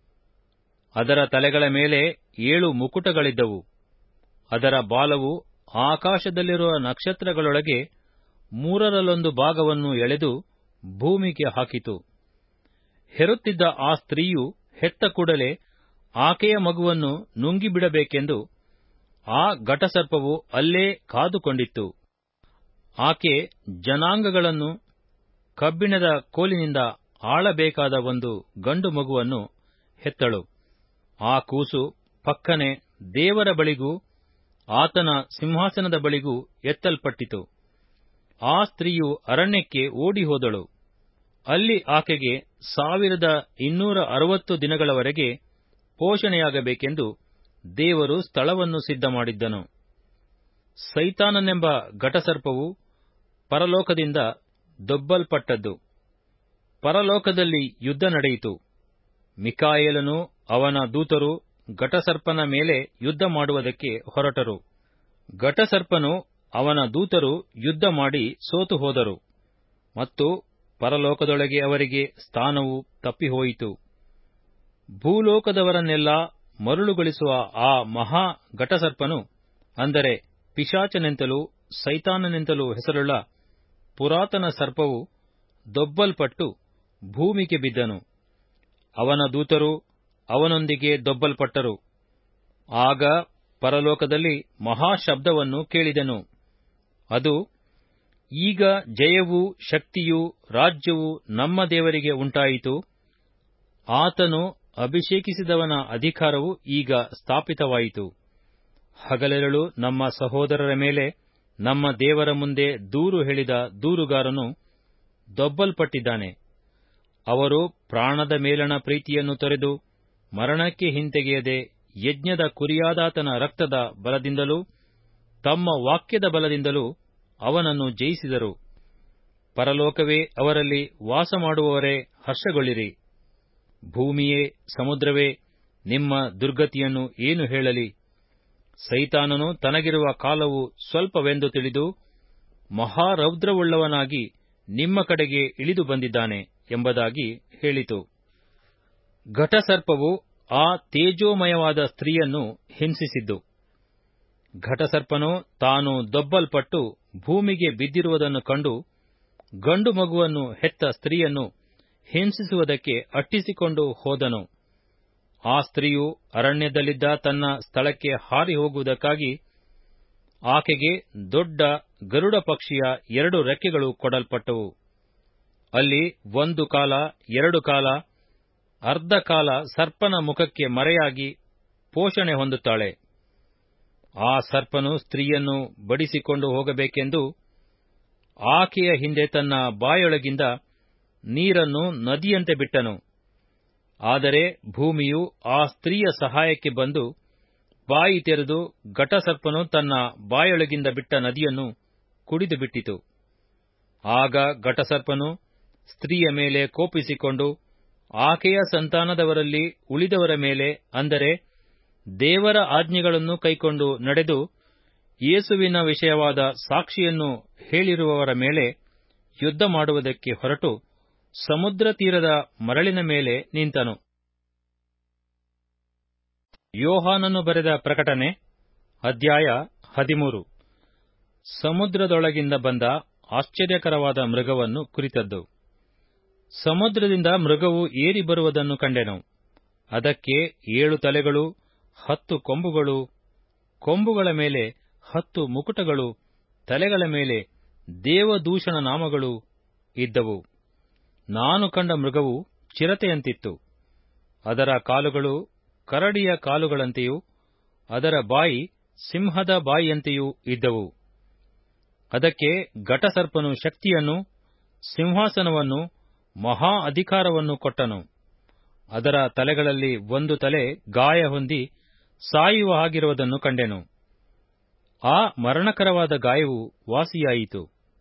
Speaker 1: ಅದರ ತಲೆಗಳ ಮೇಲೆ ಏಳು ಮುಕುಟಗಳಿದ್ದವು ಅದರ ಬಾಲವು ಆಕಾಶದಲ್ಲಿರುವ ನಕ್ಷತ್ರಗಳೊಳಗೆ ಮೂರರಲ್ಲೊಂದು ಭಾಗವನ್ನು ಎಳೆದು ಭೂಮಿಗೆ ಹಾಕಿತು ಹೆರುತ್ತಿದ್ದ ಆ ಸ್ತ್ರೀಯು ಹೆತ್ತ ಕೂಡಲೇ ಆಕೆಯ ಮಗುವನ್ನು ನುಂಗಿಬಿಡಬೇಕೆಂದು ಆ ಘಟಸರ್ಪವು ಅಲ್ಲೇ ಕಾದುಕೊಂಡಿತ್ತು ಆಕೆ ಜನಾಂಗಗಳನ್ನು ಕಬ್ಬಿಣದ ಕೋಲಿನಿಂದ ಆಳಬೇಕಾದ ಒಂದು ಗಂಡು ಮಗುವನ್ನು ಹೆತ್ತಳು ಆ ಕೂಸು ಪಕ್ಕನೆ ದೇವರ ಬಳಿಗೂ ಆತನ ಸಿಂಹಾಸನದ ಬಳಿಗೂ ಎತ್ತಲ್ಪಟ್ಟಿತು ಆ ಸ್ತ್ರೀಯು ಅರಣ್ಯಕ್ಕೆ ಓಡಿಹೋದಳು ಅಲ್ಲಿ ಆಕೆಗೆ ಸಾವಿರದ ಇನ್ನೂರ ಅರವತ್ತು ದಿನಗಳವರೆಗೆ ಪೋಷಣೆಯಾಗಬೇಕೆಂದು ದೇವರು ಸ್ಥಳವನ್ನು ಸಿದ್ಧಮಾಡಿದ್ದನು ಸೈತಾನನೆಂಬ ಘಟಸರ್ಪವು ಪರಲೋಕದಿಂದ ದೊಬ್ಬಲ್ಪಟ್ಟದ್ದು ಪರಲೋಕದಲ್ಲಿ ಯುದ್ಧ ನಡೆಯಿತು ಮಿಕಾಯೇಲನು ಅವನ ದೂತರು ಘಟಸರ್ಪನ ಮೇಲೆ ಯುದ್ಧ ಮಾಡುವುದಕ್ಕೆ ಹೊರಟರು ಘಟಸರ್ಪನು ಅವನ ದೂತರು ಯುದ್ಧ ಮಾಡಿ ಸೋತು ಹೋದರು ಮತ್ತು ಪರಲೋಕದೊಳಗೆ ಅವರಿಗೆ ಸ್ಥಾನವು ತಪ್ಪಿಹೋಯಿತು ಭೂಲೋಕದವರನ್ನೆಲ್ಲ ಮರುಳುಗೊಳಿಸುವ ಆ ಮಹಾ ಘಟಸರ್ಪನು ಅಂದರೆ ಪಿಶಾಚನೆಂತಲೂ ಸೈತಾನನೆಂತಲೂ ಹೆಸರುಳ್ಳ ಪುರಾತನ ಸರ್ಪವು ದೊಬ್ಬಲ್ಪಟ್ಟು ಭೂಮಿಗೆ ಬಿದ್ದನು ಅವನ ದೂತರು ಅವನೊಂದಿಗೆ ದೊಬ್ಬಲ್ಪಟ್ಟರು ಆಗ ಪರಲೋಕದಲ್ಲಿ ಮಹಾಶಬ್ದವನ್ನು ಕೇಳಿದೆನು ಅದು ಈಗ ಜಯವೂ ಶಕ್ತಿಯೂ ರಾಜ್ಯವೂ ನಮ್ಮ ದೇವರಿಗೆ ಉಂಟಾಯಿತು ಆತನು ಅಭಿಷೇಕಿಸಿದವನ ಅಧಿಕಾರವು ಈಗ ಸ್ಥಾಪಿತವಾಯಿತು ಹಗಲಿರಳು ನಮ್ಮ ಸಹೋದರರ ಮೇಲೆ ನಮ್ಮ ದೇವರ ಮುಂದೆ ದೂರು ಹೇಳಿದ ದೂರುಗಾರನು ದೊಬ್ಬಲ್ಪಟ್ಟಿದ್ದಾನೆ ಅವರು ಪ್ರಾಣದ ಮೇಲಣ ಪ್ರೀತಿಯನ್ನು ತೊರೆದು ಮರಣಕ್ಕೆ ಹಿಂತೆಗೆಯದೆ ಯಜ್ಞದ ಕುರಿಯಾದಾತನ ರಕ್ತದ ಬಲದಿಂದಲೂ ತಮ್ಮ ವಾಕ್ಯದ ಬಲದಿಂದಲೂ ಅವನನ್ನು ಜಯಿಸಿದರು ಪರಲೋಕವೇ ಅವರಲ್ಲಿ ವಾಸಮಾಡುವವರೇ ಹರ್ಷಗೊಳ್ಳಿರಿ ಭೂಮಿಯೇ ಸಮುದ್ರವೇ ನಿಮ್ಮ ದುರ್ಗತಿಯನ್ನು ಏನು ಹೇಳಲಿ ಸೈತಾನನು ತನಗಿರುವ ಕಾಲವು ಸ್ವಲ್ಪವೆಂದು ತಿಳಿದು ಮಹಾರೌದ್ರವುಳ್ಳವನಾಗಿ ನಿಮ್ಮ ಕಡೆಗೆ ಇಳಿದು ಬಂದಿದ್ದಾನೆ ಎಂಬುದಾಗಿ ಹೇಳಿತು ಘಟಸರ್ಪವು ಆ ತೇಜೋಮಯವಾದ ಸ್ತ್ರೀಯನ್ನು ಹಿಂಸಿಸಿದ್ದು ಘಟಸರ್ಪನು ತಾನು ದೊಬ್ಬಲ್ಪಟ್ಟು ಭೂಮಿಗೆ ಬಿದ್ದಿರುವುದನ್ನು ಕಂಡು ಗಂಡು ಮಗುವನ್ನು ಹೆತ್ತ ಸ್ತ್ರೀಯನ್ನು ಹಿಂಸಿಸುವುದಕ್ಕೆ ಅಟ್ಟಿಸಿಕೊಂಡು ಹೋದನು ಆ ಸ್ತ್ರೀಯು ಅರಣ್ಯದಲ್ಲಿದ್ದ ತನ್ನ ಸ್ಥಳಕ್ಕೆ ಹಾರಿ ಹೋಗುವುದಕ್ಕಾಗಿ ಆಕೆಗೆ ದೊಡ್ಡ ಗರುಡ ಪಕ್ಷಿಯ ಎರಡು ರೆಕ್ಕೆಗಳು ಕೊಡಲ್ಪಟ್ಟವು ಅಲ್ಲಿ ಒಂದು ಕಾಲ ಎರಡು ಕಾಲ ಅರ್ಧ ಕಾಲ ಸರ್ಪನ ಮುಖಕ್ಕೆ ಮರೆಯಾಗಿ ಪೋಷಣೆ ಹೊಂದುತ್ತಾಳೆ ಆ ಸರ್ಪನು ಸ್ತ್ರೀಯನ್ನು ಬಡಿಸಿಕೊಂಡು ಹೋಗಬೇಕೆಂದು ಆಕೆಯ ಹಿಂದೆ ತನ್ನ ಬಾಯೊಳಗಿಂದ ನೀರನ್ನು ನದಿಯಂತೆ ಬಿಟ್ಟನು ಆದರೆ ಭೂಮಿಯು ಆ ಸ್ತ್ರೀಯ ಸಹಾಯಕ್ಕೆ ಬಂದು ಬಾಯಿ ತೆರೆದು ಘಟಸರ್ಪನು ತನ್ನ ಬಾಯೊಳಗಿಂದ ಬಿಟ್ಟ ನದಿಯನ್ನು ಕುಡಿದು ಬಿಟ್ಟಿತು ಆಗ ಘಟಸರ್ಪನು ಸ್ತ್ರೀಯ ಮೇಲೆ ಕೋಪಿಸಿಕೊಂಡು ಆಕೆಯ ಸಂತಾನದವರಲ್ಲಿ ಉಳಿದವರ ಮೇಲೆ ಅಂದರೆ ದೇವರ ಆಜ್ಞೆಗಳನ್ನು ಕೈಕೊಂಡು ನಡೆದು ಯೇಸುವಿನ ವಿಷಯವಾದ ಸಾಕ್ಷಿಯನ್ನು ಹೇಳಿರುವವರ ಮೇಲೆ ಯುದ್ಧ ಮಾಡುವುದಕ್ಕೆ ಹೊರಟು ಸಮುದ್ರ ತೀರದ ಮರಳಿನ ಮೇಲೆ ನಿಂತನು ಯೋಹಾನನು ಬರೆದ ಪ್ರಕಟಣೆ ಅಧ್ಯಾಯ ಹದಿಮೂರು ಸಮುದ್ರದೊಳಗಿಂದ ಬಂದ ಆಶ್ಚರ್ಯಕರವಾದ ಮೃಗವನ್ನು ಕುರಿತದ್ದು ಸಮುದ್ರದಿಂದ ಮೃಗವು ಏರಿ ಬರುವುದನ್ನು ಕಂಡೆನು ಅದಕ್ಕೆ ಏಳು ತಲೆಗಳು ಹತ್ತು ಕೊಂಬುಗಳು ಕೊಂಬುಗಳ ಮೇಲೆ ಹತ್ತು ಮುಕುಟಗಳು ತಲೆಗಳ ಮೇಲೆ ದೇವದೂಷಣ ನಾಮಗಳು ಇದ್ದವು ನಾನು ಕಂಡ ಮೃಗವು ಚಿರತೆಯಂತಿತ್ತು ಅದರ ಕಾಲುಗಳು ಕರಡಿಯ ಕಾಲುಗಳಂತೆಯೂ ಅದರ ಬಾಯಿ ಸಿಂಹದ ಬಾಯಿಯಂತೆಯೂ ಇದ್ದವು ಅದಕ್ಕೆ ಘಟಸರ್ಪನು ಶಕ್ತಿಯನ್ನು ಸಿಂಹಾಸನವನ್ನು ಮಹಾ ಅಧಿಕಾರವನ್ನು ಕೊಟ್ಟನು ಅದರ ತಲೆಗಳಲ್ಲಿ ಒಂದು ತಲೆ ಗಾಯ ಹೊಂದಿ ಸಾಯುವ ಹಾಗಿರುವುದನ್ನು ಕಂಡೆನು ಆ ಮರಣಕರವಾದ ಗಾಯವು ವಾಸಿಯಾಯಿತು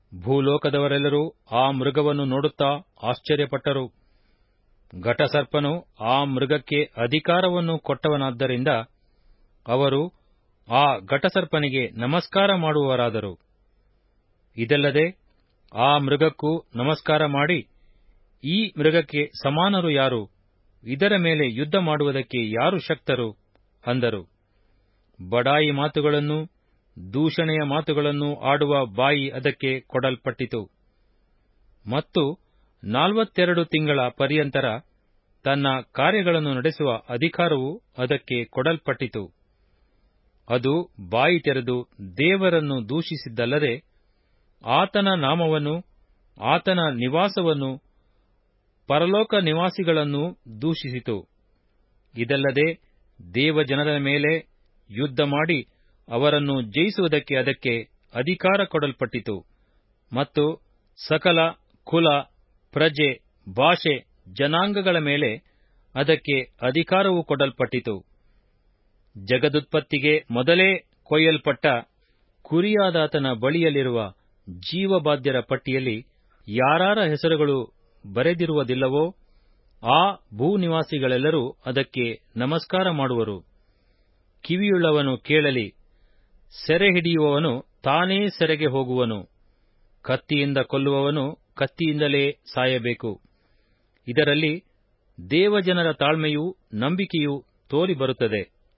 Speaker 1: ಭೂಲೋಕದವರೆಲ್ಲರೂ ಆ ಮೃಗವನ್ನು ನೋಡುತ್ತಾ ಆಶ್ಚರ್ಯಪಟ್ಟರು ಘಟಸರ್ಪನು ಆ ಮೃಗಕ್ಕೆ ಅಧಿಕಾರವನ್ನು ಕೊಟ್ಟವನಾದ್ದರಿಂದ ಅವರು ಆ ಘಟಸರ್ಪನಿಗೆ ನಮಸ್ಕಾರ ಮಾಡುವವರಾದರು ಇದಲ್ಲದೆ ಆ ಮೃಗಕ್ಕೂ ನಮಸ್ಕಾರ ಮಾಡಿ ಈ ಮೃಗಕ್ಕೆ ಸಮಾನರು ಯಾರು ಇದರ ಮೇಲೆ ಯುದ್ಧ ಮಾಡುವುದಕ್ಕೆ ಯಾರು ಶಕ್ತರು ಅಂದರು ಬಡಾಯಿ ಮಾತುಗಳನ್ನು ದೂಷಣೆಯ ಮಾತುಗಳನ್ನು ಆಡುವ ಬಾಯಿ ಅದಕ್ಕೆ ಕೊಡಲ್ಪಟ್ಟಿತು ಮತ್ತು ನಾಲ್ವತ್ತೆರಡು ತಿಂಗಳ ಪರ್ಯಂತರ ತನ್ನ ಕಾರ್ಯಗಳನ್ನು ನಡೆಸುವ ಅಧಿಕಾರವು ಅದಕ್ಕೆ ಕೊಡಲ್ಪಟ್ಟಿತು ಅದು ಬಾಯಿ ತೆರೆದು ದೇವರನ್ನು ದೂಷಿಸಿದ್ದಲ್ಲದೆ ಆತನ ನಾಮವನ್ನು ಆತನ ನಿವಾಸವನ್ನು ಪರಲೋಕ ನಿವಾಸಿಗಳನ್ನು ದೂಷಿಸಿತು ಇದಲ್ಲದೆ ದೇವಜನರ ಮೇಲೆ ಯುದ್ಧ ಮಾಡಿ ಅವರನ್ನು ಜಯಿಸುವುದಕ್ಕೆ ಅದಕ್ಕೆ ಅಧಿಕಾರ ಕೊಡಲ್ಪಟ್ಟಿತು ಮತ್ತು ಸಕಲ ಕುಲ ಪ್ರಜೆ ಭಾಷೆ ಜನಾಂಗಗಳ ಮೇಲೆ ಅದಕ್ಕೆ ಅಧಿಕಾರವು ಕೊಡಲ್ಪಟ್ಟಿತು ಜಗದುತ್ಪತ್ತಿಗೆ ಮೊದಲೇ ಕೊಯ್ಯಲ್ಪಟ್ಟ ಕುರಿಯಾದಾತನ ಬಳಿಯಲ್ಲಿರುವ ಜೀವಬಾಧ್ಯರ ಪಟ್ಟಿಯಲ್ಲಿ ಯಾರಾರ ಹೆಸರುಗಳು ಬರೆದಿರುವುದಿಲ್ಲವೋ ಆ ಭೂನಿವಾಸಿಗಳೆಲ್ಲರೂ ಅದಕ್ಕೆ ನಮಸ್ಕಾರ ಮಾಡುವರು ಕಿವಿಯುಳ್ಳವನು ಕೇಳಲಿ ಸೆರೆ ಹಿಡಿಯುವವನು ತಾನೇ ಸೆರೆಗೆ ಹೋಗುವನು ಕತ್ತಿಯಿಂದ ಕೊಲ್ಲುವವನು ಕತ್ತಿಯಿಂದಲೇ ಸಾಯಬೇಕು ಇದರಲ್ಲಿ ದೇವಜನರ ತಾಳ್ಮೆಯೂ ನಂಬಿಕೆಯೂ ತೋರಿಬರುತ್ತದೆ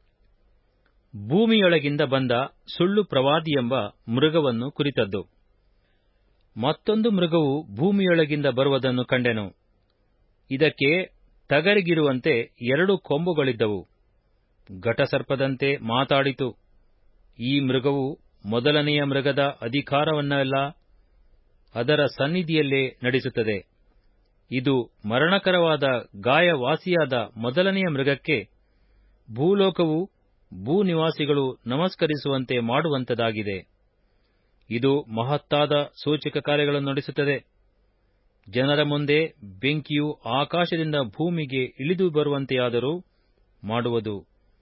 Speaker 1: ಭೂಮಿಯೊಳಗಿಂದ ಬಂದ ಸುಳ್ಳು ಪ್ರವಾದಿಯೆಂಬ ಮೃಗವನ್ನು ಕುರಿತದ್ದು ಮತ್ತೊಂದು ಮೃಗವು ಭೂಮಿಯೊಳಗಿಂದ ಬರುವುದನ್ನು ಕಂಡೆನು ಇದಕ್ಕೆ ಟಗರಿಗಿರುವಂತೆ ಎರಡು ಕೊಂಬುಗಳಿದ್ದವು ಘಟಸರ್ಪದಂತೆ ಮಾತಾಡಿತು ಈ ಮೃಗವು ಮೊದಲನೆಯ ಮೃಗದ ಅಧಿಕಾರವನ್ನೆಲ್ಲ ಅದರ ಸನ್ನಿಧಿಯಲ್ಲೇ ನಡೆಸುತ್ತದೆ ಇದು ಮರಣಕರವಾದ ಗಾಯವಾಸಿಯಾದ ಮೊದಲನೆಯ ಮೃಗಕ್ಕೆ ಭೂಲೋಕವು ಭೂನಿವಾಸಿಗಳು ನಮಸ್ಕರಿಸುವಂತೆ ಮಾಡುವಂತದಾಗಿದೆ ಇದು ಮಹತ್ತಾದ ಸೂಚಕ ಕಾರ್ಯಗಳನ್ನು ನಡೆಸುತ್ತದೆ ಜನರ ಮುಂದೆ ಬೆಂಕಿಯು ಆಕಾಶದಿಂದ ಭೂಮಿಗೆ ಇಳಿದು ಬರುವಂತೆಯಾದರೂ ಮಾಡುವುದು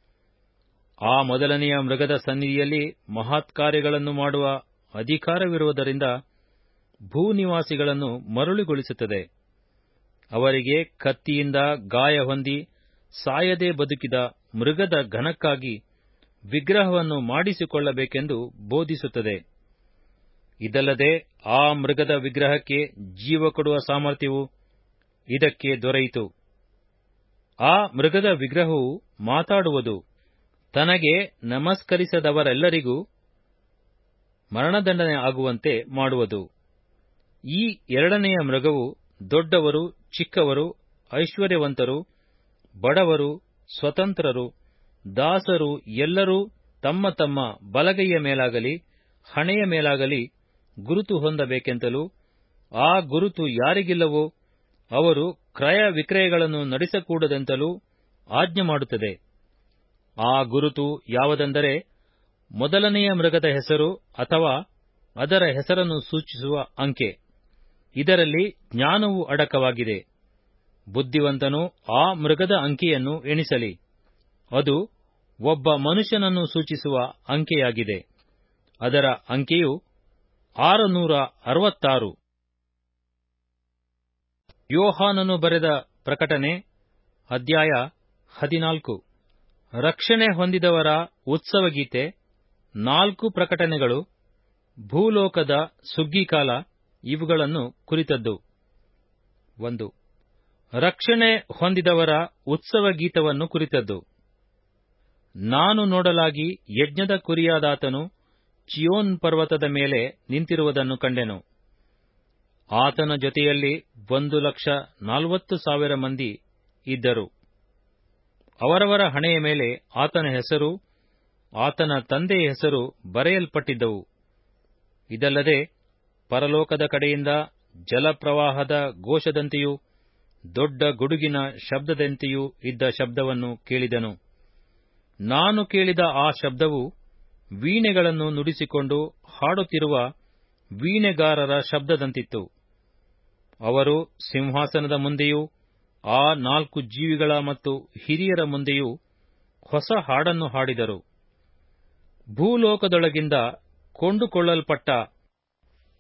Speaker 1: ಆ ಮೊದಲನೆಯ ಮೃಗದ ಸನ್ನಿಧಿಯಲ್ಲಿ ಮಹತ್ ಕಾರ್ಯಗಳನ್ನು ಮಾಡುವ ಅಧಿಕಾರವಿರುವುದರಿಂದ ಭೂನಿವಾಸಿಗಳನ್ನು ಮರಳುಗೊಳಿಸುತ್ತದೆ ಅವರಿಗೆ ಕತ್ತಿಯಿಂದ ಗಾಯ ಹೊಂದಿ ಸಾಯದೆ ಬದುಕಿದ ಮೃಗದ ಘನಕ್ಕಾಗಿ ವಿಗ್ರಹವನ್ನು ಮಾಡಿಸಿಕೊಳ್ಳಬೇಕೆಂದು ಬೋಧಿಸುತ್ತದೆ ಇದಲ್ಲದೆ ಆ ಮೃಗದ ವಿಗ್ರಹಕ್ಕೆ ಜೀವ ಕೊಡುವ ಸಾಮರ್ಥ್ಯವು ಇದಕ್ಕೆ ದೊರೆಯಿತು ಆ ಮೃಗದ ವಿಗ್ರಹವು ಮಾತಾಡುವುದು ತನಗೆ ನಮಸ್ಕರಿಸದವರೆಲ್ಲರಿಗೂ ಮರಣದಂಡನೆ ಆಗುವಂತೆ ಮಾಡುವುದು ಈ ಎರಡನೆಯ ಮೃಗವು ದೊಡ್ಡವರು ಚಿಕ್ಕವರು ಐಶ್ವರ್ಯವಂತರು ಬಡವರು ಸ್ವತಂತ್ರರು ದಾಸರು ಎಲ್ಲರೂ ತಮ್ಮ ತಮ್ಮ ಬಲಗೈಯ ಮೇಲಾಗಲಿ ಹಣೆಯ ಮೇಲಾಗಲಿ ಗುರುತು ಹೊಂದಬೇಕೆಂತಲೂ ಆ ಗುರುತು ಯಾರಿಗಿಲ್ಲವೋ ಅವರು ಕ್ರಯ ವಿಕ್ರಯಗಳನ್ನು ನಡೆಸಕೂಡದೆಂತಲೂ ಆಜ್ಞೆ ಮಾಡುತ್ತದೆ ಆ ಗುರುತು ಯಾವುದೆಂದರೆ ಮೊದಲನೆಯ ಮೃಗದ ಹೆಸರು ಅಥವಾ ಅದರ ಹೆಸರನ್ನು ಸೂಚಿಸುವ ಅಂಕೆ ಇದರಲ್ಲಿ ಜ್ಞಾನವು ಅಡಕವಾಗಿದೆ ಬುದ್ಧಿವಂತನು ಆ ಮೃಗದ ಅಂಕೆಯನ್ನು ಎಣಿಸಲಿ ಅದು ಒಬ್ಬ ಮನುಷ್ಯನನ್ನು ಸೂಚಿಸುವ ಅಂಕೆಯಾಗಿದೆ ಅದರ ಅಂಕೆಯು ಆರುನೂರ ಅರವತ್ತಾರು ಯೋಹಾನನು ಬರೆದ ಪ್ರಕಟಣೆ ಅಧ್ಯಾಯ ಹದಿನಾಲ್ಕು ರಕ್ಷಣೆ ಹೊಂದಿದವರ ಉತ್ಸವಗೀತೆ ನಾಲ್ಕು ಪ್ರಕಟಣೆಗಳು ಭೂಲೋಕದ ಸುಗ್ಗಿಕಾಲ ಇವುಗಳನ್ನು ಕುರಿತದ್ದು ಒಂದು ರಕ್ಷಣೆ ಹೊಂದಿದವರ ಉತ್ಸವ ಗೀತವನ್ನು ಕುರಿತದ್ದು ನಾನು ನೋಡಲಾಗಿ ಯಜ್ಞದ ಕುರಿಯಾದಾತನು ಚಿಯೋನ್ ಪರ್ವತದ ಮೇಲೆ ನಿಂತಿರುವುದನ್ನು ಕಂಡೆನು ಆತನ ಜೊತೆಯಲ್ಲಿ ಒಂದು ಲಕ್ಷ ನಲವತ್ತು ಸಾವಿರ ಮಂದಿ ಇದ್ದರು ಅವರವರ ಹಣೆಯ ಮೇಲೆ ಆತನ ಹೆಸರು ಆತನ ತಂದೆಯ ಹೆಸರು ಬರೆಯಲ್ಪಟ್ಟಿದ್ದವು ಇದಲ್ಲದೆ ಪರಲೋಕದ ಕಡೆಯಿಂದ ಜಲಪ್ರವಾಹದ ಘೋಷದಂತೆಯೂ ದೊಡ್ಡ ಗುಡುಗಿನ ಶಬ್ದದಂತೆಯೂ ಇದ್ದ ಶಬ್ದವನ್ನು ಕೇಳಿದನು ನಾನು ಕೇಳಿದ ಆ ಶಬ್ದವು ವೀಣೆಗಳನ್ನು ನುಡಿಸಿಕೊಂಡು ಹಾಡುತ್ತಿರುವ ವೀಣೆಗಾರರ ಶಬ್ದದಂತಿತ್ತು ಅವರು ಸಿಂಹಾಸನದ ಮುಂದೆಯೂ ಆ ನಾಲ್ಕು ಜೀವಿಗಳ ಮತ್ತು ಹಿರಿಯರ ಮುಂದೆಯೂ ಹೊಸ ಹಾಡನ್ನು ಹಾಡಿದರು ಭೂಲೋಕದೊಳಗಿಂದ ಕೊಂಡುಕೊಳ್ಳಲ್ಪಟ್ಟ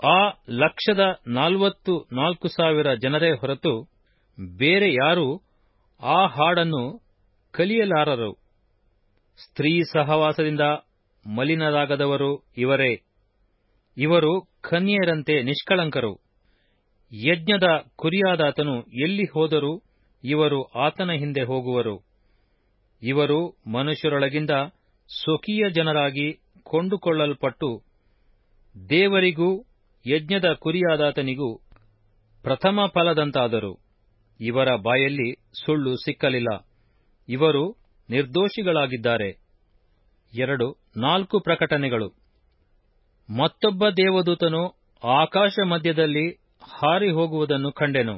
Speaker 1: ಆ ಲಕ್ಷದ ನಲವತ್ತು ನಾಲ್ಕು ಸಾವಿರ ಜನರೇ ಹೊರತು ಬೇರೆ ಯಾರೂ ಆ ಹಾಡನ್ನು ಕಲಿಯಲಾರರು ಸ್ತ್ರೀ ಸಹವಾಸದಿಂದ ಮಲಿನರಾಗದವರು ಇವರೇ ಇವರು ಕನ್ಯೆಯರಂತೆ ನಿಷ್ಕಳಂಕರು ಯಜ್ಞದ ಕುರಿಯಾದಾತನು ಎಲ್ಲಿ ಹೋದರೂ ಇವರು ಆತನ ಹಿಂದೆ ಹೋಗುವರು ಇವರು ಮನುಷ್ಯರೊಳಗಿಂದ ಸ್ವಕೀಯ ಜನರಾಗಿ ಕೊಂಡುಕೊಳ್ಳಲ್ಪಟ್ಟು ದೇವರಿಗೂ ಯಜ್ಞದ ಕುರಿಯಾದಾತನಿಗೂ ಪ್ರಥಮ ಫಲದಂತಾದರು ಇವರ ಬಾಯಲ್ಲಿ ಸುಳ್ಳು ಸಿಕ್ಕಲಿಲ್ಲ ಇವರು ನಿರ್ದೋಷಿಗಳಾಗಿದ್ದಾರೆ ಎರಡು ನಾಲ್ಕು ಪ್ರಕಟಣೆಗಳು ಮತ್ತೊಬ್ಬ ದೇವದೂತನು ಆಕಾಶ ಮಧ್ಯದಲ್ಲಿ ಹಾರಿ ಹೋಗುವುದನ್ನು ಕಂಡೆನು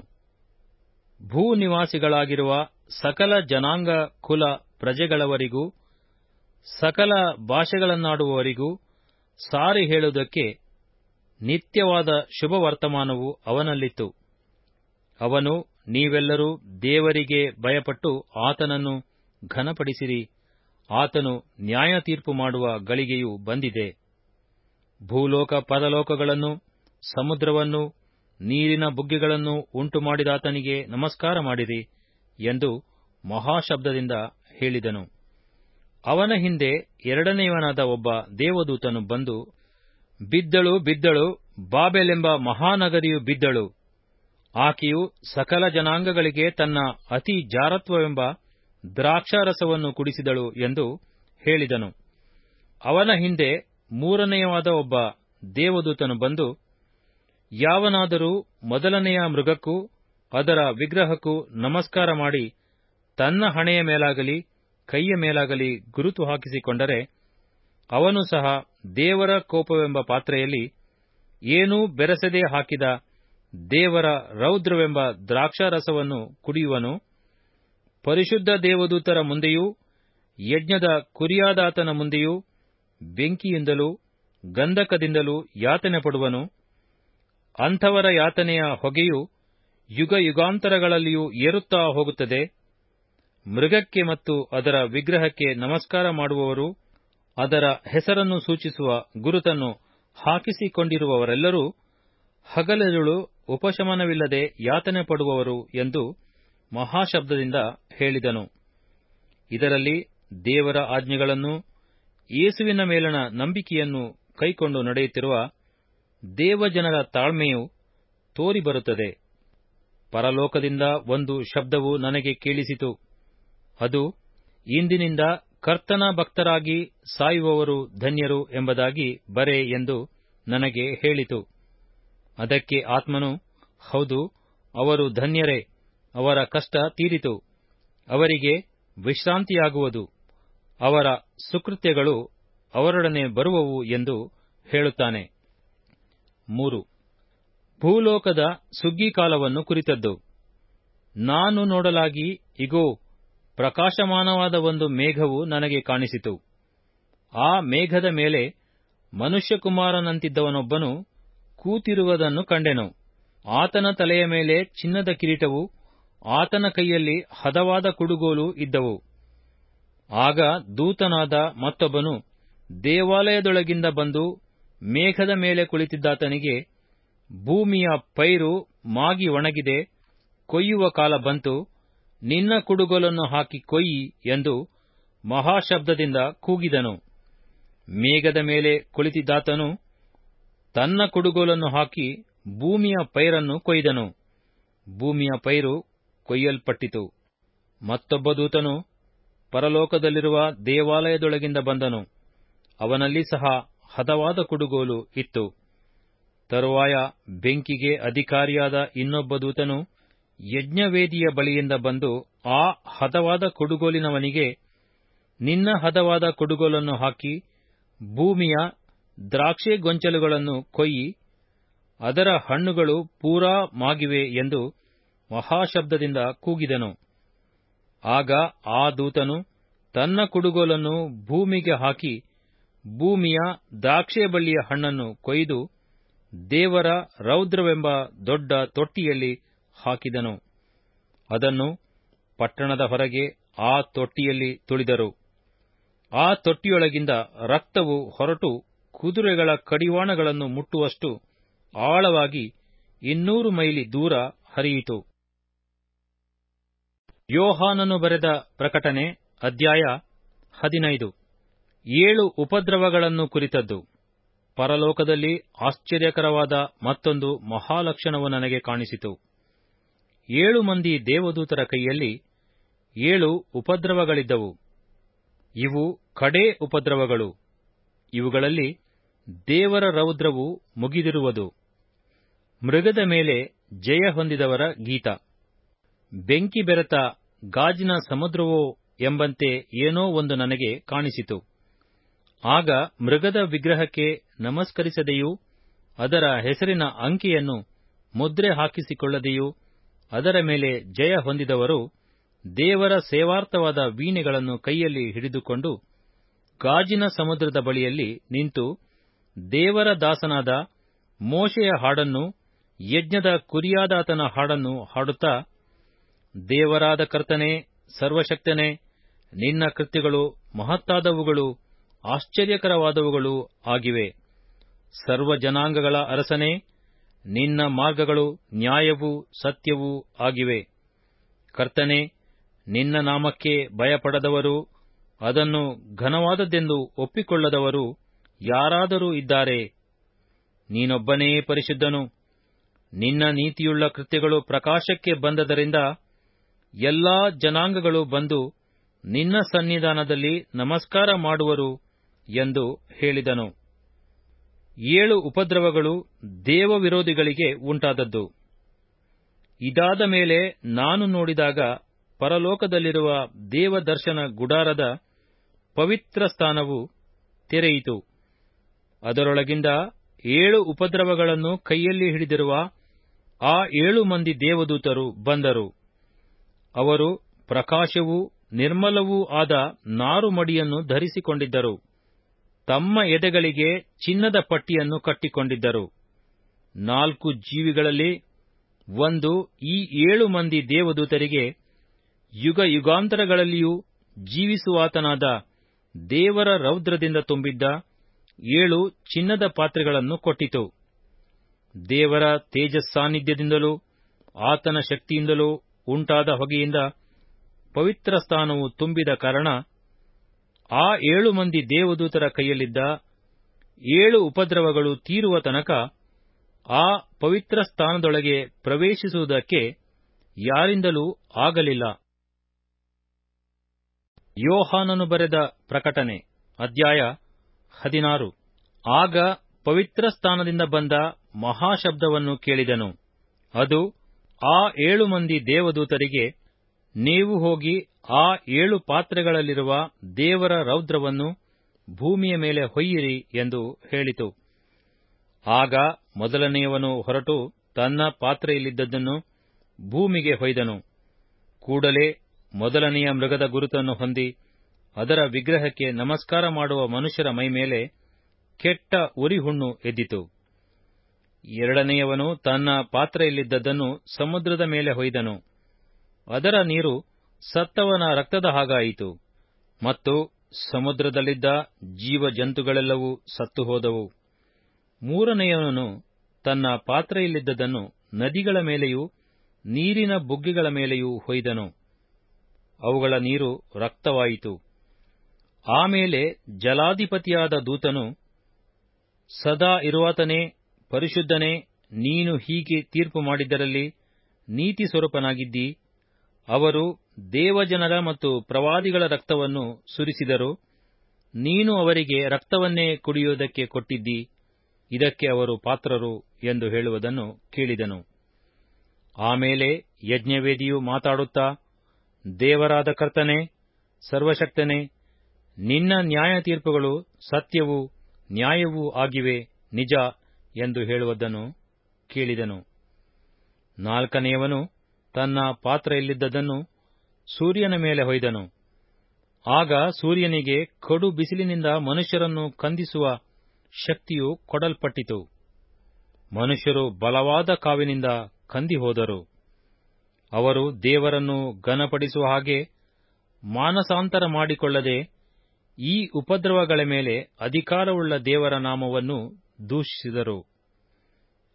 Speaker 1: ಭೂನಿವಾಸಿಗಳಾಗಿರುವ ಸಕಲ ಜನಾಂಗ ಕುಲ ಪ್ರಜೆಗಳವರಿಗೂ ಸಕಲ ಭಾಷೆಗಳನ್ನಾಡುವವರಿಗೂ ಸಾರಿ ಹೇಳುವುದಕ್ಕೆ ನಿತ್ಯವಾದ ಶುಭವರ್ತಮಾನವು ಅವನಲ್ಲಿತ್ತು ಅವನು ನೀವೆಲ್ಲರೂ ದೇವರಿಗೆ ಭಯಪಟ್ಟು ಆತನನ್ನು ಘನಪಡಿಸಿರಿ ಆತನು ನ್ಯಾಯ ತೀರ್ಪು ಮಾಡುವ ಗಳಿಗೆಯು ಬಂದಿದೆ ಭೂಲೋಕ ಪರಲೋಕಗಳನ್ನು ಸಮುದ್ರವನ್ನು ನೀರಿನ ಬುಗ್ಗೆಗಳನ್ನು ಉಂಟು ಮಾಡಿದಾತನಿಗೆ ನಮಸ್ಕಾರ ಮಾಡಿರಿ ಎಂದು ಮಹಾಶಬ್ದದಿಂದ ಹೇಳಿದನು ಅವನ ಹಿಂದೆ ಎರಡನೆಯವನಾದ ಒಬ್ಬ ದೇವದೂತನು ಬಂದು ಬಿದ್ದಳು ಬಿದ್ದಳು ಬಾಬೆಲೆಂಬ ಮಹಾನಗರಿಯು ಬಿದ್ದಳು ಆಕೆಯು ಸಕಲ ಜನಾಂಗಗಳಿಗೆ ತನ್ನ ಅತಿ ಜಾರತ್ವವೆಂಬ ದ್ರಾಕ್ಷಾರಸವನ್ನು ಕುಡಿಸಿದಳು ಎಂದು ಹೇಳಿದನು ಅವನ ಹಿಂದೆ ಮೂರನೆಯವಾದ ಒಬ್ಬ ದೇವದೂತನು ಬಂದು ಯಾವನಾದರೂ ಮೊದಲನೆಯ ಮೃಗಕ್ಕೂ ಅದರ ವಿಗ್ರಹಕ್ಕೂ ನಮಸ್ಕಾರ ಮಾಡಿ ತನ್ನ ಹಣೆಯ ಮೇಲಾಗಲಿ ಕೈಯ ಮೇಲಾಗಲಿ ಗುರುತು ಹಾಕಿಸಿಕೊಂಡರೆ ಅವನು ಸಹ ದೇವರ ಕೋಪವೆಂಬ ಪಾತ್ರೆಯಲ್ಲಿ ಏನೂ ಬೆರೆಸದೆ ಹಾಕಿದ ದೇವರ ರೌದ್ರವೆಂಬ ದ್ರಾಕ್ಷಾರಸವನ್ನು ಕುಡಿಯುವನು ಪರಿಶುದ್ಧ ದೇವದೂತರ ಮುಂದೆಯೂ ಯಜ್ಞದ ಕುರಿಯಾದಾತನ ಮುಂದೆಯೂ ಬೆಂಕಿಯಿಂದಲೂ ಗಂಧಕದಿಂದಲೂ ಯಾತನೆ ಪಡುವನು ಅಂಥವರ ಯಾತನೆಯ ಹೊಗೆಯು ಯುಗ ಯುಗಾಂತರಗಳಲ್ಲಿಯೂ ಏರುತ್ತಾ ಹೋಗುತ್ತದೆ ಮೃಗಕ್ಕೆ ಮತ್ತು ಅದರ ವಿಗ್ರಹಕ್ಕೆ ನಮಸ್ಕಾರ ಮಾಡುವವರು ಅದರ ಹೆಸರನ್ನು ಸೂಚಿಸುವ ಗುರುತನ್ನು ಹಾಕಿಸಿಕೊಂಡಿರುವವರೆಲ್ಲರೂ ಹಗಲಿರುಳು ಉಪಶಮನವಿಲ್ಲದೆ ಯಾತನೆ ಪಡುವವರು ಎಂದು ಮಹಾಶಬ್ದದಿಂದ ಹೇಳಿದನು ಇದರಲ್ಲಿ ದೇವರ ಆಜ್ಞೆಗಳನ್ನು ಯೇಸುವಿನ ಮೇಲಣ ನಂಬಿಕೆಯನ್ನು ಕೈಕೊಂಡು ನಡೆಯುತ್ತಿರುವ ದೇವಜನರ ತಾಳ್ಮೆಯು ತೋರಿಬರುತ್ತದೆ ಪರಲೋಕದಿಂದ ಒಂದು ಶಬ್ದವು ನನಗೆ ಕೇಳಿಸಿತು ಅದು ಇಂದಿನಿಂದ ಕರ್ತನ ಭಕ್ತರಾಗಿ ಸಾಯುವವರು ಧನ್ಯರು ಎಂಬುದಾಗಿ ಬರೆ ಎಂದು ನನಗೆ ಹೇಳಿತು ಅದಕ್ಕೆ ಆತ್ಮನು ಹೌದು ಅವರು ಧನ್ಯರೇ ಅವರ ಕಷ್ಟ ತೀರಿತು ಅವರಿಗೆ ವಿಶ್ರಾಂತಿಯಾಗುವುದು ಅವರ ಸುಕೃತ್ಯಗಳು ಅವರೊಡನೆ ಬರುವವು ಎಂದು ಹೇಳುತ್ತಾನೆ ಮೂರು ಭೂಲೋಕದ ಸುಗ್ಗಿಕಾಲವನ್ನು ಕುರಿತದ್ದು ನಾನು ನೋಡಲಾಗಿ ಇಗೋ ಪ್ರಕಾಶಮಾನವಾದ ಒಂದು ಮೇಘವು ನನಗೆ ಕಾಣಿಸಿತು ಆ ಮೇಘದ ಮೇಲೆ ಮನುಷ್ಯಕುಮಾರನಂತಿದ್ದವನೊಬ್ಬನು ಕೂತಿರುವುದನ್ನು ಕಂಡೆನು ಆತನ ತಲೆಯ ಮೇಲೆ ಚಿನ್ನದ ಕಿರೀಟವು ಆತನ ಕೈಯಲ್ಲಿ ಹದವಾದ ಕುಡುಗೋಲು ಇದ್ದವು ಆಗ ದೂತನಾದ ಮತ್ತೊಬ್ಬನು ದೇವಾಲಯದೊಳಗಿಂದ ಬಂದು ಮೇಘದ ಮೇಲೆ ಕುಳಿತಿದ್ದಾತನಿಗೆ ಭೂಮಿಯ ಪೈರು ಮಾಗಿ ಒಣಗಿದೆ ಕೊಯ್ಯುವ ಕಾಲ ಬಂತು ನಿನ್ನ ಕುಡುಗೋಲನ್ನು ಹಾಕಿ ಕೊಯ್ಯಿ ಎಂದು ಮಹಾಶಬ್ದದಿಂದ ಕೂಗಿದನು ಮೇಘದ ಮೇಲೆ ಕುಳಿತಿದ್ದಾತನು ತನ್ನ ಕುಡುಗೋಲನ್ನು ಹಾಕಿ ಭೂಮಿಯ ಪೈರನ್ನು ಕೊಯ್ದನು ಭೂಮಿಯ ಪೈರು ಕೊಯ್ಯಲ್ಪಟ್ಟಿತು ಮತ್ತೊಬ್ಬ ದೂತನು ಪರಲೋಕದಲ್ಲಿರುವ ದೇವಾಲಯದೊಳಗಿಂದ ಬಂದನು ಅವನಲ್ಲಿ ಸಹ ಹದವಾದ ಕುಡುಗೋಲು ಇತ್ತು ತರುವಾಯ ಬೆಂಕಿಗೆ ಅಧಿಕಾರಿಯಾದ ಇನ್ನೊಬ್ಬ ದೂತನು ಯಜ್ಞವೇದಿಯ ಬಳಿಯಿಂದ ಬಂದು ಆ ಹದವಾದ ಕುಡುಗೋಲಿನವನಿಗೆ ನಿನ್ನ ಹದವಾದ ಕುಡುಗೋಲನ್ನು ಹಾಕಿ ಭೂಮಿಯ ದ್ರಾಕ್ಷೆ ಗೊಂಚಲುಗಳನ್ನು ಕೊಯ್ಯಿ ಅದರ ಹಣ್ಣುಗಳು ಪೂರಾ ಮಾಗಿವೆ ಎಂದು ಮಹಾಶಬ್ದದಿಂದ ಕೂಗಿದನು ಆಗ ಆ ದೂತನು ತನ್ನ ಕುಡುಗೋಲನ್ನು ಭೂಮಿಗೆ ಹಾಕಿ ಭೂಮಿಯ ದ್ರಾಕ್ಷೆ ಬಳ್ಳಿಯ ಹಣ್ಣನ್ನು ಕೊಯ್ದು ದೇವರ ರೌದ್ರವೆಂಬ ದೊಡ್ಡ ತೊಟ್ಟಿಯಲ್ಲಿ ಹಾಕಿದನು ಅದನ್ನು ಪಟ್ಟಣದ ಹೊರಗೆ ಆ ತೊಟ್ಟಿಯಲ್ಲಿ ತುಳಿದರು ಆ ತೊಟ್ಟಿಯೊಳಗಿಂದ ರಕ್ತವು ಹೊರಟು ಕುದುರೆಗಳ ಕಡಿವಾಣಗಳನ್ನು ಮುಟ್ಟುವಷ್ಟು ಆಳವಾಗಿ ಇನ್ನೂರು ಮೈಲಿ ದೂರ ಹರಿಯಿತು ಯೋಹಾನನು ಬರೆದ ಪ್ರಕಟಣೆ ಅಧ್ಯಾಯ ಹದಿನೈದು ಏಳು ಉಪದ್ರವಗಳನ್ನು ಕುರಿತದ್ದು ಪರಲೋಕದಲ್ಲಿ ಆಶ್ಚರ್ಯಕರವಾದ ಮತ್ತೊಂದು ಮಹಾಲಕ್ಷಣವು ನನಗೆ ಕಾಣಿಸಿತು ಏಳು ಮಂದಿ ದೇವದೂತರ ಕೈಯಲ್ಲಿ ಏಳು ಉಪದ್ರವಗಳಿದ್ದವು ಇವು ಕಡೇ ಉಪದ್ರವಗಳು ಇವುಗಳಲ್ಲಿ ದೇವರ ರೌದ್ರವು ಮುಗಿದಿರುವುದು ಮೃಗದ ಮೇಲೆ ಜಯ ಹೊಂದಿದವರ ಗೀತ ಬೆಂಕಿ ಬೆರೆತ ಗಾಜಿನ ಸಮುದ್ರವೋ ಎಂಬಂತೆ ಏನೋ ಒಂದು ನನಗೆ ಕಾಣಿಸಿತು ಆಗ ಮೃಗದ ವಿಗ್ರಹಕ್ಕೆ ನಮಸ್ಕರಿಸದೆಯೂ ಅದರ ಹೆಸರಿನ ಅಂಕಿಯನ್ನು ಮುದ್ರೆ ಹಾಕಿಸಿಕೊಳ್ಳದೆಯೂ ಅದರ ಮೇಲೆ ಜಯ ಹೊಂದಿದವರು ದೇವರ ಸೇವಾರ್ಥವಾದ ವೀಣೆಗಳನ್ನು ಕೈಯಲ್ಲಿ ಹಿಡಿದುಕೊಂಡು ಗಾಜಿನ ಸಮುದ್ರದ ಬಳಿಯಲ್ಲಿ ನಿಂತು ದೇವರ ದಾಸನಾದ ಮೋಶೆಯ ಹಾಡನ್ನು ಯಜ್ಞದ ಕುರಿಯಾದಾತನ ಹಾಡನ್ನು ಹಾಡುತ್ತಾ ದೇವರಾದ ಕರ್ತನೆ ಸರ್ವಶಕ್ತನೇ ನಿನ್ನ ಕೃತ್ಯಗಳು ಮಹತ್ತಾದವುಗಳು ಆಶ್ಚರ್ಯಕರವಾದವುಗಳು ಆಗಿವೆ ಸರ್ವ ಜನಾಂಗಗಳ ಅರಸನೇ ನಿನ್ನ ಮಾರ್ಗಗಳು ನ್ಯಾಯವೂ ಸತ್ಯವೂ ಆಗಿವೆ ಕರ್ತನೆ ನಿನ್ನ ನಾಮಕ್ಕೆ ಭಯಪಡದವರು ಅದನ್ನು ಘನವಾದದ್ದೆಂದು ಒಪ್ಪಿಕೊಳ್ಳದವರು ಯಾರಾದರೂ ಇದ್ದಾರೆ ನೀನೊಬ್ಬನೇ ಪರಿಶುದ್ಧನು ನಿನ್ನ ನೀತಿಯುಳ್ಳ ಕೃತ್ಯಗಳು ಪ್ರಕಾಶಕ್ಕೆ ಬಂದದರಿಂದ ಎಲ್ಲಾ ಜನಾಂಗಗಳು ಬಂದು ನಿನ್ನ ಸನ್ನಿಧಾನದಲ್ಲಿ ನಮಸ್ಕಾರ ಮಾಡುವರು ಎಂದು ಹೇಳಿದನು ಏಳು ಉಪದ್ರವಗಳು ದೇವ ವಿರೋಧಿಗಳಿಗೆ ಉಂಟಾದದ್ದು ಇದಾದ ಮೇಲೆ ನಾನು ನೋಡಿದಾಗ ಪರಲೋಕದಲ್ಲಿರುವ ದೇವದರ್ಶನ ಗುಡಾರದ ಪವಿತ್ರ ಸ್ಥಾನವು ತೆರೆಯಿತು ಅದರೊಳಗಿಂದ ಏಳು ಉಪದ್ರವಗಳನ್ನು ಕೈಯಲ್ಲಿ ಹಿಡಿದಿರುವ ಆ ಏಳು ಮಂದಿ ದೇವದೂತರು ಬಂದರು ಅವರು ಪ್ರಕಾಶವೂ ನಿರ್ಮಲವೂ ಆದ ನಾರುಮಡಿಯನ್ನು ಧರಿಸಿಕೊಂಡಿದ್ದರು ತಮ್ಮ ಎದೆಗಳಿಗೆ ಚಿನ್ನದ ಪಟ್ಟಿಯನ್ನು ಕಟ್ಟಿಕೊಂಡಿದ್ದರು ನಾಲ್ಕು ಜೀವಿಗಳಲ್ಲಿ ಒಂದು ಈ ಏಳು ಮಂದಿ ದೇವದೂತರಿಗೆ ಯುಗ ಯುಗಾಂತರಗಳಲ್ಲಿಯೂ ಜೀವಿಸುವಾತನಾದ ದೇವರ ರೌದ್ರದಿಂದ ತುಂಬಿದ್ದ ಏಳು ಚಿನ್ನದ ಪಾತ್ರೆಗಳನ್ನು ಕೊಟ್ಟಿತು ದೇವರ ತೇಜಸ್ಸಾನ್ನಿಧ್ಯದಿಂದಲೂ ಆತನ ಶಕ್ತಿಯಿಂದಲೂ ಉಂಟಾದ ಹೊಗೆಯಿಂದ ಪವಿತ್ರ ಸ್ಥಾನವು ತುಂಬಿದ ಕಾರಣ ಆ ಏಳು ಮಂದಿ ದೇವದೂತರ ಕೈಯಲ್ಲಿದ್ದ ಏಳು ಉಪದ್ರವಗಳು ತೀರುವ ತನಕ ಆ ಪವಿತ್ರ ಸ್ಥಾನದೊಳಗೆ ಪ್ರವೇಶಿಸುವುದಕ್ಕೆ ಯಾರಿಂದಲೂ ಆಗಲಿಲ್ಲ ಯೋಹಾನನು ಬರೆದ ಪ್ರಕಟಣೆ ಅಧ್ಯಾಯ ಹದಿನಾರು ಆಗ ಪವಿತ್ರ ಸ್ಥಾನದಿಂದ ಬಂದ ಮಹಾಶಬ್ದವನ್ನು ಕೇಳಿದನು ಅದು ಆ ಏಳು ಮಂದಿ ದೇವದೂತರಿಗೆ ನೀವು ಹೋಗಿ ಆ ಏಳು ಪಾತ್ರೆಗಳಲ್ಲಿರುವ ದೇವರ ರೌದ್ರವನ್ನು ಭೂಮಿಯ ಮೇಲೆ ಹೊಯ್ಯಿರಿ ಎಂದು ಹೇಳಿತು ಆಗ ಮೊದಲನೆಯವನು ಹೊರಟು ತನ್ನ ಪಾತ್ರೆಯಲ್ಲಿದ್ದದ್ದನ್ನು ಭೂಮಿಗೆ ಹೊಯ್ದನು ಕೂಡಲೇ ಮೊದಲನೆಯ ಮೃಗದ ಗುರುತನ್ನು ಹೊಂದಿ ಅದರ ವಿಗ್ರಹಕ್ಕೆ ನಮಸ್ಕಾರ ಮಾಡುವ ಮನುಷ್ಯರ ಮೈಮೇಲೆ ಕೆಟ್ಟ ಉರಿಹುಣ್ಣು ಎದ್ದಿತು ಎರಡನೆಯವನು ತನ್ನ ಪಾತ್ರೆಯಲ್ಲಿದ್ದದ್ದನ್ನು ಸಮುದ್ರದ ಮೇಲೆ ಹೊಯ್ದನು ಅದರ ನೀರು ಸತ್ತವನ ರಕ್ತದ ಹಾಗಾಯಿತು ಮತ್ತು ಸಮುದ್ರದಲ್ಲಿದ್ದ ಜೀವ ಜಂತುಗಳೆಲ್ಲವೂ ಸತ್ತು ಹೋದವು ಮೂರನೆಯವನು ತನ್ನ ಪಾತ್ರೆಯಲ್ಲಿದ್ದದ್ದನ್ನು ನದಿಗಳ ಮೇಲೆಯೂ ನೀರಿನ ಬುಗ್ಗೆಗಳ ಮೇಲೆಯೂ ಹೊಯ್ದನು ಅವುಗಳ ನೀರು ರಕ್ತವಾಯಿತು ಆಮೇಲೆ ಜಲಾಧಿಪತಿಯಾದ ದೂತನು ಸದಾ ಇರುವಾತನೇ ಪರಿಶುದ್ಧನೇ ನೀನು ಹೀಗೆ ತೀರ್ಪು ಮಾಡಿದ್ದರಲ್ಲಿ ನೀತಿ ಸ್ವರೂಪನಾಗಿದ್ದಿ ಅವರು ದೇವಜನರ ಮತ್ತು ಪ್ರವಾದಿಗಳ ರಕ್ತವನ್ನು ಸುರಿಸಿದರು ನೀನು ಅವರಿಗೆ ರಕ್ತವನ್ನೇ ಕುಡಿಯುವುದಕ್ಕೆ ಕೊಟ್ಟಿದ್ದಿ ಇದಕ್ಕೆ ಅವರು ಪಾತ್ರರು ಎಂದು ಹೇಳುವುದನ್ನು ಕೇಳಿದನು ಆಮೇಲೆ ಯಜ್ಞವೇದಿಯು ಮಾತಾಡುತ್ತಾ ದೇವರಾದ ಕರ್ತನೆ ಸರ್ವಶಕ್ತನೇ ನಿನ್ನ ನ್ಯಾಯ ತೀರ್ಪುಗಳು ಸತ್ಯವೂ ನ್ಯಾಯವೂ ಆಗಿವೆ ನಿಜ ಎಂದು ಹೇಳುವುದನ್ನು ಕೇಳಿದನು ನಾಲ್ಕನೆಯವನು ತನ್ನ ಪಾತ್ರೆಯಲ್ಲಿದ್ದದನ್ನು ಸೂರ್ಯನ ಮೇಲೆ ಹೊಯ್ದನು ಆಗ ಸೂರ್ಯನಿಗೆ ಕಡು ಬಿಸಿಲಿನಿಂದ ಮನುಷ್ಯರನ್ನು ಕಂದಿಸುವ ಶಕ್ತಿಯು ಕೊಡಲ್ಪಟ್ಟಿತು ಮನುಷ್ಯರು ಬಲವಾದ ಕಾವಿನಿಂದ ಕಂದಿ ಹೋದರು ಅವರು ದೇವರನ್ನು ಘನಪಡಿಸುವ ಹಾಗೆ ಮಾನಸಾಂತರ ಮಾಡಿಕೊಳ್ಳದೆ ಈ ಉಪದ್ರವಗಳ ಮೇಲೆ ಅಧಿಕಾರವುಳ್ಳ ದೇವರ ನಾಮವನ್ನು ದೂಷಿಸಿದರು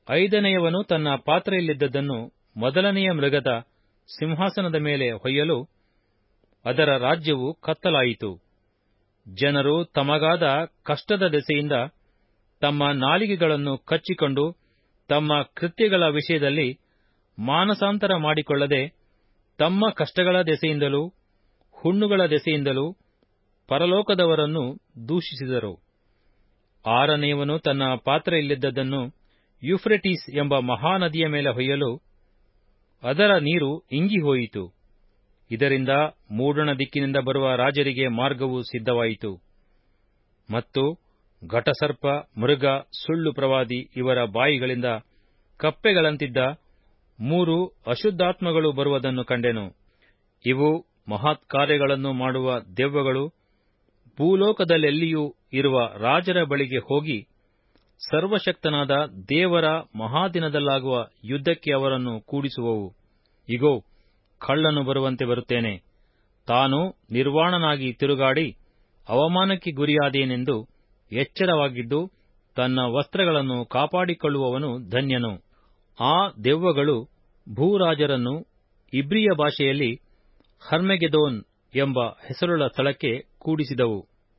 Speaker 1: ಐದನೆಯವನು ತನ್ನ ಪಾತ್ರೆಯಲ್ಲಿದ್ದದ್ದನ್ನು ಮೊದಲನೆಯ ಮೃಗದ ಸಿಂಹಾಸನದ ಮೇಲೆ ಹೊಯ್ಯಲು ಅದರ ರಾಜ್ಯವು ಕತ್ತಲಾಯಿತು ಜನರು ತಮಗಾದ ಕಷ್ಟದ ದೆಸೆಯಿಂದ ತಮ್ಮ ನಾಲಿಗೆಗಳನ್ನು ಕಚ್ಚಿಕೊಂಡು ತಮ್ಮ ಕೃತ್ಯಗಳ ವಿಷಯದಲ್ಲಿ ಮಾನಸಾಂತರ ಮಾಡಿಕೊಳ್ಳದೆ ತಮ್ಮ ಕಷ್ಟಗಳ ದೆಸೆಯಿಂದಲೂ ಹುಣ್ಣುಗಳ ದೆಸೆಯಿಂದಲೂ ಪರಲೋಕದವರನ್ನು ದೂಷಿಸಿದರು ಆರನೆಯವನು ತನ್ನ ಪಾತ್ರೆಯಲ್ಲಿದ್ದದ್ದನ್ನು ಯುಫ್ರೆಟೀಸ್ ಎಂಬ ಮಹಾನದಿಯ ಮೇಲೆ ಹೊಯ್ಯಲು ಅದರ ನೀರು ಇಂಗಿಹೋಯಿತು ಇದರಿಂದ ಮೂಡಣ ದಿಕ್ಕಿನಿಂದ ಬರುವ ರಾಜರಿಗೆ ಮಾರ್ಗವು ಸಿದ್ಧವಾಯಿತು ಮತ್ತು ಘಟಸರ್ಪ ಮೃಗ ಸುಳ್ಳು ಪ್ರವಾದಿ ಇವರ ಬಾಯಿಗಳಿಂದ ಕಪ್ಪೆಗಳಂತಿದ್ದ ಮೂರು ಅಶುದ್ಧಾತ್ಮಗಳು ಬರುವುದನ್ನು ಕಂಡೆನು ಇವು ಮಹತ್ಕಾರ್ಯಗಳನ್ನು ಮಾಡುವ ದೆವ್ವಗಳು ಭೂಲೋಕದಲ್ಲೆಲ್ಲಿಯೂ ಇರುವ ರಾಜರ ಬಳಿಗೆ ಹೋಗಿ ಸರ್ವಶಕ್ತನಾದ ದೇವರ ಮಹಾದಿನದಲ್ಲಾಗುವ ಯುದ್ಧಕ್ಕೆ ಅವರನ್ನು ಕೂಡಿಸುವವು ಇಗೋ ಕಳ್ಳನು ಬರುವಂತೆ ಬರುತ್ತೇನೆ ತಾನು ನಿರ್ವಾಣನಾಗಿ ತಿರುಗಾಡಿ ಅವಮಾನಕ್ಕೆ ಗುರಿಯಾದೇನೆಂದು ಎಚ್ಚರವಾಗಿದ್ದು ತನ್ನ ವಸ್ತ್ರಗಳನ್ನು ಕಾಪಾಡಿಕೊಳ್ಳುವವನು ಧನ್ಯನು ಆ ದೆವ್ವಗಳು ಭೂರಾಜರನ್ನು ಇಬ್ರಿಯ ಭಾಷೆಯಲ್ಲಿ ಹರ್ಮೆಗೆದೋನ್ ಎಂಬ ಹೆಸರುಳ್ಳ ಸ್ಥಳಕ್ಕೆ ಕೂಡಿಸಿದವು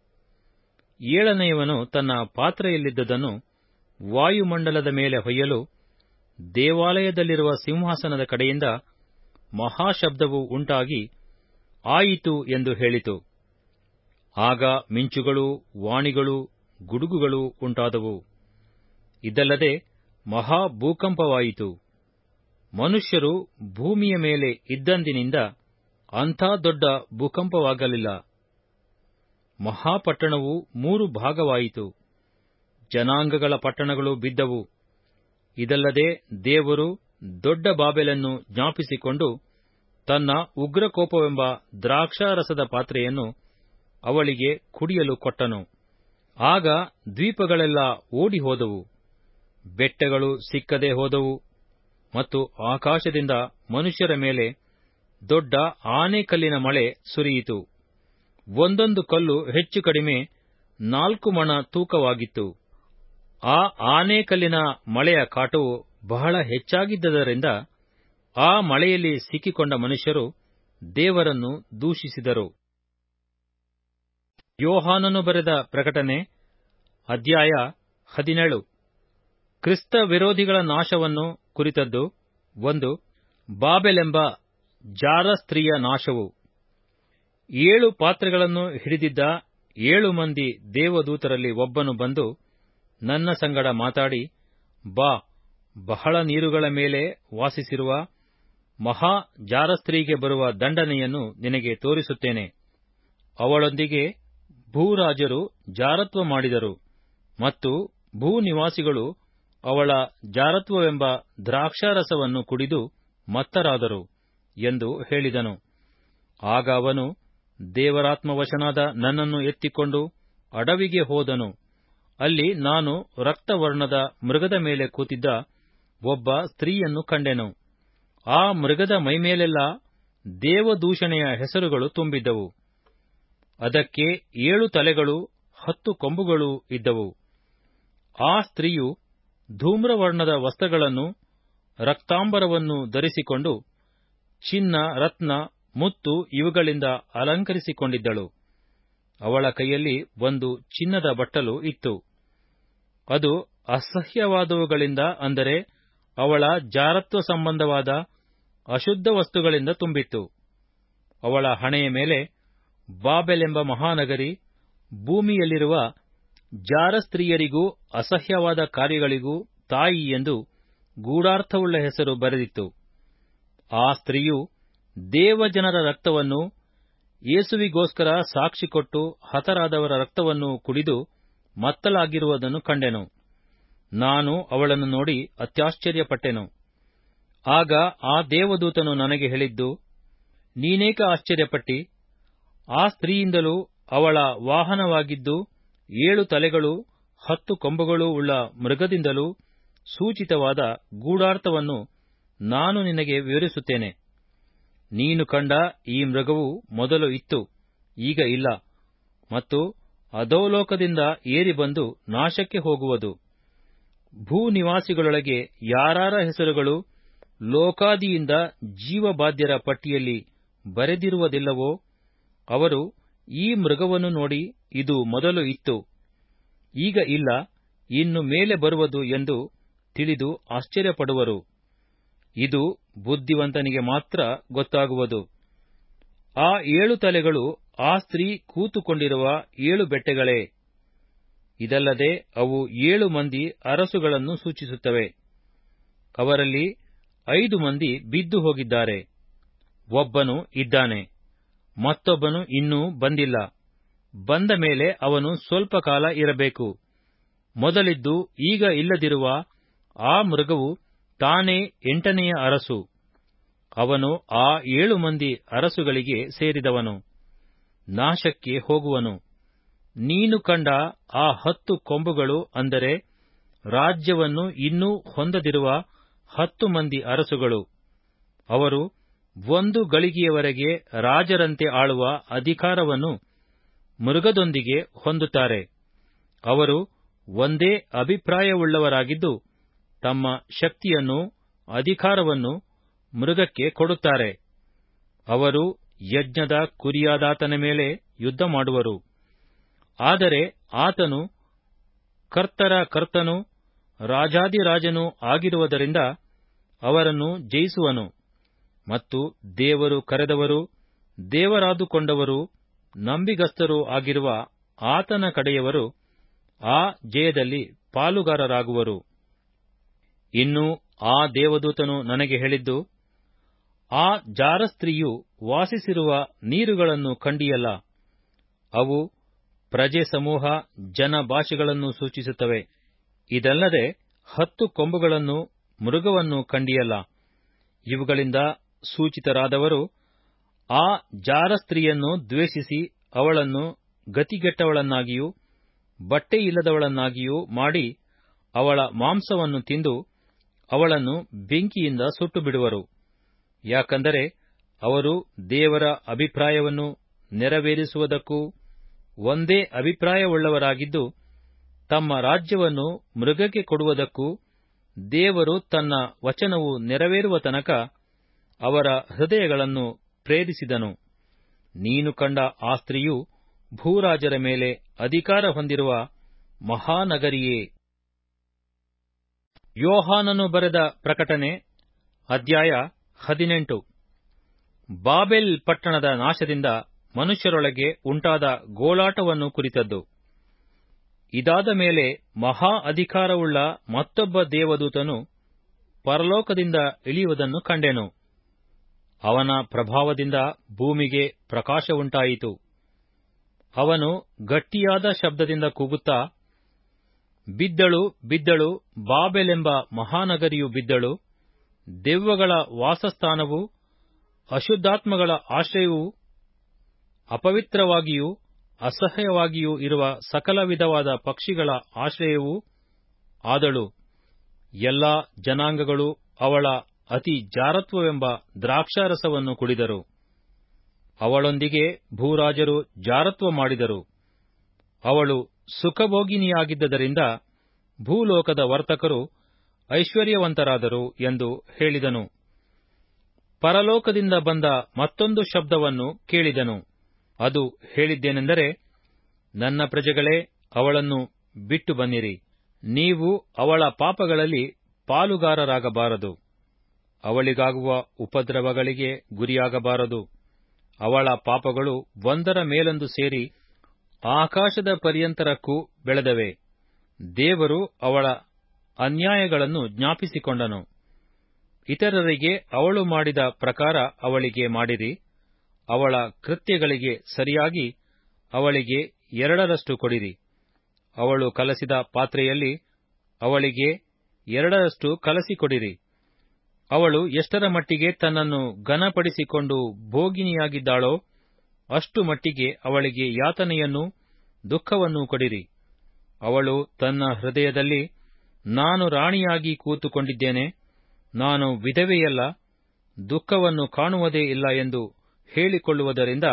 Speaker 1: ಏಳನೆಯವನು ತನ್ನ ಪಾತ್ರೆಯಲ್ಲಿದ್ದುದನ್ನು ವಾಯುಮಂಡಲದ ಮೇಲೆ ಹೊಯ್ಯಲು ದೇವಾಲಯದಲ್ಲಿರುವ ಸಿಂಹಾಸನದ ಕಡೆಯಿಂದ ಮಹಾಶಬ್ದವು ಉಂಟಾಗಿ ಆಯಿತು ಎಂದು ಹೇಳಿತು ಆಗ ಮಿಂಚುಗಳು ವಾಣಿಗಳು ಗುಡುಗುಗಳು ಉಂಟಾದವು ಇದಲ್ಲದೆ ಮಹಾ ಭೂಕಂಪವಾಯಿತು ಮನುಷ್ಯರು ಭೂಮಿಯ ಮೇಲೆ ಇದ್ದಂದಿನಿಂದ ಅಂಥ ದೊಡ್ಡ ಭೂಕಂಪವಾಗಲಿಲ್ಲ ಮಹಾಪಟ್ಟಣವು ಮೂರು ಭಾಗವಾಯಿತು ಜನಾಂಗಗಳ ಪಟ್ಟಣಗಳು ಬಿದ್ದವು ಇದಲ್ಲದೆ ದೇವರು ದೊಡ್ಡ ಬಾಬೆಲನ್ನು ಜ್ಞಾಪಿಸಿಕೊಂಡು ತನ್ನ ಉಗ್ರಕೋಪವೆಂಬ ದ್ರಾಕ್ಷಾರಸದ ಪಾತ್ರೆಯನ್ನು ಅವಳಿಗೆ ಕುಡಿಯಲು ಕೊಟ್ಟನು ಆಗ ದ್ವೀಪಗಳೆಲ್ಲ ಓಡಿ ಹೋದವು ಬೆಟ್ಟಗಳು ಸಿಕ್ಕದೆ ಹೋದವು ಮತ್ತು ಆಕಾಶದಿಂದ ಮನುಷ್ಯರ ಮೇಲೆ ದೊಡ್ಡ ಆನೆಕಲ್ಲಿನ ಮಳೆ ಸುರಿಯಿತು ಒಂದೊಂದು ಕಲ್ಲು ಹೆಚ್ಚು ಕಡಿಮೆ ನಾಲ್ಕು ಮಣ ತೂಕವಾಗಿತ್ತು ಆ ಆನೆಕಲ್ಲಿನ ಮಳೆಯ ಕಾಟವು ಬಹಳ ಹೆಚ್ಚಾಗಿದ್ದರಿಂದ ಆ ಮಳೆಯಲ್ಲಿ ಸಿಕ್ಕಿಕೊಂಡ ಮನುಷ್ಯರು ದೇವರನ್ನು ದೂಷಿಸಿದರು ಯೋಹಾನನು ಬರೆದ ಪ್ರಕಟಣೆ ಅಧ್ಯಾಯ ಹದಿನೇಳು ಕ್ರಿಸ್ತ ವಿರೋಧಿಗಳ ನಾಶವನ್ನು ಕುರಿತದ್ದು ಒಂದು ಬಾಬೆಲೆಂಬ ಜಾರ ಸ್ತ್ರೀಯ ನಾಶವು ಏಳು ಪಾತ್ರೆಗಳನ್ನು ಹಿಡಿದಿದ್ದ ಏಳು ಮಂದಿ ದೇವದೂತರಲ್ಲಿ ಒಬ್ಬನು ಬಂದು ನನ್ನ ಸಂಗಡ ಮಾತಾಡಿ ಬಾ ಬಹಳ ನೀರುಗಳ ಮೇಲೆ ವಾಸಿಸಿರುವ ಮಹಾ ಜಾರಸ್ತ್ರೀಗೆ ಬರುವ ದಂಡನೆಯನ್ನು ನಿನಗೆ ತೋರಿಸುತ್ತೇನೆ ಅವಳೊಂದಿಗೆ ಭೂರಾಜರು ಜಾರತ್ವ ಮಾಡಿದರು ಮತ್ತು ಭೂನಿವಾಸಿಗಳು ಅವಳ ಜಾರತ್ವವೆಂಬ ದ್ರಾಕ್ಷಾರಸವನ್ನು ಕುಡಿದು ಮತ್ತರಾದರು ಎಂದು ಹೇಳಿದನು ಆಗ ಅವನು ದೇವರಾತ್ಮವಶನಾದ ನನ್ನನ್ನು ಎತ್ತಿಕೊಂಡು ಅಡವಿಗೆ ಹೋದನು ಅಲ್ಲಿ ನಾನು ರಕ್ತವರ್ಣದ ಮೃಗದ ಮೇಲೆ ಕೂತಿದ್ದ ಒಬ್ಬ ಸ್ತ್ರೀಯನ್ನು ಕಂಡೆನು ಆ ಮೃಗದ ಮೈಮೇಲೆಲ್ಲ ದೇವದೂಷಣೆಯ ಹೆಸರುಗಳು ತುಂಬಿದ್ದವು ಅದಕ್ಕೆ ಏಳು ತಲೆಗಳು ಹತ್ತು ಕೊಂಬುಗಳು ಇದ್ದವು ಆ ಸ್ತ್ರೀಯು ಧೂಮ್ರವರ್ಣದ ವಸ್ತ್ರಗಳನ್ನು ರಕ್ತಾಂಬರವನ್ನು ಧರಿಸಿಕೊಂಡು ಚಿನ್ನ ರತ್ನ ಮುತ್ತು ಇವುಗಳಿಂದ ಅಲಂಕರಿಸಿಕೊಂಡಿದ್ದಳು ಅವಳ ಕೈಯಲ್ಲಿ ಒಂದು ಚಿನ್ನದ ಬಟ್ಟಲು ಇತ್ತು ಅದು ಅಸಹ್ಯವಾದವುಗಳಿಂದ ಅಂದರೆ ಅವಳ ಜಾರತ್ವ ಸಂಬಂಧವಾದ ಅಶುದ್ಧ ವಸ್ತುಗಳಿಂದ ತುಂಬಿತ್ತು ಅವಳ ಹಣೆಯ ಮೇಲೆ ಬಾಬೆಲೆಂಬ ಮಹಾನಗರಿ ಭೂಮಿಯಲ್ಲಿರುವ ಜಾರ ಸ್ತ್ರೀಯರಿಗೂ ಅಸಹ್ಯವಾದ ಕಾರ್ಯಗಳಿಗೂ ತಾಯಿ ಎಂದು ಗೂಢಾರ್ಥವುಳ್ಳ ಹೆಸರು ಬರೆದಿತ್ತು ಆ ಸ್ತ್ರೀಯು ದೇವಜನರ ರಕ್ತವನ್ನು ಯೇಸುವಿಗೋಸ್ಕರ ಸಾಕ್ಷಿ ಕೊಟ್ಟು ಹತರಾದವರ ರಕ್ತವನ್ನು ಕುಡಿದು ಮತ್ತಲಾಗಿರುವುದನ್ನು ಕಂಡೆನು ನಾನು ಅವಳನ್ನು ನೋಡಿ ಅತ್ಯಾಶ್ಚರ್ಯಪಟ್ಟೆನು ಆಗ ಆ ದೇವದೂತನು ನನಗೆ ಹೇಳಿದ್ದು ನೀನೇಕ ಆಶ್ಚರ್ಯಪಟ್ಟಿ ಆ ಸ್ತ್ರೀಯಿಂದಲೂ ಅವಳ ವಾಹನವಾಗಿದ್ದು ಏಳು ತಲೆಗಳು ಹತ್ತು ಕೊಂಬುಗಳು ಉಳ್ಳ ಮೃಗದಿಂದಲೂ ಸೂಚಿತವಾದ ಗೂಢಾರ್ಥವನ್ನು ನಾನು ನಿನಗೆ ವಿವರಿಸುತ್ತೇನೆ ನೀನು ಕಂಡ ಈ ಮೃಗವು ಮೊದಲು ಇತ್ತು ಈಗ ಇಲ್ಲ ಮತ್ತು ಅಧೋಲೋಕದಿಂದ ಏರಿ ಬಂದು ನಾಶಕ್ಕೆ ಹೋಗುವುದು ಭೂನಿವಾಸಿಗಳೊಳಗೆ ಯಾರಾರ ಹೆಸರುಗಳು ಲೋಕಾದಿಯಿಂದ ಜೀವಬಾಧ್ಯರ ಪಟ್ಟಿಯಲ್ಲಿ ಬರೆದಿರುವುದಿಲ್ಲವೋ ಅವರು ಈ ಮೃಗವನ್ನು ನೋಡಿ ಇದು ಮೊದಲು ಇತ್ತು ಈಗ ಇಲ್ಲ ಇನ್ನು ಮೇಲೆ ಬರುವುದು ಎಂದು ತಿಳಿದು ಆಶ್ಚರ್ಯಪಡುವರು ಇದು ಬುದ್ಧಿವಂತನಿಗೆ ಮಾತ್ರ ಗೊತ್ತಾಗುವುದು ಆ ಏಳು ತಲೆಗಳು ಆ ಸ್ತ್ರೀ ಕೂತುಕೊಂಡಿರುವ ಏಳು ಬೆಟ್ಟಗಳೇ ಇದಲ್ಲದೆ ಅವು ಏಳು ಮಂದಿ ಅರಸುಗಳನ್ನು ಸೂಚಿಸುತ್ತವೆ ಅವರಲ್ಲಿ ಐದು ಮಂದಿ ಬಿದ್ದು ಹೋಗಿದ್ದಾರೆ ಒಬ್ಬನು ಇದ್ದಾನೆ ಮತ್ತೊಬ್ಬನು ಇನ್ನೂ ಬಂದಿಲ್ಲ ಬಂದ ಮೇಲೆ ಅವನು ಸ್ವಲ್ಪ ಕಾಲ ಇರಬೇಕು ಮೊದಲಿದ್ದು ಈಗ ಇಲ್ಲದಿರುವ ಆ ಮೃಗವು ತಾನೇ ಎಂಟನೆಯ ಅರಸು ಅವನು ಆ ಏಳು ಮಂದಿ ಅರಸುಗಳಿಗೆ ಸೇರಿದವನು ನಾಶಕ್ಕೆ ಹೋಗುವನು ನೀನು ಕಂಡ ಆ ಹತ್ತು ಕೊಂಬುಗಳು ಅಂದರೆ ರಾಜ್ಯವನ್ನು ಇನ್ನೂ ಹೊಂದದಿರುವ ಹತ್ತು ಮಂದಿ ಅರಸುಗಳು ಅವರು ಒಂದು ಗಳಿಗೆಯವರೆಗೆ ರಾಜರಂತೆ ಆಳುವ ಅಧಿಕಾರವನ್ನು ಮೃಗದೊಂದಿಗೆ ಹೊಂದುತ್ತಾರೆ ಅವರು ಒಂದೇ ಅಭಿಪ್ರಾಯವುಳ್ಳವರಾಗಿದ್ದು ತಮ್ಮ ಶಕ್ತಿಯನ್ನು ಅಧಿಕಾರವನ್ನು ಮೃಗಕ್ಕೆ ಕೊಡುತ್ತಾರೆ ಅವರು ಯಜ್ಞದ ಕುರಿಯಾದಾತನ ಮೇಲೆ ಯುದ್ಧ ಮಾಡುವರು ಆದರೆ ಆತನು ಕರ್ತರ ಕರ್ತನು ರಾಜಾದಿರಾಜನೂ ಆಗಿರುವುದರಿಂದ ಅವರನ್ನು ಜಯಿಸುವನು ಮತ್ತು ದೇವರು ಕರೆದವರು ದೇವರಾದುಕೊಂಡವರು ನಂಬಿಗಸ್ತರೂ ಆಗಿರುವ ಆತನ ಕಡೆಯವರು ಆ ಜಯದಲ್ಲಿ ಪಾಲುಗಾರರಾಗುವರು ಇನ್ನು ಆ ದೇವದೂತನು ನನಗೆ ಹೇಳಿದ್ದು ಆ ಜಾರಸ್ತ್ರೀಯು ವಾಸಿಸಿರುವ ನೀರುಗಳನ್ನು ಕಂಡಿಯಲ್ಲ ಅವು ಪ್ರಜೆ ಸಮೂಹ ಜನ ಭಾಷೆಗಳನ್ನು ಸೂಚಿಸುತ್ತವೆ ಇದಲ್ಲದೆ ಹತ್ತು ಕೊಂಬುಗಳನ್ನು ಮೃಗವನ್ನು ಕಂಡಿಯಲ್ಲ ಇವುಗಳಿಂದ ಸೂಚಿತರಾದವರು ಆ ಜಾರಸ್ತ್ರೀಯನ್ನು ದ್ವೇಷಿಸಿ ಅವಳನ್ನು ಗತಿಗೆಟ್ಟವಳನ್ನಾಗಿಯೂ ಬಟ್ಟೆಯಿಲ್ಲದವಳನ್ನಾಗಿಯೂ ಮಾಡಿ ಅವಳ ಮಾಂಸವನ್ನು ತಿಂದು ಅವಳನ್ನು ಬೆಂಕಿಯಿಂದ ಸುಟ್ಟು ಬಿಡುವರು ಯಾಕಂದರೆ ಅವರು ದೇವರ ಅಭಿಪ್ರಾಯವನ್ನು ನೆರವೇರಿಸುವುದಕ್ಕೂ ಒಂದೇ ಅಭಿಪ್ರಾಯವುಳ್ಳವರಾಗಿದ್ದು ತಮ್ಮ ರಾಜ್ಯವನ್ನು ಮೃಗಕ್ಕೆ ಕೊಡುವುದಕ್ಕೂ ದೇವರು ತನ್ನ ವಚನವು ನೆರವೇರುವ ತನಕ ಅವರ ಹೃದಯಗಳನ್ನು ಪ್ರೇರಿಸಿದನು ನೀನು ಕಂಡ ಆ ಸ್ತ್ರೀಯು ಭೂರಾಜರ ಮೇಲೆ ಅಧಿಕಾರ ಹೊಂದಿರುವ ಮಹಾನಗರಿಯೇ ಯೋಹಾನನು ಬರೆದ ಪ್ರಕಟಣೆ ಅಧ್ಯಾಯ ಹದಿನೆಂಟು ಬಾಬೆಲ್ ಪಟ್ಟಣದ ನಾಶದಿಂದ ಮನುಷ್ಯರೊಳಗೆ ಉಂಟಾದ ಗೋಳಾಟವನ್ನು ಕುರಿತದ್ದು ಇದಾದ ಮೇಲೆ ಮಹಾ ಅಧಿಕಾರವುಳ್ಳ ಮತ್ತೊಬ್ಬ ದೇವದೂತನು ಪರಲೋಕದಿಂದ ಇಳಿಯುವುದನ್ನು ಕಂಡೆನು ಅವನ ಪ್ರಭಾವದಿಂದ ಭೂಮಿಗೆ ಪ್ರಕಾಶವುಂಟಾಯಿತು ಅವನು ಗಟ್ಟಿಯಾದ ಶಬ್ದದಿಂದ ಕೂಗುತ್ತಾ ಬಿದ್ದಳು ಬಿದ್ದಳು ಬಾಬೆಲೆಂಬ ಮಹಾನಗರಿಯು ಬಿದ್ದಳು ದೆವ್ವಗಳ ವಾಸಸ್ಥಾನವೂ ಅಶುದ್ಧಾತ್ಮಗಳ ಆಶ್ರಯವೂ ಅಪವಿತ್ರವಾಗಿಯೂ ಅಸಹ್ಯವಾಗಿಯೂ ಇರುವ ಸಕಲ ವಿಧವಾದ ಪಕ್ಷಿಗಳ ಆಶ್ರಯವೂ ಆದಳು ಎಲ್ಲಾ ಜನಾಂಗಗಳು ಅವಳ ಅತಿ ಜಾರತ್ವವೆಂಬ ದ್ರಾಕ್ಷಾರಸವನ್ನು ಕುಡಿದರು ಅವಳೊಂದಿಗೆ ಭೂರಾಜರು ಜಾರತ್ವ ಮಾಡಿದರು ಅವಳು ಸುಖಭೋಗಿನಿಯಾಗಿದ್ದರಿಂದ ಭೂಲೋಕದ ವರ್ತಕರು ಐಶ್ವರ್ಯವಂತರಾದರು ಎಂದು ಹೇಳಿದನು ಪರಲೋಕದಿಂದ ಬಂದ ಮತ್ತೊಂದು ಶಬ್ದವನ್ನು ಕೇಳಿದನು ಅದು ಹೇಳಿದ್ದೇನೆಂದರೆ ನನ್ನ ಪ್ರಜೆಗಳೇ ಅವಳನ್ನು ಬಿಟ್ಟು ಬನ್ನಿರಿ ನೀವು ಅವಳ ಪಾಪಗಳಲ್ಲಿ ಪಾಲುಗಾರರಾಗಬಾರದು ಅವಳಿಗಾಗುವ ಉಪದ್ರವಗಳಿಗೆ ಗುರಿಯಾಗಬಾರದು ಅವಳ ಪಾಪಗಳು ಒಂದರ ಮೇಲೊಂದು ಸೇರಿ ಆಕಾಶದ ಪರ್ಯಂತರಕ್ಕೂ ಬೆಳೆದವೆ ದೇವರು ಅವಳ ಅನ್ಯಾಯಗಳನ್ನು ಜ್ಞಾಪಿಸಿಕೊಂಡನು ಇತರರಿಗೆ ಅವಳು ಮಾಡಿದ ಪ್ರಕಾರ ಅವಳಿಗೆ ಮಾಡಿರಿ ಅವಳ ಕೃತ್ಯಗಳಿಗೆ ಸರಿಯಾಗಿ ಅವಳಿಗೆ ಎರಡರಷ್ಟು ಕೊಡಿರಿ ಅವಳು ಕಲಸಿದ ಪಾತ್ರೆಯಲ್ಲಿ ಅವಳಿಗೆ ಎರಡರಷ್ಟು ಕಲಸಿಕೊಡಿರಿ ಅವಳು ಎಷ್ಟರ ಮಟ್ಟಿಗೆ ತನ್ನನ್ನು ಘನಪಡಿಸಿಕೊಂಡು ಭೋಗಿನಿಯಾಗಿದ್ದಾಳೋ ಅಷ್ಟು ಮಟ್ಟಿಗೆ ಅವಳಿಗೆ ಯಾತನೆಯನ್ನೂ ದುಃಖವನ್ನೂ ಕೊಡಿರಿ ಅವಳು ತನ್ನ ಹೃದಯದಲ್ಲಿ ನಾನು ರಾಣಿಯಾಗಿ ಕೂತುಕೊಂಡಿದ್ದೇನೆ ನಾನು ವಿಧವೆಯಲ್ಲ ದುಃಖವನ್ನು ಕಾಣುವುದೇ ಇಲ್ಲ ಎಂದು ಹೇಳಿಕೊಳ್ಳುವುದರಿಂದ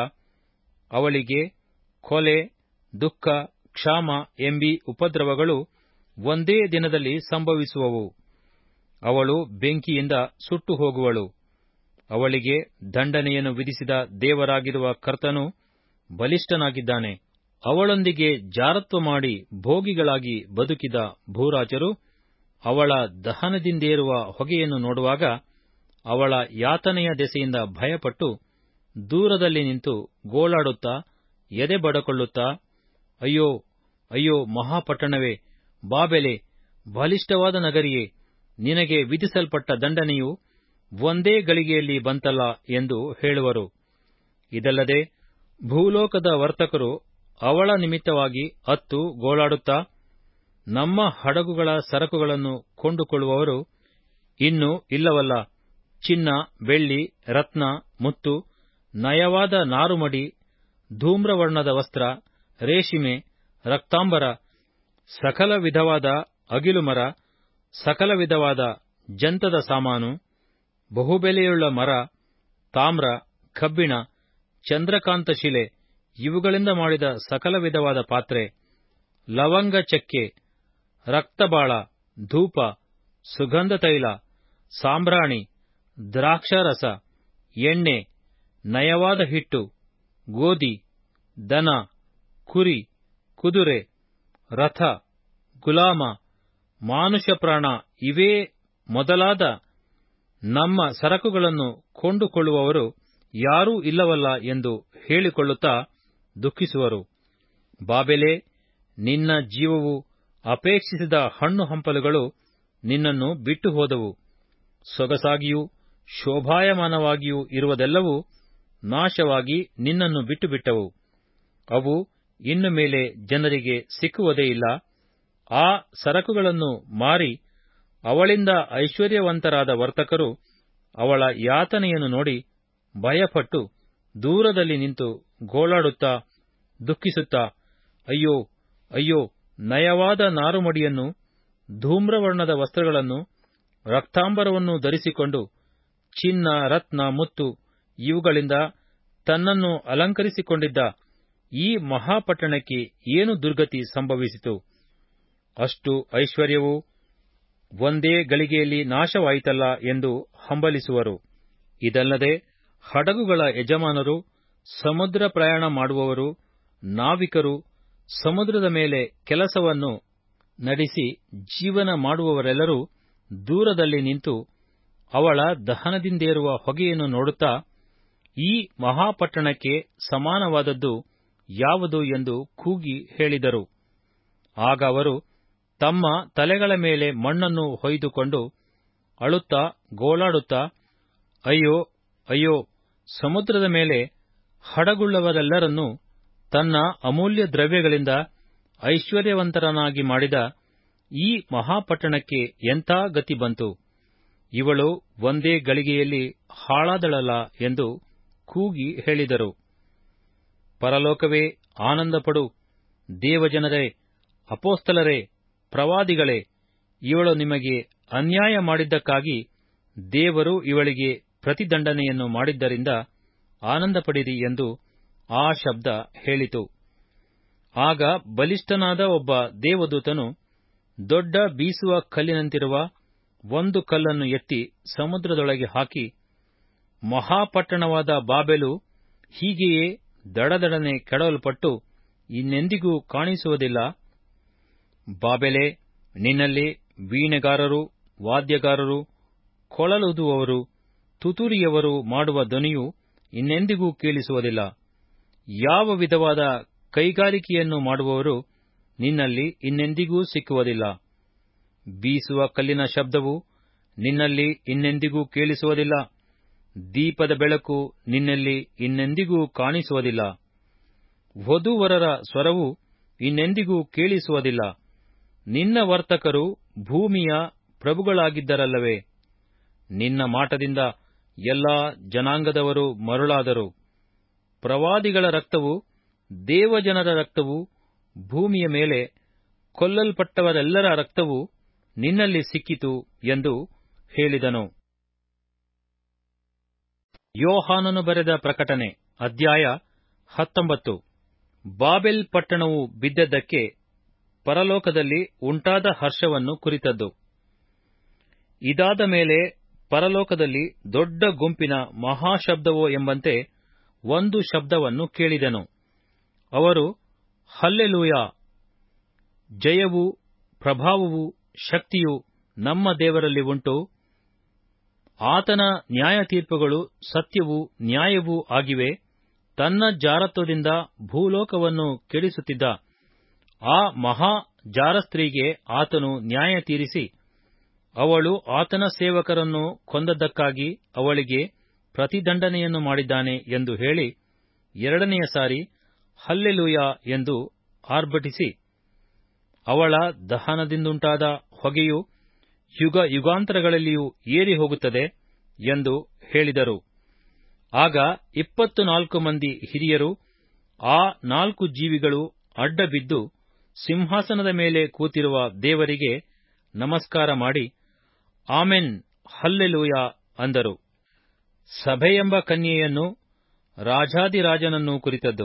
Speaker 1: ಅವಳಿಗೆ ಕೊಲೆ ದುಃಖ ಕ್ಷಾಮ ಎಂಬೀ ಉಪದ್ರವಗಳು ಒಂದೇ ದಿನದಲ್ಲಿ ಸಂಭವಿಸುವವು ಅವಳು ಬೆಂಕಿಯಿಂದ ಸುಟ್ಟು ಹೋಗುವಳು ಅವಳಿಗೆ ದಂಡನೆಯನ್ನು ವಿಧಿಸಿದ ದೇವರಾಗಿರುವ ಕರ್ತನು ಬಲಿಷ್ಠನಾಗಿದ್ದಾನೆ ಅವಳೊಂದಿಗೆ ಜಾರತ್ವ ಮಾಡಿ ಭೋಗಿಗಳಾಗಿ ಬದುಕಿದ ಭೂರಾಜರು ಅವಳ ದಹನದಿಂದೇರುವ ಹೊಗೆಯನ್ನು ನೋಡುವಾಗ ಅವಳ ಯಾತನೆಯ ದೆಸೆಯಿಂದ ಭಯಪಟ್ಟು ದೂರದಲ್ಲಿ ನಿಂತು ಗೋಳಾಡುತ್ತಾ ಎದೆ ಬಡಕೊಳ್ಳುತ್ತಾ ಅಯ್ಯೋ ಅಯ್ಯೋ ಮಹಾಪಟ್ಟಣವೇ ಬಾಬೆಲೆ ಬಲಿಷ್ಠವಾದ ನಗರಿಯೇ ನಿನಗೆ ವಿಧಿಸಲ್ಪಟ್ಟ ದಂಡನೆಯು ಒಂದೇ ಗಳಿಗೆಯಲ್ಲಿ ಬಂತಲ್ಲ ಎಂದು ಹೇಳುವರು ಇದಲ್ಲದೆ ಭೂಲೋಕದ ವರ್ತಕರು ಅವಳ ನಿಮಿತ್ತವಾಗಿ ಅತ್ತು ಗೋಳಾಡುತ್ತಾ ನಮ್ಮ ಹಡಗುಗಳ ಸರಕುಗಳನ್ನು ಕೊಂಡುಕೊಳ್ಳುವವರು ಇನ್ನು ಇಲ್ಲವಲ್ಲ ಚಿನ್ನ ಬೆಳ್ಳಿ ರತ್ನ ಮುತ್ತು ನಯವಾದ ನಾರುಮಡಿ ಧೂಮ್ರವರ್ಣದ ವಸ್ತ್ರ ರೇಷ್ಮೆ ರಕ್ತಾಂಬರ ಸಕಲ ವಿಧವಾದ ಅಗಿಲುಮರ ಸಕಲ ವಿಧವಾದ ಜಂತದ ಸಾಮಾನು ಬಹುಬೆಲೆಯುಳ್ಳ ಮರ ತಾಮ್ರ ಕಬ್ಬಿಣ ಚಂದ್ರಕಾಂತ ಶಿಲೆ ಇವುಗಳಿಂದ ಮಾಡಿದ ಸಕಲ ವಿಧವಾದ ಪಾತ್ರೆ ಲವಂಗ ಚಕ್ಕೆ ರಕ್ತಬಾಳ ಧೂಪ ಸುಗಂಧ ತೈಲ ಸಾಂಬ್ರಾಣಿ ದ್ರಾಕ್ಷಾರಸ ಎಣ್ಣೆ ನಯವಾದ ಹಿಟ್ಟು ಗೋಧಿ ದನ ಕುರಿ ಕುದುರೆ ರಥ ಗುಲಾಮ ಮಾನುಷ ಪ್ರಾಣ ಇವೇ ಮೊದಲಾದ ನಮ್ಮ ಸರಕುಗಳನ್ನು ಕೊಂಡುಕೊಳ್ಳುವವರು ಯಾರೂ ಇಲ್ಲವಲ್ಲ ಎಂದು ಹೇಳಿಕೊಳ್ಳುತ್ತಾ ದುಃಖಿಸುವರು ಬಾಬೆಲೆ ನಿನ್ನ ಜೀವವು ಅಪೇಕ್ಷಿಸಿದ ಹಣ್ಣು ಹಂಪಲುಗಳು ನಿನ್ನನ್ನು ಬಿಟ್ಟು ಹೋದವು ಸೊಗಸಾಗಿಯೂ ಶೋಭಾಯಮಾನವಾಗಿಯೂ ಇರುವುದೆಲ್ಲವೂ ನಾಶವಾಗಿ ನಿನ್ನನ್ನು ಬಿಟ್ಟು ಬಿಟ್ಟವು ಅವು ಇನ್ನು ಮೇಲೆ ಜನರಿಗೆ ಸಿಕ್ಕುವುದೇ ಇಲ್ಲ ಆ ಸರಕುಗಳನ್ನು ಮಾರಿ ಅವಳಿಂದ ಐಶ್ವರ್ಯವಂತರಾದ ವರ್ತಕರು ಅವಳ ಯಾತನೆಯನ್ನು ನೋಡಿ ಭಯಪಟ್ಟು ದೂರದಲ್ಲಿ ನಿಂತು ಗೋಳಾಡುತ್ತಾ ದುಃಖಿಸುತ್ತಾ ಅಯ್ಯೋ ಅಯ್ಯೋ ನಯವಾದ ನಾರುಮಡಿಯನ್ನು ಧೂಮ್ರವರ್ಣದ ವಸ್ತ್ರಗಳನ್ನು ರಕ್ತಾಂಬರವನ್ನು ಧರಿಸಿಕೊಂಡು ಚಿನ್ನ ರತ್ನ ಮುತ್ತು ಇವುಗಳಿಂದ ತನ್ನನ್ನು ಅಲಂಕರಿಸಿಕೊಂಡಿದ್ದ ಈ ಮಹಾಪಟ್ಟಣಕ್ಕೆ ಏನು ದುರ್ಗತಿ ಸಂಭವಿಸಿತು ಅಷ್ಟು ಐಶ್ವರ್ಯವು ಒಂದೇ ಗಳಿಗೆಯಲ್ಲಿ ನಾಶವಾಯಿತಲ್ಲ ಎಂದು ಹಂಬಲಿಸುವರು ಇದಲ್ಲದೆ ಹಡಗುಗಳ ಯಜಮಾನರು ಸಮುದ್ರ ಪ್ರಯಾಣ ಮಾಡುವವರು ನಾವಿಕರು ಸಮುದ್ರದ ಮೇಲೆ ಕೆಲಸವನ್ನು ನಡೆಸಿ ಜೀವನ ಮಾಡುವವರೆಲ್ಲರೂ ದೂರದಲ್ಲಿ ನಿಂತು ಅವಳ ದಹನದಿಂದೇರುವ ಹೊಗೆಯನ್ನು ನೋಡುತ್ತಾ ಈ ಮಹಾಪಟ್ಟಣಕ್ಕೆ ಸಮಾನವಾದದ್ದು ಯಾವುದು ಎಂದು ಕೂಗಿ ಹೇಳಿದರು ಆಗ ಅವರು ತಮ್ಮ ತಲೆಗಳ ಮೇಲೆ ಮಣ್ಣನ್ನು ಹೊಯ್ದುಕೊಂಡು ಅಳುತ್ತಾ ಗೋಳಾಡುತ್ತಾ ಅಯ್ಯೋ ಅಯ್ಯೋ ಸಮುದ್ರದ ಮೇಲೆ ಹಡಗುಳ್ಳವರೆಲ್ಲರನ್ನೂ ತನ್ನ ಅಮೂಲ್ಯ ದ್ರವ್ಯಗಳಿಂದ ಐಶ್ವರ್ಯವಂತರನ್ನಾಗಿ ಮಾಡಿದ ಈ ಮಹಾಪಟ್ಟಣಕ್ಕೆ ಎಂಥ ಗತಿ ಬಂತು ಇವಳು ಒಂದೇ ಗಳಿಗೆಯಲ್ಲಿ ಹಾಳಾದಳಲ್ಲ ಎಂದು ಕೂಗಿ ಹೇಳಿದರು ಪರಲೋಕವೇ ಆನಂದಪಡು ದೇವಜನರೇ ಅಪೋಸ್ತಲರೇ ಪ್ರವಾದಿಗಳೇ ಇವಳು ನಿಮಗೆ ಅನ್ಯಾಯ ಮಾಡಿದ್ದಕ್ಕಾಗಿ ದೇವರು ಇವಳಿಗೆ ಪ್ರತಿದಂಡನೆಯನ್ನು ಮಾಡಿದ್ದರಿಂದ ಆನಂದಪಡಿರಿ ಎಂದು ಆ ಶಬ್ದ ಹೇಳಿತು ಆಗ ಬಲಿಷ್ಠನಾದ ಒಬ್ಬ ದೇವದೂತನು ದೊಡ್ಡ ಬೀಸುವ ಕಲ್ಲಿನಂತಿರುವ ಒಂದು ಕಲ್ಲನ್ನು ಎತ್ತಿ ಸಮುದ್ರದೊಳಗೆ ಹಾಕಿ ಮಹಾಪಟ್ಟಣವಾದ ಬಾಬೆಲು ಹೀಗೆಯೇ ದಡದಡನೆ ಕೆಡವಲ್ಪಟ್ಟು ಇನ್ನೆಂದಿಗೂ ಕಾಣಿಸುವುದಿಲ್ಲ ಬಾಬೆಲೆ ನಿನ್ನಲ್ಲಿ ವೀಣೆಗಾರರು ವಾದ್ಯಗಾರರು ಕೊಳಲುದುವವರು ತುತುರಿಯವರು ಮಾಡುವ ಧ್ವನಿಯು ಇನ್ನೆಂದಿಗೂ ಕೇಳಿಸುವುದಿಲ್ಲ ಯಾವ ವಿಧವಾದ ಕೈಗಾರಿಕೆಯನ್ನು ಮಾಡುವವರು ನಿನ್ನಲ್ಲಿ ಇನ್ನೆಂದಿಗೂ ಸಿಕ್ಕುವುದಿಲ್ಲ ಬೀಸುವ ಕಲ್ಲಿನ ಶಬ್ದವು ನಿನ್ನಲ್ಲಿ ಇನ್ನೆಂದಿಗೂ ಕೇಳಿಸುವುದಿಲ್ಲ ದೀಪದ ಬೆಳಕು ನಿನ್ನಲ್ಲಿ ಇನ್ನೆಂದಿಗೂ ಕಾಣಿಸುವುದಿಲ್ಲ ವಧೂವರರ ಸ್ವರವು ಇನ್ನೆಂದಿಗೂ ಕೇಳಿಸುವುದಿಲ್ಲ ನಿನ್ನ ವರ್ತಕರು ಭೂಮಿಯ ಪ್ರಭುಗಳಾಗಿದ್ದರಲ್ಲವೇ ನಿನ್ನ ಮಾಟದಿಂದ ಎಲ್ಲಾ ಜನಾಂಗದವರು ಮರುಳಾದರು ಪ್ರವಾದಿಗಳ ರಕ್ತವು ದೇವಜನರ ರಕ್ತವು ಭೂಮಿಯ ಮೇಲೆ ಕೊಲ್ಲಲ್ಪಟ್ಟವರೆಲ್ಲರ ರಕ್ತವು ನಿನ್ನಲ್ಲಿ ಸಿಕ್ಕಿತು ಎಂದು ಹೇಳಿದನು ಯೋಹಾನನು ಬರೆದ ಪ್ರಕಟಣೆ ಅಧ್ಯಾಯ ಹತ್ತೊಂಬತ್ತು ಬಾಬೆಲ್ ಪಟ್ಟಣವು ಬಿದ್ದದ್ದಕ್ಕೆ ಪರಲೋಕದಲ್ಲಿ ಉಂಟಾದ ಹರ್ಷವನ್ನು ಕುರಿತದ್ದು ಇದಾದ ಮೇಲೆ ಪರಲೋಕದಲ್ಲಿ ದೊಡ್ಡ ಗುಂಪಿನ ಮಹಾಶಬ್ದವೋ ಎಂಬಂತೆ ಒಂದು ಶಬ್ದವನ್ನು ಕೇಳಿದೆನು ಅವರು ಹಲ್ಲೆಲೂಯ ಜಯವೂ ಪ್ರಭಾವವೂ ಶಕ್ತಿಯು ನಮ್ಮ ದೇವರಲ್ಲಿ ಉಂಟು ಆತನ ನ್ಯಾಯತೀರ್ಪುಗಳು ಸತ್ಯವೂ ನ್ಯಾಯವೂ ಆಗಿವೆ ತನ್ನ ಜಾರತ್ವದಿಂದ ಭೂಲೋಕವನ್ನು ಕೆಡಿಸುತ್ತಿದ್ದ ಆ ಮಹಾ ಜಾರಸ್ತ್ರೀಗೆ ಆತನು ನ್ಯಾಯ ತೀರಿಸಿ ಅವಳು ಆತನ ಸೇವಕರನ್ನು ಕೊಂದದ್ದಕ್ಕಾಗಿ ಅವಳಿಗೆ ಪ್ರತಿದಂಡನೆಯನ್ನು ಮಾಡಿದ್ದಾನೆ ಎಂದು ಹೇಳಿ ಎರಡನೆಯ ಸಾರಿ ಹಲ್ಲೆಲೂಯ ಎಂದು ಆರ್ಭಟಿಸಿ ಅವಳ ದಹನದಿಂದುಂಟಾದ ಹೊಗೆಯು ಯುಗ ಯುಗಾಂತರಗಳಲ್ಲಿಯೂ ಏರಿ ಹೋಗುತ್ತದೆ ಎಂದು ಹೇಳಿದರು ಆಗ ಇಪ್ಪತ್ತು ನಾಲ್ಕು ಮಂದಿ ಹಿರಿಯರು ಆ ನಾಲ್ಕು ಜೀವಿಗಳು ಅಡ್ಡಬಿದ್ದು ಸಿಂಹಾಸನದ ಮೇಲೆ ಕೂತಿರುವ ದೇವರಿಗೆ ನಮಸ್ಕಾರ ಮಾಡಿ ಆಮೆನ್ ಹಲ್ಲೆಲೂಯ ಅಂದರು ಸಭೆಯೆಂಬ ಕನ್ಯೆಯನ್ನು ರಾಜಾದಿರಾಜನನ್ನು ಕುರಿತದ್ದು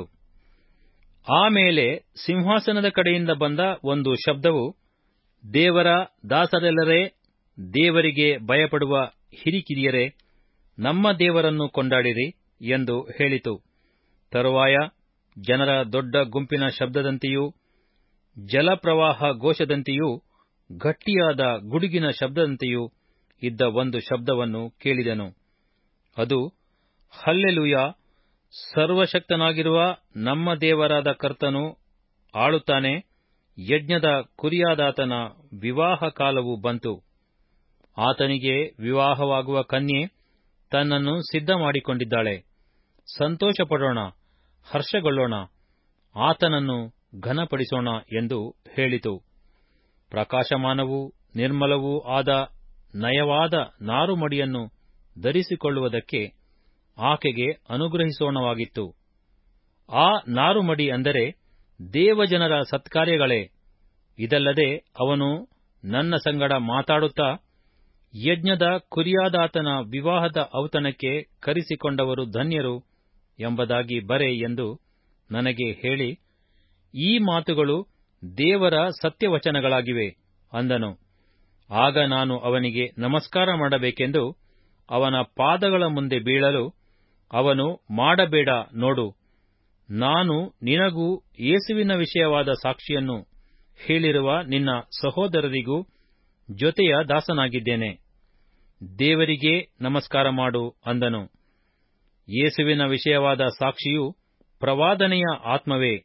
Speaker 1: ಆಮೇಲೆ ಸಿಂಹಾಸನದ ಕಡೆಯಿಂದ ಬಂದ ಒಂದು ಶಬ್ದವು ದೇವರ ದಾಸರೆಲ್ಲರೇ ದೇವರಿಗೆ ಭಯಪಡುವ ಹಿರಿಕಿರಿಯರೇ ನಮ್ಮ ದೇವರನ್ನು ಕೊಂಡಾಡಿರಿ ಎಂದು ಹೇಳಿತು ತರುವಾಯ ಜನರ ದೊಡ್ಡ ಗುಂಪಿನ ಶಬ್ದದಂತೆಯೂ ಜಲಪ್ರವಾಹ ಘೋಷದಂತೆಯೂ ಗಟ್ಟಿಯಾದ ಗುಡುಗಿನ ಶಬ್ದದಂತೆಯೂ ಇದ್ದ ಒಂದು ಶಬ್ದವನ್ನು ಕೇಳಿದೆನು ಅದು ಹಲ್ಲೆಲೂಯ ಸರ್ವಶಕ್ತನಾಗಿರುವ ನಮ್ಮ ದೇವರಾದ ಕರ್ತನು ಆಳುತ್ತಾನೆ ಯಜ್ಞದ ಕುರಿಯಾದಾತನ ವಿವಾಹ ಕಾಲವು ಬಂತು ಆತನಿಗೆ ವಿವಾಹವಾಗುವ ಕನ್ಯೆ ತನ್ನನ್ನು ಸಿದ್ಧ ಮಾಡಿಕೊಂಡಿದ್ದಾಳೆ ಸಂತೋಷಪಡೋಣ ಹರ್ಷಗೊಳ್ಳೋಣ ಆತನನ್ನು ಘನಪಡಿಸೋಣ ಎಂದು ಹೇಳಿತು ಪ್ರಕಾಶಮಾನವೂ ನಿರ್ಮಲವೂ ಆದ ನಯವಾದ ನಾರುಮಡಿಯನ್ನು ಧರಿಸಿಕೊಳ್ಳುವುದಕ್ಕೆ ಆಕೆಗೆ ಅನುಗ್ರಹಿಸೋಣವಾಗಿತ್ತು ಆ ನಾರುಮಡಿ ಅಂದರೆ ದೇವಜನರ ಸತ್ಕಾರ್ಯಗಳೇ ಇದಲ್ಲದೆ ಅವನು ನನ್ನ ಸಂಗಡ ಮಾತಾಡುತ್ತಾ ಯಜ್ಞದ ಕುರಿಯಾದಾತನ ವಿವಾಹದ ಔತಣಕ್ಕೆ ಕರೆಸಿಕೊಂಡವರು ಧನ್ಯರು ಎಂಬುದಾಗಿ ಬರೆ ಎಂದು ನನಗೆ ಹೇಳಿ ಈ ಮಾತುಗಳು ದೇವರ ಸತ್ಯವಚನಗಳಾಗಿವೆ ಅಂದನು ಆಗ ನಾನು ಅವನಿಗೆ ನಮಸ್ಕಾರ ಮಾಡಬೇಕೆಂದು ಅವನ ಪಾದಗಳ ಮುಂದೆ ಬೀಳಲು ಅವನು ಮಾಡಬೇಡ ನೋಡು ನಾನು ನಿನಗೂ ಯೇಸುವಿನ ವಿಷಯವಾದ ಸಾಕ್ಷಿಯನ್ನು ಹೇಳಿರುವ ನಿನ್ನ ಸಹೋದರರಿಗೂ ಜೊತೆಯ ದಾಸನಾಗಿದ್ದೇನೆ ದೇವರಿಗೆ ನಮಸ್ಕಾರ ಮಾಡು ಅಂದನು ಯೇಸುವಿನ ವಿಷಯವಾದ ಸಾಕ್ಷಿಯು ಪ್ರವಾದನೆಯ ಆತ್ಮವೇ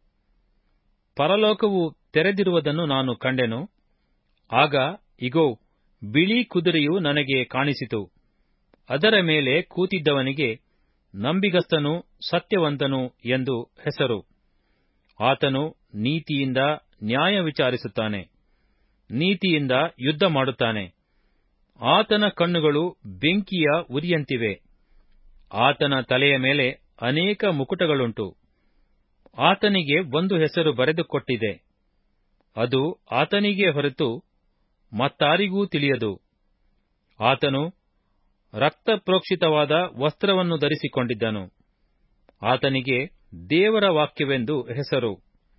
Speaker 1: ಪರಲೋಕವು ತೆರೆದಿರುವುದನ್ನು ನಾನು ಕಂಡೆನು ಆಗ ಇಗೋ ಬಿಳಿ ಕುದುರೆಯು ನನಗೆ ಕಾಣಿಸಿತು ಅದರ ಮೇಲೆ ಕೂತಿದ್ದವನಿಗೆ ನಂಬಿಗಸ್ತನು ಸತ್ಯವಂತನು ಎಂದು ಹೆಸರು ಆತನು ನೀತಿಯಿಂದ ನ್ಯಾಯ ವಿಚಾರಿಸುತ್ತಾನೆ ನೀತಿಯಿಂದ ಯುದ್ಧ ಮಾಡುತ್ತಾನೆ ಆತನ ಕಣ್ಣುಗಳು ಬೆಂಕಿಯ ಉರಿಯಂತಿವೆ ಆತನ ತಲೆಯ ಮೇಲೆ ಅನೇಕ ಮುಕುಟಗಳುಂಟು ಆತನಿಗೆ ಒಂದು ಹೆಸರು ಬರೆದುಕೊಟ್ಟಿದೆ ಅದು ಆತನಿಗೆ ಹೊರತು ಮತ್ತಾರಿಗೂ ತಿಳಿಯದು ಆತನು ರಕ್ತಪ್ರೋಕ್ಷಿತವಾದ ವಸ್ತ್ರವನ್ನು ಧರಿಸಿಕೊಂಡಿದ್ದನು ಆತನಿಗೆ ದೇವರ ವಾಕ್ಯವೆಂದು ಹೆಸರು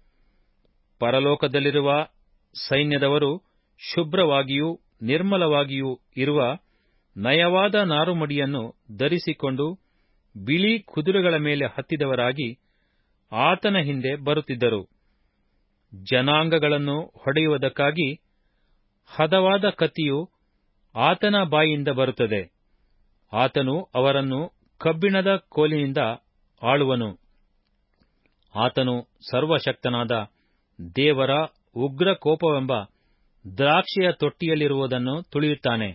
Speaker 1: ಪರಲೋಕದಲ್ಲಿರುವ ಸೈನ್ಯದವರು ಶುಭ್ರವಾಗಿಯೂ ನಿರ್ಮಲವಾಗಿಯೂ ಇರುವ ನಯವಾದ ನಾರುಮಡಿಯನ್ನು ಧರಿಸಿಕೊಂಡು ಬಿಳಿ ಕುದುರೆಗಳ ಮೇಲೆ ಹತ್ತಿದವರಾಗಿ ಆತನ ಹಿಂದೆ ಬರುತ್ತಿದ್ದರು ಜನಾಂಗಗಳನ್ನು ಹೊಡೆಯುವುದಕ್ಕಾಗಿ ಹದವಾದ ಕತ್ತಿಯು ಆತನ ಬಾಯಿಯಿಂದ ಬರುತ್ತದೆ ಆತನು ಅವರನ್ನು ಕಬ್ಬಿಣದ ಕೋಲಿನಿಂದ ಆಳುವನು ಆತನು ಸರ್ವಶಕ್ತನಾದ ದೇವರ ಉಗ್ರ ಕೋಪವೆಂಬ ದ್ರಾಕ್ಷಿಯ ತೊಟ್ಟಿಯಲ್ಲಿರುವುದನ್ನು ತುಳಿಯುತ್ತಾನೆ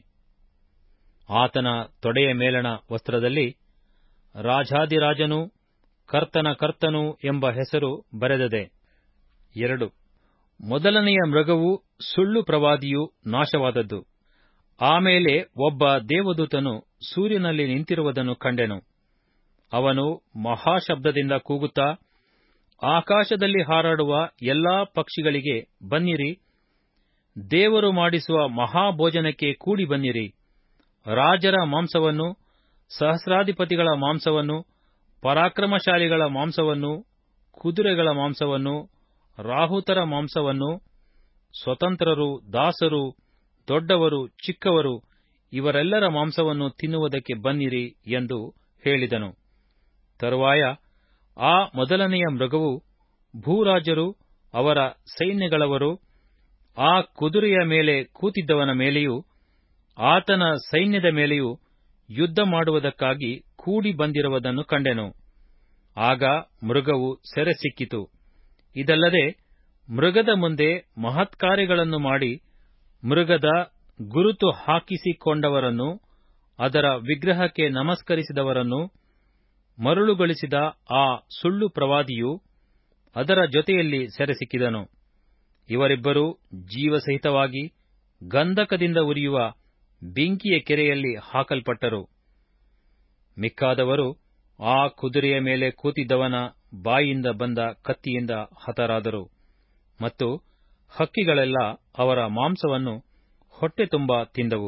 Speaker 1: ಆತನ ತೊಡೆಯ ಮೇಲಣ ವಸ್ತ್ರದಲ್ಲಿ ರಾಜಾದಿರಾಜನೂ ಕರ್ತನ ಕರ್ತನು ಎಂಬ ಹೆಸರು ಬರೆದದೆ ಎರಡು ಮೊದಲನೆಯ ಮೃಗವು ಸುಳ್ಳು ಪ್ರವಾದಿಯು ನಾಶವಾದದ್ದು ಆಮೇಲೆ ಒಬ್ಬ ದೇವದೂತನು ಸೂರ್ಯನಲ್ಲಿ ನಿಂತಿರುವುದನ್ನು ಕಂಡೆನು ಅವನು ಮಹಾಶಬ್ದದಿಂದ ಕೂಗುತ್ತಾ ಆಕಾಶದಲ್ಲಿ ಹಾರಾಡುವ ಎಲ್ಲಾ ಪಕ್ಷಿಗಳಿಗೆ ಬನ್ನಿರಿ ದೇವರು ಮಾಡಿಸುವ ಮಹಾಭೋಜನಕ್ಕೆ ಕೂಡಿ ಬನ್ನಿರಿ ರಾಜರ ಮಾಂಸವನ್ನು ಸಹಸ್ರಾಧಿಪತಿಗಳ ಮಾಂಸವನ್ನು ಪರಾಕ್ರಮಶಾಲಿಗಳ ಮಾಂಸವನ್ನು ಕುದುರೆಗಳ ಮಾಂಸವನ್ನು ರಾಹುತರ ಮಾಂಸವನ್ನು ಸ್ವತಂತ್ರರು ದಾಸರು ದೊಡ್ಡವರು ಚಿಕ್ಕವರು ಇವರೆಲ್ಲರ ಮಾಂಸವನ್ನು ತಿನ್ನುವುದಕ್ಕೆ ಬನ್ನಿರಿ ಎಂದು ಹೇಳಿದನು ತರುವಾಯ ಆ ಮೊದಲನೆಯ ಮೃಗವು ಭೂರಾಜರು ಅವರ ಸೈನ್ಯಗಳವರು ಆ ಕುದುರೆಯ ಮೇಲೆ ಕೂತಿದ್ದವನ ಮೇಲೆಯೂ ಆತನ ಸೈನ್ಯದ ಮೇಲೆಯೂ ಯುದ್ಧ ಮಾಡುವುದಕ್ಕಾಗಿ ಕೂಡಿ ಬಂದಿರುವುದನ್ನು ಕಂಡೆನು ಆಗ ಮೃಗವು ಸೆರೆ ಸಿಕ್ಕಿತು ಇದಲ್ಲದೆ ಮೃಗದ ಮುಂದೆ ಮಹತ್ಕಾರ್ಯಗಳನ್ನು ಮಾಡಿ ಮೃಗದ ಗುರುತು ಹಾಕಿಸಿಕೊಂಡವರನ್ನು ಅದರ ವಿಗ್ರಹಕ್ಕೆ ನಮಸ್ಕರಿಸಿದವರನ್ನು ಮರುಳುಗೊಳಿಸಿದ ಆ ಸುಳ್ಳು ಪ್ರವಾದಿಯು ಅದರ ಜೊತೆಯಲ್ಲಿ ಸೆರೆಸಿಕ್ಕಿದನು ಇವರಿಬ್ಬರೂ ಜೀವಸಹಿತವಾಗಿ ಗಂಧಕದಿಂದ ಉರಿಯುವ ಬೆಂಕಿಯ ಕೆರೆಯಲ್ಲಿ ಹಾಕಲ್ಪಟ್ಟರು ಮಿಕ್ಕಾದವರು ಆ ಕುದುರೆಯ ಮೇಲೆ ಕೂತಿದ್ದವನ ಬಾಯಿಂದ ಬಂದ ಕತ್ತಿಯಿಂದ ಹತರಾದರು ಮತ್ತು ಹಕ್ಕಿಗಳೆಲ್ಲ ಅವರ ಮಾಂಸವನ್ನು ಹೊಟ್ಟೆ ತುಂಬಾ ತಿಂದವು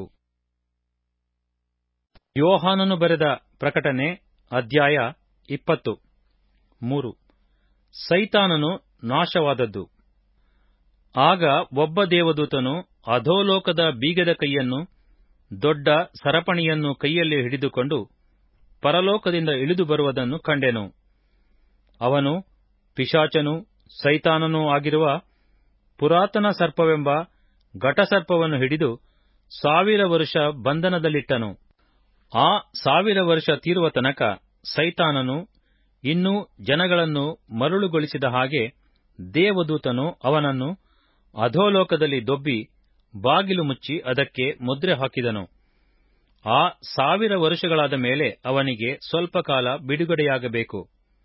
Speaker 1: ಯೋಹಾನನು ಬರೆದ ಪ್ರಕಟಣೆ ಅಧ್ಯಾಯ ಇಪ್ಪತ್ತು ಮೂರು ಸೈತಾನನು ನಾಶವಾದದ್ದು ಆಗ ಒಬ್ಬ ದೇವದೂತನು ಅಧೋಲೋಕದ ಬೀಗದ ಕೈಯನ್ನು ದೊಡ್ಡ ಸರಪಣಿಯನ್ನು ಕೈಯಲ್ಲಿ ಹಿಡಿದುಕೊಂಡು ಪರಲೋಕದಿಂದ ಇಳಿದು ಬರುವುದನ್ನು ಕಂಡೆನು ಅವನು ಪಿಶಾಚನೂ ಸೈತಾನನೂ ಆಗಿರುವ ಪುರಾತನ ಸರ್ಪವೆಂಬ ಘಟಸರ್ಪವನ್ನು ಹಿಡಿದು ಸಾವಿರ ವರುಷ ಬಂಧನದಲ್ಲಿಟ್ಟನು ಆ ಸಾವಿರ ವರ್ಷ ತೀರುವ ತನಕ ಸೈತಾನನು ಇನ್ನೂ ಜನಗಳನ್ನು ಮರುಳುಗೊಳಿಸಿದ ಹಾಗೆ ದೇವದೂತನು ಅವನನ್ನು ಅಧೋಲೋಕದಲ್ಲಿ ದೊಬ್ಬಿ ಬಾಗಿಲು ಮುಚ್ಚಿ ಅದಕ್ಕೆ ಮುದ್ರೆ ಹಾಕಿದನು ಆ ಸಾವಿರ ವರುಷಗಳಾದ ಮೇಲೆ ಅವನಿಗೆ ಸ್ವಲ್ಪ ಕಾಲ ಬಿಡುಗಡೆಯಾಗಬೇಕು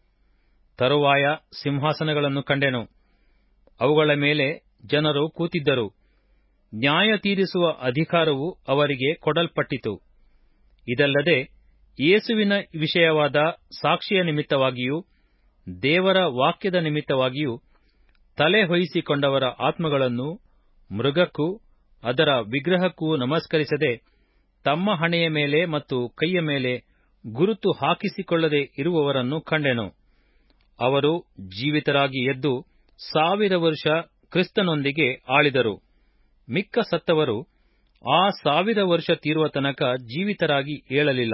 Speaker 1: ತರುವಾಯ ಸಿಂಹಾಸನಗಳನ್ನು ಕಂಡೆನು ಅವುಗಳ ಮೇಲೆ ಜನರು ಕೂತಿದ್ದರು ನ್ಯಾಯ ತೀರಿಸುವ ಅಧಿಕಾರವು ಅವರಿಗೆ ಕೊಡಲ್ಪಟ್ಟಿತು ಇದಲ್ಲದೆ ಯೇಸುವಿನ ವಿಷಯವಾದ ಸಾಕ್ಷಿಯ ನಿಮಿತ್ತವಾಗಿಯೂ ದೇವರ ವಾಕ್ಯದ ನಿಮಿತ್ತವಾಗಿಯೂ ತಲೆ ಹೊಯ್ಯಿಸಿಕೊಂಡವರ ಆತ್ಮಗಳನ್ನು ಮೃಗಕ್ಕೂ ಅದರ ವಿಗ್ರಹಕ್ಕೂ ನಮಸ್ಕರಿಸದೆ ತಮ್ಮ ಹಣೆಯ ಮೇಲೆ ಮತ್ತು ಕೈಯ ಮೇಲೆ ಗುರುತು ಹಾಕಿಸಿಕೊಳ್ಳದೆ ಇರುವವರನ್ನು ಕಂಡೆನು ಅವರು ಜೀವಿತರಾಗಿ ಎದ್ದು ಸಾವಿರ ವರ್ಷ ಕ್ರಿಸ್ತನೊಂದಿಗೆ ಆಳಿದರು ಮಿಕ್ಕ ಸತ್ತವರು ಆ ಸಾವಿರ ವರ್ಷ ತೀರುವ ತನಕ ಜೀವಿತರಾಗಿ ಏಳಲಿಲ್ಲ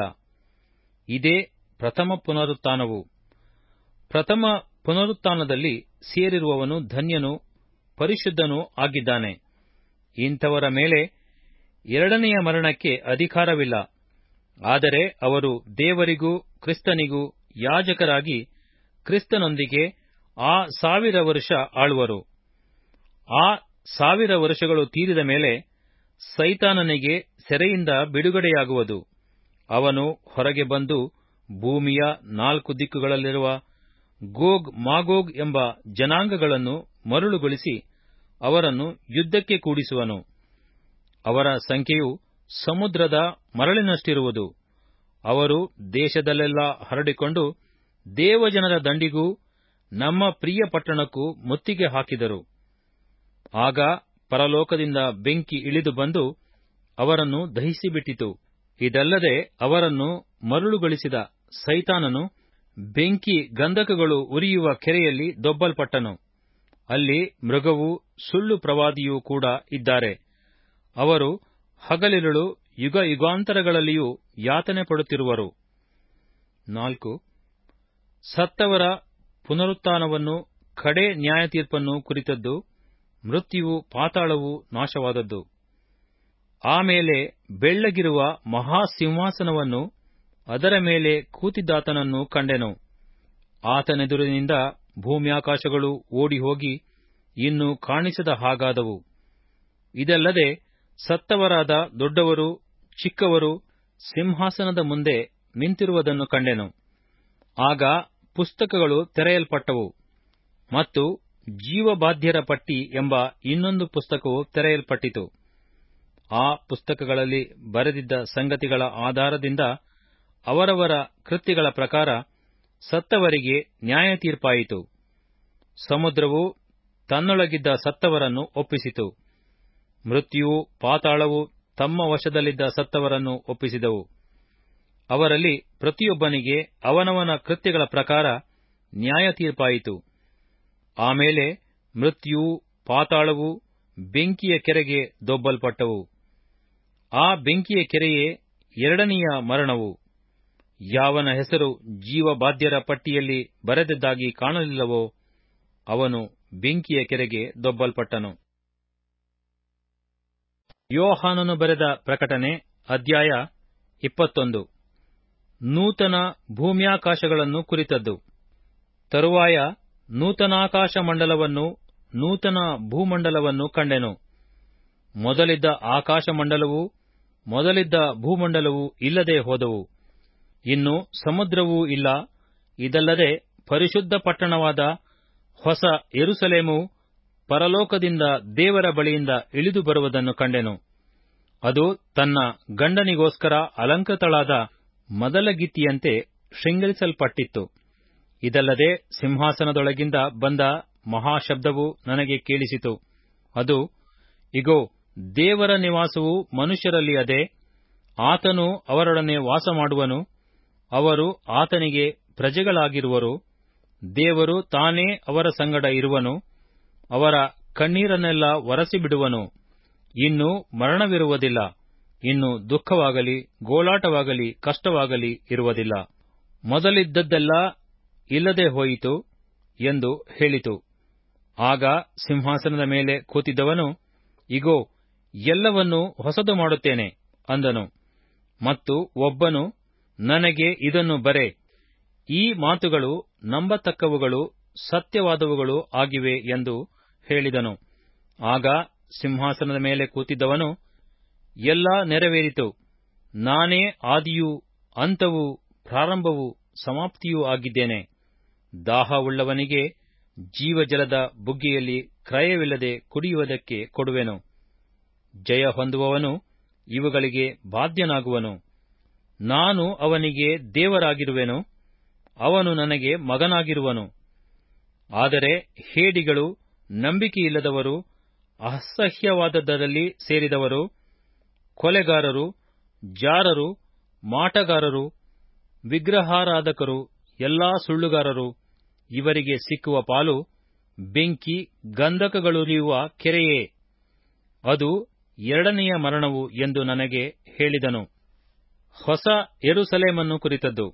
Speaker 1: ಇದೇ ಪ್ರಥಮ ಪುನರುತ್ಥಾನವು ಪ್ರಥಮ ಪುನರುತ್ಥಾನದಲ್ಲಿ ಸೇರಿರುವವನು ಧನ್ಯನೂ ಪರಿಶುದ್ಧನೂ ಆಗಿದ್ದಾನೆ ಇಂಥವರ ಮೇಲೆ ಎರಡನೆಯ ಮರಣಕ್ಕೆ ಅಧಿಕಾರವಿಲ್ಲ ಆದರೆ ಅವರು ದೇವರಿಗೂ ಕ್ರಿಸ್ತನಿಗೂ ಯಾಜಕರಾಗಿ ಕ್ರಿಸ್ತನೊಂದಿಗೆ ಆ ಸಾವಿರ ವರ್ಷ ಆಳುವರು ಆ ಸಾವಿರ ವರ್ಷಗಳು ತೀರಿದ ಮೇಲೆ ಸೈತಾನನಿಗೆ ಸೆರೆಯಿಂದ ಬಿಡುಗಡೆಯಾಗುವುದು ಅವನು ಹೊರಗೆ ಬಂದು ಭೂಮಿಯ ನಾಲ್ಕು ದಿಕ್ಕುಗಳಲ್ಲಿರುವ ಗೋಗ್ ಮಾಗೋಗ್ ಎಂಬ ಜನಾಂಗಗಳನ್ನು ಮರುಳುಗೊಳಿಸಿ ಅವರನ್ನು ಯುದ್ಧಕ್ಕೆ ಕೂಡಿಸುವನು ಅವರ ಸಂಖ್ಯೆಯು ಸಮುದ್ರದ ಮರಳಿನಷ್ಟಿರುವುದು ಅವರು ದೇಶದಲ್ಲೆಲ್ಲ ಹರಡಿಕೊಂಡು ದೇವಜನರ ದಂಡಿಗೂ ನಮ್ಮ ಪ್ರಿಯ ಪಟ್ಟಣಕ್ಕೂ ಮುತ್ತಿಗೆ ಹಾಕಿದರು ಆಗ ಪರಲೋಕದಿಂದ ಬೆಂಕಿ ಇಳಿದು ಬಂದು ಅವರನ್ನು ದಹಿಸಿಬಿಟ್ಟಿತು ಇದಲ್ಲದೆ ಅವರನ್ನು ಮರುಳುಗೊಳಿಸಿದ ಸೈತಾನನು ಬೆಂಕಿ ಗಂಧಕಗಳು ಉರಿಯುವ ಕೆರೆಯಲ್ಲಿ ದೊಬ್ಬಲ್ಪಟ್ಟನು ಅಲ್ಲಿ ಮೃಗವೂ ಸುಳ್ಳು ಪ್ರವಾದಿಯೂ ಕೂಡ ಇದ್ದಾರೆ ಅವರು ಹಗಲಿರುಳು ಯುಗ ಯುಗಾಂತರಗಳಲ್ಲಿಯೂ ಯಾತನೆ ಪಡುತ್ತಿರುವರು ನಾಲ್ಕು ಸತ್ತವರ ಪುನರುತ್ಥಾನವನ್ನು ಕಡೆ ನ್ಯಾಯತೀರ್ಪನ್ನು ಕುರಿತದ್ದು ಮೃತ್ಯುವು ಪಾತಾಳವು ನಾಶವಾದದ್ದು ಆಮೇಲೆ ಬೆಳ್ಳಗಿರುವ ಮಹಾಸಿಂಹಾಸನವನ್ನು ಅದರ ಮೇಲೆ ಕೂತಿದ್ದಾತನನ್ನು ಕಂಡೆನು ಆತನೆದುರಿನಿಂದ ಭೂಮ್ಯಾಕಾಶಗಳು ಓಡಿಹೋಗಿ ಇನ್ನು ಕಾಣಿಸದ ಹಾಗಾದವು ಇದಲ್ಲದೆ ಸತ್ತವರಾದ ದೊಡ್ಡವರು ಚಿಕ್ಕವರು ಸಿಂಹಾಸನದ ಮುಂದೆ ನಿಂತಿರುವುದನ್ನು ಕಂಡೆನು ಆಗ ಪುಸ್ತಕಗಳು ತೆರೆಯಲ್ಪಟ್ಟವು ಮತ್ತು ಜೀವಬಾಧ್ಯರ ಪಟ್ಟಿ ಎಂಬ ಇನ್ನೊಂದು ಪುಸ್ತಕವು ತೆರೆಯಲ್ಪಟ್ಟಿತು ಆ ಪುಸ್ತಕಗಳಲ್ಲಿ ಬರೆದಿದ್ದ ಸಂಗತಿಗಳ ಆಧಾರದಿಂದ ಅವರವರ ಕೃತ್ಯಗಳ ಪ್ರಕಾರ ಸತ್ತವರಿಗೆ ನ್ಯಾಯ ತೀರ್ಪಾಯಿತು ಸಮುದ್ರವು ತನ್ನೊಳಗಿದ್ದ ಸತ್ತವರನ್ನು ಒಪ್ಪಿಸಿತು ಮೃತ್ಯುವು ಪಾತಾಳವು ತಮ್ಮ ವಶದಲ್ಲಿದ್ದ ಸತ್ತವರನ್ನು ಒಪ್ಪಿಸಿದವು ಅವರಲ್ಲಿ ಪ್ರತಿಯೊಬ್ಬನಿಗೆ ಅವನವನ ಕೃತ್ಯಗಳ ಪ್ರಕಾರ ನ್ಯಾಯ ತೀರ್ಪಾಯಿತು ಆಮೇಲೆ ಮೃತ್ಯು ಪಾತಾಳವು ಬೆಂಕಿಯ ಕೆರೆಗೆ ದೊಬ್ಬಲ್ಪಟ್ಟವು ಆ ಬೆಂಕಿಯ ಕೆರೆಯೇ ಎರಡನೆಯ ಮರಣವು ಯಾವನ ಹೆಸರು ಜೀವಬಾಧ್ಯರ ಪಟ್ಟಿಯಲ್ಲಿ ಬರೆದದ್ದಾಗಿ ಕಾಣಲಿಲ್ಲವೋ ಅವನು ಬೆಂಕಿಯ ಕೆರೆಗೆ ದೊಬ್ಬಲ್ಪಟ್ಟನು ಯೋಹಾನನು ಬರೆದ ಪ್ರಕಟಣೆ ಅಧ್ಯಾಯ ಇಪ್ಪತ್ತೊಂದು ನೂತನ ಭೂಮ್ಯಾಕಾಶಗಳನ್ನು ಕುರಿತದ್ದು ತರುವಾಯ ನೂತನಾಕಾಶ ಮಂಡಲವನ್ನು ನೂತನ ಭೂಮಂಡಲವನ್ನು ಕಂಡೆನು ಮೊದಲಿದ್ದ ಆಕಾಶ ಮಂಡಲವೂ ಮೊದಲಿದ್ದ ಭೂಮಂಡಲವೂ ಇಲ್ಲದೆ ಹೋದವು ಇನ್ನು ಸಮುದ್ರವೂ ಇಲ್ಲ ಇದಲ್ಲದೆ ಪರಿಶುದ್ಧ ಪಟ್ಟಣವಾದ ಹೊಸ ಎರುಸಲೇಮು ಪರಲೋಕದಿಂದ ದೇವರ ಬಳಿಯಿಂದ ಇಳಿದು ಬರುವುದನ್ನು ಕಂಡೆನು ಅದು ತನ್ನ ಗಂಡನಿಗೋಸ್ಕರ ಅಲಂಕೃತಳಾದ ಮದಲಗಿತ್ತಿಯಂತೆ ಶೃಂಗರಿಸಲ್ಪಟ್ಟಿತ್ತು ಇದಲ್ಲದೆ ಸಿಂಹಾಸನದೊಳಗಿಂದ ಬಂದ ಮಹಾಶಬ್ದವು ನನಗೆ ಕೇಳಿಸಿತು ಅದು ಇಗೋ ದೇವರ ನಿವಾಸವು ಮನುಷ್ಯರಲ್ಲಿ ಅದೇ ಆತನು ಅವರೊಡನೆ ವಾಸಮಾಡುವನು ಅವರು ಆತನಿಗೆ ಪ್ರಜೆಗಳಾಗಿರುವರು ದೇವರು ತಾನೇ ಅವರ ಸಂಗಡ ಇರುವನು ಅವರ ಕಣ್ಣೀರನ್ನೆಲ್ಲ ಒರೆಸಿಬಿಡುವನು ಇನ್ನು ಮರಣವಿರುವುದಿಲ್ಲ ಇನ್ನು ದುಃಖವಾಗಲಿ ಗೋಳಾಟವಾಗಲಿ ಕಷ್ಟವಾಗಲಿ ಇರುವುದಿಲ್ಲ ಮೊದಲಿದ್ದದ್ದೆಲ್ಲ ಇಲ್ಲದೆ ಹೋಯಿತು ಎಂದು ಹೇಳಿತು ಆಗ ಸಿಂಹಾಸನದ ಮೇಲೆ ಕೂತಿದ್ದವನು ಇಗೋ ಎಲ್ಲವನ್ನೂ ಹೊಸದು ಮಾಡುತ್ತೇನೆ ಅಂದನು ಮತ್ತು ಒಬ್ಬನು ನನಗೆ ಇದನ್ನು ಬರೆ ಈ ಮಾತುಗಳು ನಂಬತಕ್ಕವುಗಳು ಸತ್ಯವಾದವುಗಳು ಆಗಿವೆ ಎಂದು ಹೇಳಿದನು ಆಗ ಸಿಂಹಾಸನದ ಮೇಲೆ ಕೂತಿದ್ದವನು ಎಲ್ಲ ನೆರವೇರಿತು ನಾನೇ ಆದಿಯೂ ಅಂತವೂ ಪ್ರಾರಂಭವೂ ಸಮಾಪ್ತಿಯೂ ಆಗಿದ್ದೇನೆ ದಾಹವುಳ್ಳವನಿಗೆ ಜೀವಜಲದ ಬುಗ್ಗೆಯಲ್ಲಿ ಕ್ರಯವಿಲ್ಲದೆ ಕುಡಿಯುವುದಕ್ಕೆ ಕೊಡುವೆನು ಜಯ ಹೊಂದುವವನು ಇವುಗಳಿಗೆ ಬಾಧ್ಯನಾಗುವನು ನಾನು ಅವನಿಗೆ ದೇವರಾಗಿರುವೆನು ಅವನು ನನಗೆ ಮಗನಾಗಿರುವನು ಆದರೆ ಹೇಡಿಗಳು ನಂಬಿಕೆಯಿಲ್ಲದವರು ಅಸಹ್ಯವಾದದ್ದರಲ್ಲಿ ಸೇರಿದವರು ಕೊಲೆಗಾರರು ಜಾರರು ಮಾಟಗಾರರು ವಿಗ್ರಹಾರಾಧಕರು ಎಲ್ಲಾ ಸುಳ್ಳುಗಾರರು ಇವರಿಗೆ ಸಿಕ್ಕುವ ಪಾಲು ಬೆಂಕಿ ಗಂಧಕಗಳುರಿಯುವ ಕೆರೆಯೇ ಅದು ಎರಡನೆಯ ಮರಣವು ಎಂದು ನನಗೆ ಹೇಳಿದನು ಹೊಸ ಎರುಸಲೇಮನ್ನು ಕುರಿತದ್ದು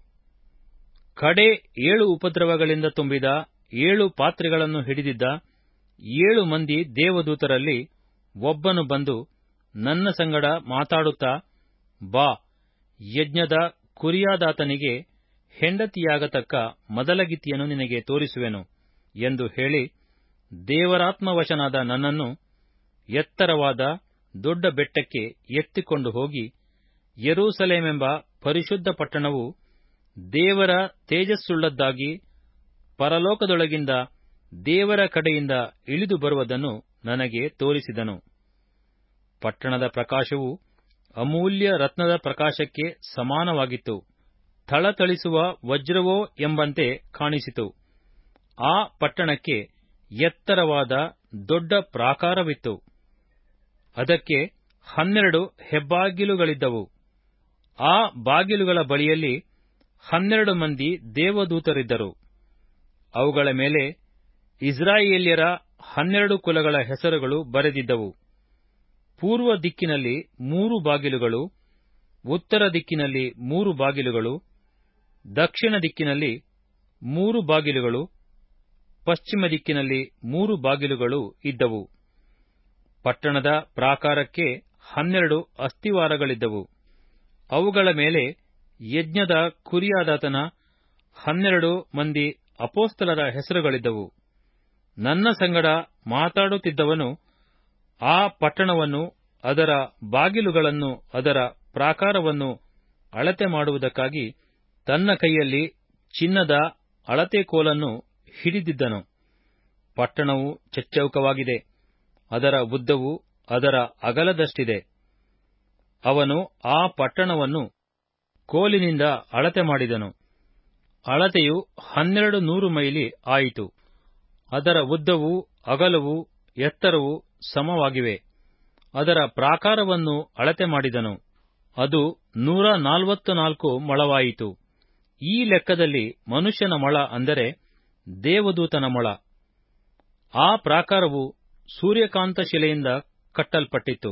Speaker 1: ಕಡೆ ಏಳು ಉಪದ್ರವಗಳಿಂದ ತುಂಬಿದ ಏಳು ಪಾತ್ರೆಗಳನ್ನು ಹಿಡಿದಿದ್ದ ಏಳು ಮಂದಿ ದೇವದೂತರಲ್ಲಿ ಒಬ್ಬನು ಬಂದು ನನ್ನ ಸಂಗಡ ಮಾತಾಡುತ್ತಾ ಬಾ ಯಜ್ಞದ ಕುರಿಯಾದಾತನಿಗೆ ಹೆಂಡತಿಯಾಗತಕ್ಕ ಮದಲಗಿತ್ತಿಯನ್ನು ನಿನಗೆ ತೋರಿಸುವೆನು ಎಂದು ಹೇಳಿ ದೇವರಾತ್ಮವಶನಾದ ನನ್ನನ್ನು ಎತ್ತರವಾದ ದೊಡ್ಡ ಬೆಟ್ಟಕ್ಕೆ ಎತ್ತಿಕೊಂಡು ಹೋಗಿ ಯೆರೂಸಲೇಮೆಂಬ ಪರಿಶುದ್ಧ ಪಟ್ಟಣವು ದೇವರ ತೇಜಸ್ಸುಳ್ಳದ್ದಾಗಿ ಪರಲೋಕದೊಳಗಿಂದ ದೇವರ ಕಡೆಯಿಂದ ಇಳಿದು ಬರುವುದನ್ನು ನನಗೆ ತೋರಿಸಿದನು ಪಟ್ಟಣದ ಪ್ರಕಾಶವು ಅಮೂಲ್ಯ ರತ್ನದ ಪ್ರಕಾಶಕ್ಕೆ ಸಮಾನವಾಗಿತ್ತು ಥಳಥಳಿಸುವ ವಜ್ರವೋ ಎಂಬಂತೆ ಕಾಣಿಸಿತು ಆ ಪಟ್ಟಣಕ್ಕೆ ಎತ್ತರವಾದ ದೊಡ್ಡ ಪ್ರಾಕಾರವಿತ್ತು ಅದಕ್ಕೆ ಹನ್ನೆರಡು ಹೆಬ್ಬಾಗಿಲುಗಳಿದ್ದವು ಆ ಬಾಗಿಲುಗಳ ಬಳಿಯಲ್ಲಿ ಹನ್ನೆರಡು ಮಂದಿ ದೇವದೂತರಿದ್ದರು ಅವುಗಳ ಮೇಲೆ ಇಸ್ರಾಯೇಲ್ಯರ ಹನ್ನೆರಡು ಕುಲಗಳ ಹೆಸರುಗಳು ಬರೆದಿದ್ದವು ಪೂರ್ವ ದಿಕ್ಕಿನಲ್ಲಿ ಮೂರು ಬಾಗಿಲುಗಳು ಉತ್ತರ ದಿಕ್ಕಿನಲ್ಲಿ ಮೂರು ಬಾಗಿಲುಗಳು ದಕ್ಷಿಣ ದಿಕ್ಕಿನಲ್ಲಿ ಮೂರು ಬಾಗಿಲುಗಳು ಪಶ್ಚಿಮ ದಿಕ್ಕಿನಲ್ಲಿ ಮೂರು ಬಾಗಿಲುಗಳು ಇದ್ದವು ಪಟ್ಟಣದ ಪ್ರಾಕಾರಕ್ಕೆ ಹನ್ನೆರಡು ಅಸ್ಥಿವಾರಗಳಿದ್ದವು ಅವುಗಳ ಮೇಲೆ ಯಜ್ಞದ ಕುರಿಯಾದಾತನ ಹನ್ನೆರಡು ಮಂದಿ ಅಪೋಸ್ತಲರ ಹೆಸರುಗಳಿದ್ದವು ನನ್ನ ಸಂಗಡ ಮಾತಾಡುತ್ತಿದ್ದವನು ಆ ಪಟ್ಟಣವನ್ನು ಅದರ ಬಾಗಿಲುಗಳನ್ನು ಅದರ ಪ್ರಾಕಾರವನ್ನು ಅಳತೆ ಮಾಡುವುದಕ್ಕಾಗಿ ತನ್ನ ಕೈಯಲ್ಲಿ ಚಿನ್ನದ ಅಳತೆ ಕೋಲನ್ನು ಹಿಡಿದಿದ್ದನು ಪಟ್ಟಣವು ಚಚ್ಚೌಕವಾಗಿದೆ ಅದರ ಉದ್ದವು ಅದರ ಅಗಲದಷ್ಟಿದೆ ಅವನು ಆ ಪಟ್ಟಣವನ್ನು ಕೋಲಿನಿಂದ ಅಳತೆ ಮಾಡಿದನು ಅಳತೆಯು ಹನ್ನೆರಡು ನೂರು ಮೈಲಿ ಆಯಿತು ಅದರ ಉದ್ದವು ಅಗಲವು ಎತ್ತರವು ಸಮವಾಗಿವೆ ಅದರ ಪ್ರಾಕಾರವನ್ನು ಅಳತೆ ಮಾಡಿದನು ಅದು ನೂರ ನಾಲ್ವತ್ತು ನಾಲ್ಕು ಮೊಳವಾಯಿತು ಈ ಲೆಕ್ಕದಲ್ಲಿ ಮನುಷ್ಯನ ಮೊಳ ಅಂದರೆ ದೇವದೂತನ ಮೊಳ ಆ ಪ್ರಾಕಾರವು ಸೂರ್ಯಕಾಂತ ಶಿಲೆಯಿಂದ ಕಟ್ಟಲ್ಪಟ್ಟಿತ್ತು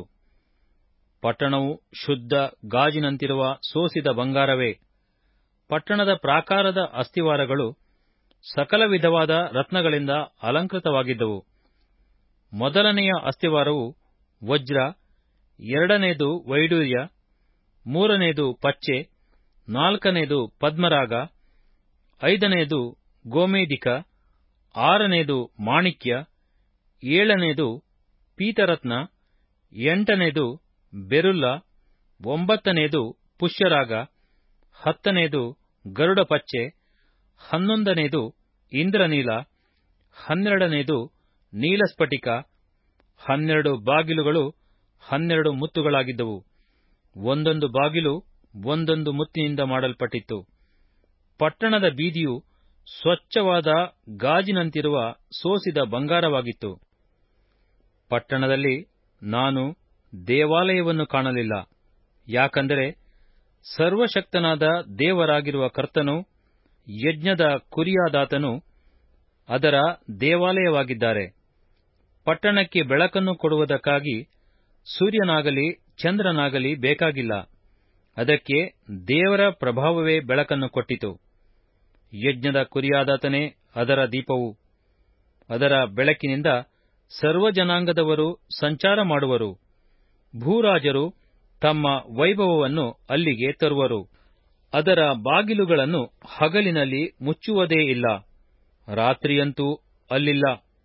Speaker 1: ಪಟ್ಟಣವು ಶುದ್ಧ ಗಾಜಿನಂತಿರುವ ಸೋಸಿದ ಬಂಗಾರವೇ ಪಟ್ಟಣದ ಪ್ರಾಕಾರದ ಅಸ್ತಿವಾರಗಳು ಸಕಲ ವಿಧವಾದ ರತ್ನಗಳಿಂದ ಅಲಂಕೃತವಾಗಿದ್ದವು ಮೊದಲನೆಯ ಅಸ್ತಿವಾರವು ವಜ್ರ ಎರಡನೇದು ವೈಡೂರ್ಯ ಮೂರನೇದು ಪಚ್ಚೆ ನಾಲ್ಕನೇದು ಪದ್ಮರಾಗ ಐದನೇದು ಗೋಮೇದಿಕ ಆರನೇದು ಮಾಣಿಕ್ಯ ಏಳನೇದು ಪೀತರತ್ನ ಎಂಟನೇದು ಬೆರುಲ್ಲ ಒಂಬತ್ತನೇದು ಪುಷ್ಯರಾಗ ಹತ್ತನೇದು ಗರುಡ ಪಚ್ಚೆ ಹನ್ನೊಂದನೇದು ಇಂದ್ರನೀಲ ಹನ್ನೆರಡನೇದು ನೀಲಸ್ಫಟಿಕ ಹನ್ನೆರಡು ಬಾಗಿಲುಗಳು ಹನ್ನೆರಡು ಮುತ್ತುಗಳಾಗಿದ್ದವು ಒಂದೊಂದು ಬಾಗಿಲು ಒಂದೊಂದು ಮುತ್ತಿನಿಂದ ಮಾಡಲ್ಪಟ್ಟಿತ್ತು ಪಟ್ಟಣದ ಬೀದಿಯು ಸ್ವಚ್ಛವಾದ ಗಾಜಿನಂತಿರುವ ಸೋಸಿದ ಬಂಗಾರವಾಗಿತ್ತು ಪಟ್ಟಣದಲ್ಲಿ ನಾನು ದೇವಾಲಯವನ್ನು ಕಾಣಲಿಲ್ಲ ಯಾಕಂದರೆ ಸರ್ವಶಕ್ತನಾದ ದೇವರಾಗಿರುವ ಕರ್ತನು ಯಜ್ಞದ ಕುರಿಯಾದಾತನು ಅದರ ದೇವಾಲಯವಾಗಿದ್ದಾರೆ ಪಟ್ಟಣಕ್ಕೆ ಬೆಳಕನ್ನು ಕೊಡುವುದಕ್ಕಾಗಿ ಸೂರ್ಯನಾಗಲಿ ಚಂದ್ರನಾಗಲಿ ಬೇಕಾಗಿಲ್ಲ ಅದಕ್ಕೆ ದೇವರ ಪ್ರಭಾವವೇ ಬೆಳಕನ್ನು ಕೊಟ್ಟಿತು ಯಜ್ಞದ ಕುರಿಯಾದಾತನೇ ಅದರ ದೀಪವು ಅದರ ಬೆಳಕಿನಿಂದ ಸರ್ವಜನಾಂಗದವರು ಸಂಚಾರ ಮಾಡುವರು ಭೂರಾಜರು ತಮ್ಮ ವೈಭವವನ್ನು ಅಲ್ಲಿಗೆ ತರುವರು ಅದರ ಬಾಗಿಲುಗಳನ್ನು ಹಗಲಿನಲ್ಲಿ ಮುಚ್ಚುವುದೇ ಇಲ್ಲ ರಾತ್ರಿಯಂತೂ ಅಲ್ಲಿಲ್ಲ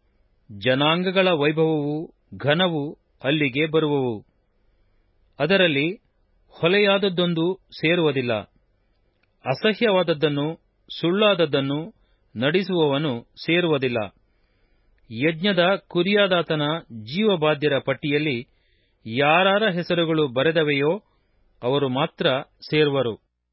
Speaker 1: ಜನಾಂಗಗಳ ವೈಭವವು ಘನವು ಅಲ್ಲಿಗೆ ಬರುವವು ಅದರಲ್ಲಿ ಹೊಲೆಯಾದದ್ದೊಂದು ಸೇರುವುದಿಲ್ಲ ಅಸಹ್ಯವಾದದ್ದನ್ನು ಸುಳ್ಳಾದದ್ದನ್ನು ನಡೆಸುವವನು ಸೇರುವುದಿಲ್ಲ ಯಜ್ಞದ ಕುರಿಯಾದಾತನ ಜೀವಬಾಧ್ಯರ ಪಟ್ಟಿಯಲ್ಲಿ ಯಾರಾರ ಹೆಸರುಗಳು ಬರೆದವೆಯೋ ಅವರು ಮಾತ್ರ ಸೇರುವರು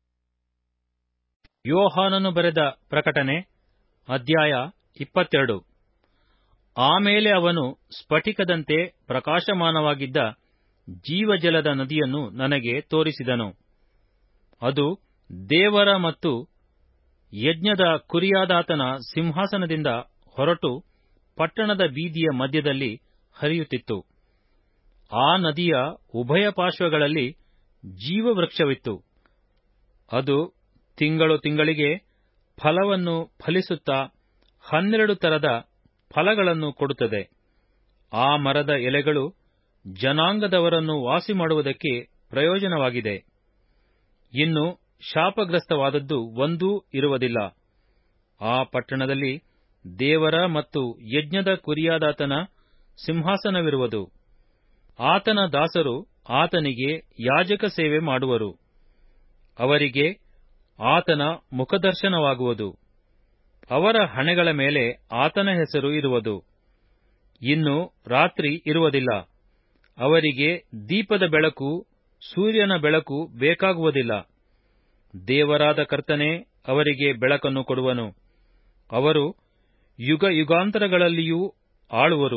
Speaker 1: ಯೋಹಾನನು ಬರೆದ ಪ್ರಕಟಣೆ ಅಧ್ಯಾಯ ಇಪ್ಪತ್ತೆರಡು ಆಮೇಲೆ ಅವನು ಸ್ಫಟಿಕದಂತೆ ಪ್ರಕಾಶಮಾನವಾಗಿದ್ದ ಜೀವಜಲದ ನದಿಯನ್ನು ನನಗೆ ತೋರಿಸಿದನು ಅದು ದೇವರ ಮತ್ತು ಯಜ್ಞದ ಕುರಿಯಾದಾತನ ಸಿಂಹಾಸನದಿಂದ ಹೊರಟು ಪಟ್ಟಣದ ಬೀದಿಯ ಮಧ್ಯದಲ್ಲಿ ಹರಿಯುತ್ತಿತ್ತು ಆ ನದಿಯ ಉಭಯ ಪಾರ್ಶ್ವಗಳಲ್ಲಿ ಜೀವವೃಕ್ಷವಿತ್ತು ಅದು ತಿಂಗಳು ತಿಂಗಳಿಗೆ ಫಲವನ್ನು ಫಲಿಸುತ್ತಾ ಹನ್ನೆರಡು ತರದ ಫಲಗಳನ್ನು ಕೊಡುತ್ತದೆ ಆ ಮರದ ಎಲೆಗಳು ಜನಾಂಗದವರನ್ನು ವಾಸಿ ಮಾಡುವುದಕ್ಕೆ ಪ್ರಯೋಜನವಾಗಿದೆ ಇನ್ನು ಶಾಪಗ್ರಸ್ತವಾದದ್ದು ಒಂದೂ ಇರುವುದಿಲ್ಲ ಆ ಪಟ್ಟಣದಲ್ಲಿ ದೇವರ ಮತ್ತು ಯಜ್ಞದ ಕುರಿಯಾದಾತನ ಸಿಂಹಾಸನವಿರುವುದು ಆತನ ದಾಸರು ಆತನಿಗೆ ಯಾಜಕ ಸೇವೆ ಮಾಡುವರು ಅವರಿಗೆ ಆತನ ಮುಖದರ್ಶನವಾಗುವುದು ಅವರ ಹಣೆಗಳ ಮೇಲೆ ಆತನ ಹೆಸರು ಇರುವುದು ಇನ್ನು ರಾತ್ರಿ ಇರುವುದಿಲ್ಲ ಅವರಿಗೆ ದೀಪದ ಬೆಳಕು ಸೂರ್ಯನ ಬೆಳಕು ಬೇಕಾಗುವುದಿಲ್ಲ ದೇವರಾದ ಕರ್ತನೇ ಅವರಿಗೆ ಬೆಳಕನ್ನು ಕೊಡುವನು ಅವರು ಯುಗ ಯುಗಾಂತರಗಳಲ್ಲಿಯೂ ಆಳುವರು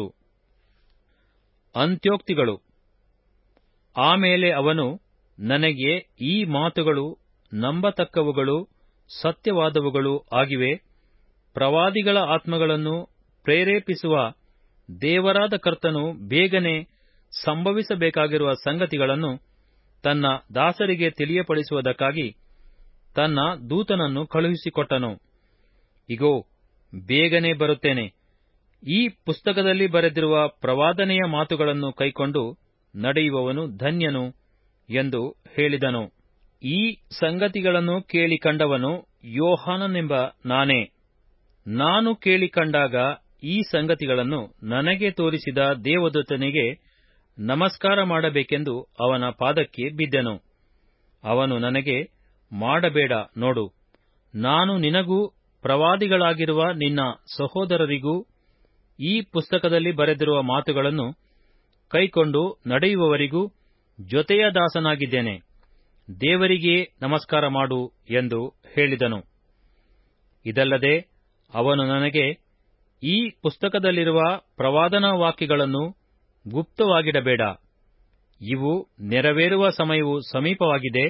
Speaker 1: ಅಂತ್ಯೋಕ್ತಿಗಳು ಆಮೇಲೆ ಅವನು ನನಗೆ ಈ ಮಾತುಗಳು ನಂಬತಕ್ಕವುಗಳು ಸತ್ಯವಾದವುಗಳು ಆಗಿವೆ ಪ್ರವಾದಿಗಳ ಆತ್ಮಗಳನ್ನು ಪ್ರೇರೇಪಿಸುವ ದೇವರಾದ ಕರ್ತನು ಬೇಗನೆ ಸಂಭವಿಸಬೇಕಾಗಿರುವ ಸಂಗತಿಗಳನ್ನು ತನ್ನ ದಾಸರಿಗೆ ತಿಳಿಯಪಡಿಸುವುದಕ್ಕಾಗಿ ತನ್ನ ದೂತನನ್ನು ಕಳುಹಿಸಿಕೊಟ್ಟನು ಇಗೋ ಬೇಗನೆ ಬರುತ್ತೇನೆ ಈ ಪುಸ್ತಕದಲ್ಲಿ ಬರೆದಿರುವ ಪ್ರವಾದನೆಯ ಮಾತುಗಳನ್ನು ಕೈಕೊಂಡು ನಡೆಯುವವನು ಧನ್ಯನು ಎಂದು ಹೇಳಿದನು ಈ ಸಂಗತಿಗಳನ್ನು ಕೇಳಿ ಕಂಡವನು ಯೋಹಾನನೆಂಬ ನಾನೇ ನಾನು ಕೇಳಿ ಕಂಡಾಗ ಈ ಸಂಗತಿಗಳನ್ನು ನನಗೆ ತೋರಿಸಿದ ದೇವದೂತನಿಗೆ ನಮಸ್ಕಾರ ಮಾಡಬೇಕೆಂದು ಅವನ ಪಾದಕ್ಕೆ ಬಿದ್ದೆನು ಅವನು ನನಗೆ ಮಾಡಬೇಡ ನೋಡು ನಾನು ನಿನಗೂ ಪ್ರವಾದಿಗಳಾಗಿರುವ ನಿನ್ನ ಸಹೋದರರಿಗೂ ಈ ಪುಸ್ತಕದಲ್ಲಿ ಬರೆದಿರುವ ಮಾತುಗಳನ್ನು ಕೈಕೊಂಡು ನಡೆಯುವವರಿಗೂ ಜೊತೆಯ ದಾಸನಾಗಿದ್ದೇನೆ ದೇವರಿಗೇ ನಮಸ್ಕಾರ ಮಾಡು ಎಂದು ಹೇಳಿದನು ಇದಲ್ಲದೆ ಅವನು ನನಗೆ ಈ ಪುಸ್ತಕದಲ್ಲಿರುವ ಪ್ರವಾದನಾ ವಾಕ್ಯಗಳನ್ನು ಗುಪ್ತವಾಗಿಡಬೇಡ ಇವು ನೆರವೇರುವ ಸಮಯವು ಸಮೀಪವಾಗಿದೆ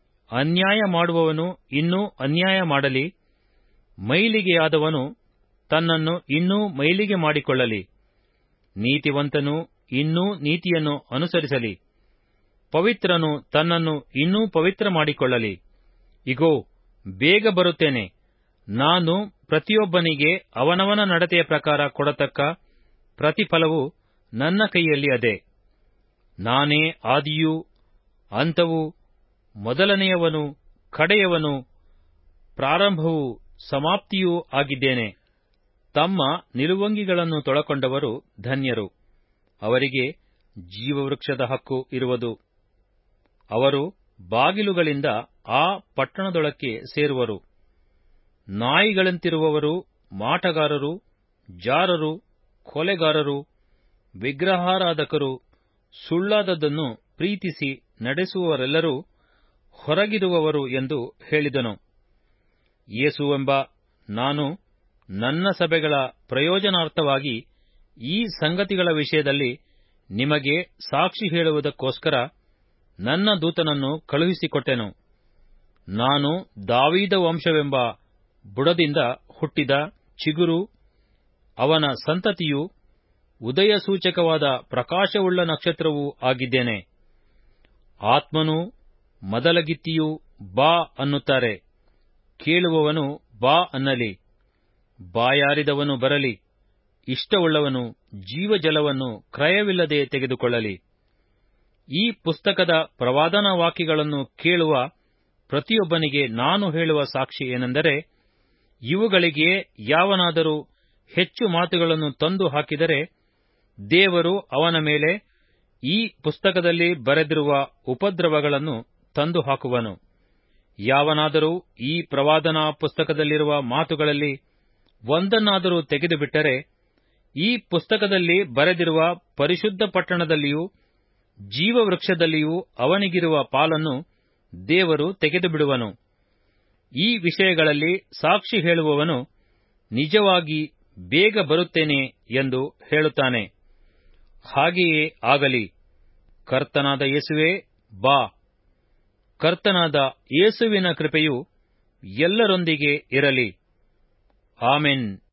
Speaker 1: ಅನ್ಯಾಯ ಮಾಡುವವನು ಇನ್ನೂ ಅನ್ಯಾಯ ಮಾಡಲಿ ಮೈಲಿಗೆಯಾದವನು ತನ್ನನ್ನು ಇನ್ನೂ ಮೈಲಿಗೆ ಮಾಡಿಕೊಳ್ಳಲಿ ನೀತಿವಂತನು ಇನ್ನೂ ನೀತಿಯನ್ನು ಅನುಸರಿಸಲಿ ಪವಿತ್ರನು ತನ್ನನ್ನು ಇನ್ನೂ ಪವಿತ್ರ ಮಾಡಿಕೊಳ್ಳಲಿ ಇಗೋ ಬೇಗ ಬರುತ್ತೇನೆ ನಾನು ಪ್ರತಿಯೊಬ್ಬನಿಗೆ ಅವನವನ ನಡತೆಯ ಪ್ರಕಾರ ಕೊಡತಕ್ಕ ಪ್ರತಿಫಲವು ನನ್ನ ಕೈಯಲ್ಲಿ ಅದೆ ನಾನೇ ಆದಿಯೂ ಅಂತವೂ ಮೊದಲನೆಯವನು ಕಡೆಯವನು ಪ್ರಾರಂಭವೂ ಸಮಾಪ್ತಿಯೂ ಆಗಿದ್ದೇನೆ ತಮ್ಮ ನಿಲುವಂಗಿಗಳನ್ನು ತೊಳಕೊಂಡವರು ಧನ್ಯರು ಅವರಿಗೆ ಜೀವವೃಕ್ಷದ ಹಕ್ಕು ಇರುವುದು ಅವರು ಬಾಗಿಲುಗಳಿಂದ ಆ ಪಟ್ಟಣದೊಳಕ್ಕೆ ಸೇರುವರು ನಾಯಿಗಳಂತಿರುವವರು ಮಾಟಗಾರರು ಜಾರರು ಕೊಲೆಗಾರರು ವಿಗ್ರಹಾರಾಧಕರು ಸುಳ್ಳಾದದ್ದನ್ನು ಪ್ರೀತಿಸಿ ನಡೆಸುವವರೆಲ್ಲರೂ ಹೊರಗಿರುವವರು ಎಂದು ಹೇಳಿದನು ಯೇಸುವೆಂಬ ನಾನು ನನ್ನ ಸಭೆಗಳ ಪ್ರಯೋಜನಾರ್ಥವಾಗಿ ಈ ಸಂಗತಿಗಳ ವಿಷಯದಲ್ಲಿ ನಿಮಗೆ ಸಾಕ್ಷಿ ಹೇಳುವುದಕ್ಕೋಸ್ಕರ ನನ್ನ ದೂತನನ್ನು ಕಳುಹಿಸಿಕೊಟ್ಟೆನು ನಾನು ದಾವೀದ ವಂಶವೆಂಬ ಬುಡದಿಂದ ಹುಟ್ಟಿದ ಚಿಗುರು ಅವನ ಸಂತತಿಯು ಉದಯ ಸೂಚಕವಾದ ಪ್ರಕಾಶವುಳ್ಳ ನಕ್ಷತ್ರವೂ ಆಗಿದ್ದೇನೆ ಆತ್ಮನೂ ಮದಲಗಿತ್ತಿಯೂ ಬಾ ಅನ್ನುತ್ತಾರೆ ಕೇಳುವವನು ಬಾ ಅನ್ನಲಿ ಬಾಯಾರಿದವನು ಬರಲಿ ಇಷ್ಟವುಳ್ಳವನು ಜೀವಜಲವನ್ನು ಕ್ರಯವಿಲ್ಲದೆ ತೆಗೆದುಕೊಳ್ಳಲಿ ಈ ಪುಸ್ತಕದ ಪ್ರವಾದನ ವಾಕ್ಯಗಳನ್ನು ಕೇಳುವ ಪ್ರತಿಯೊಬ್ಬನಿಗೆ ನಾನು ಹೇಳುವ ಸಾಕ್ಷಿ ಏನೆಂದರೆ ಇವುಗಳಿಗೆ ಯಾವನಾದರೂ ಹೆಚ್ಚು ಮಾತುಗಳನ್ನು ತಂದು ಹಾಕಿದರೆ ದೇವರು ಅವನ ಮೇಲೆ ಈ ಪುಸ್ತಕದಲ್ಲಿ ಬರೆದಿರುವ ಉಪದ್ರವಗಳನ್ನು ತಂದು ಹಾಕುವನು ಯಾವನಾದರೂ ಈ ಪ್ರವಾದನಾ ಪುಸ್ತಕದಲ್ಲಿರುವ ಮಾತುಗಳಲ್ಲಿ ಒಂದನ್ನಾದರೂ ತೆಗೆದುಬಿಟ್ಟರೆ ಈ ಪುಸ್ತಕದಲ್ಲಿ ಬರೆದಿರುವ ಪರಿಶುದ್ಧ ಪಟ್ಟಣದಲ್ಲಿಯೂ ಜೀವವೃಕ್ಷದಲ್ಲಿಯೂ ಅವನಿಗಿರುವ ಪಾಲನ್ನು ದೇವರು ತೆಗೆದುಬಿಡುವನು ಈ ವಿಷಯಗಳಲ್ಲಿ ಸಾಕ್ಷಿ ಹೇಳುವವನು ನಿಜವಾಗಿ ಬೇಗ ಬರುತ್ತೇನೆ ಎಂದು ಹೇಳುತ್ತಾನೆ ಹಾಗೆಯೇ ಆಗಲಿ ಕರ್ತನಾದ ಯೇಸುವೇ ಬಾ ಕರ್ತನಾದ ಯೇಸುವಿನ ಕೃಪೆಯು ಎಲ್ಲರೊಂದಿಗೆ ಇರಲಿ ಆಮೆನ್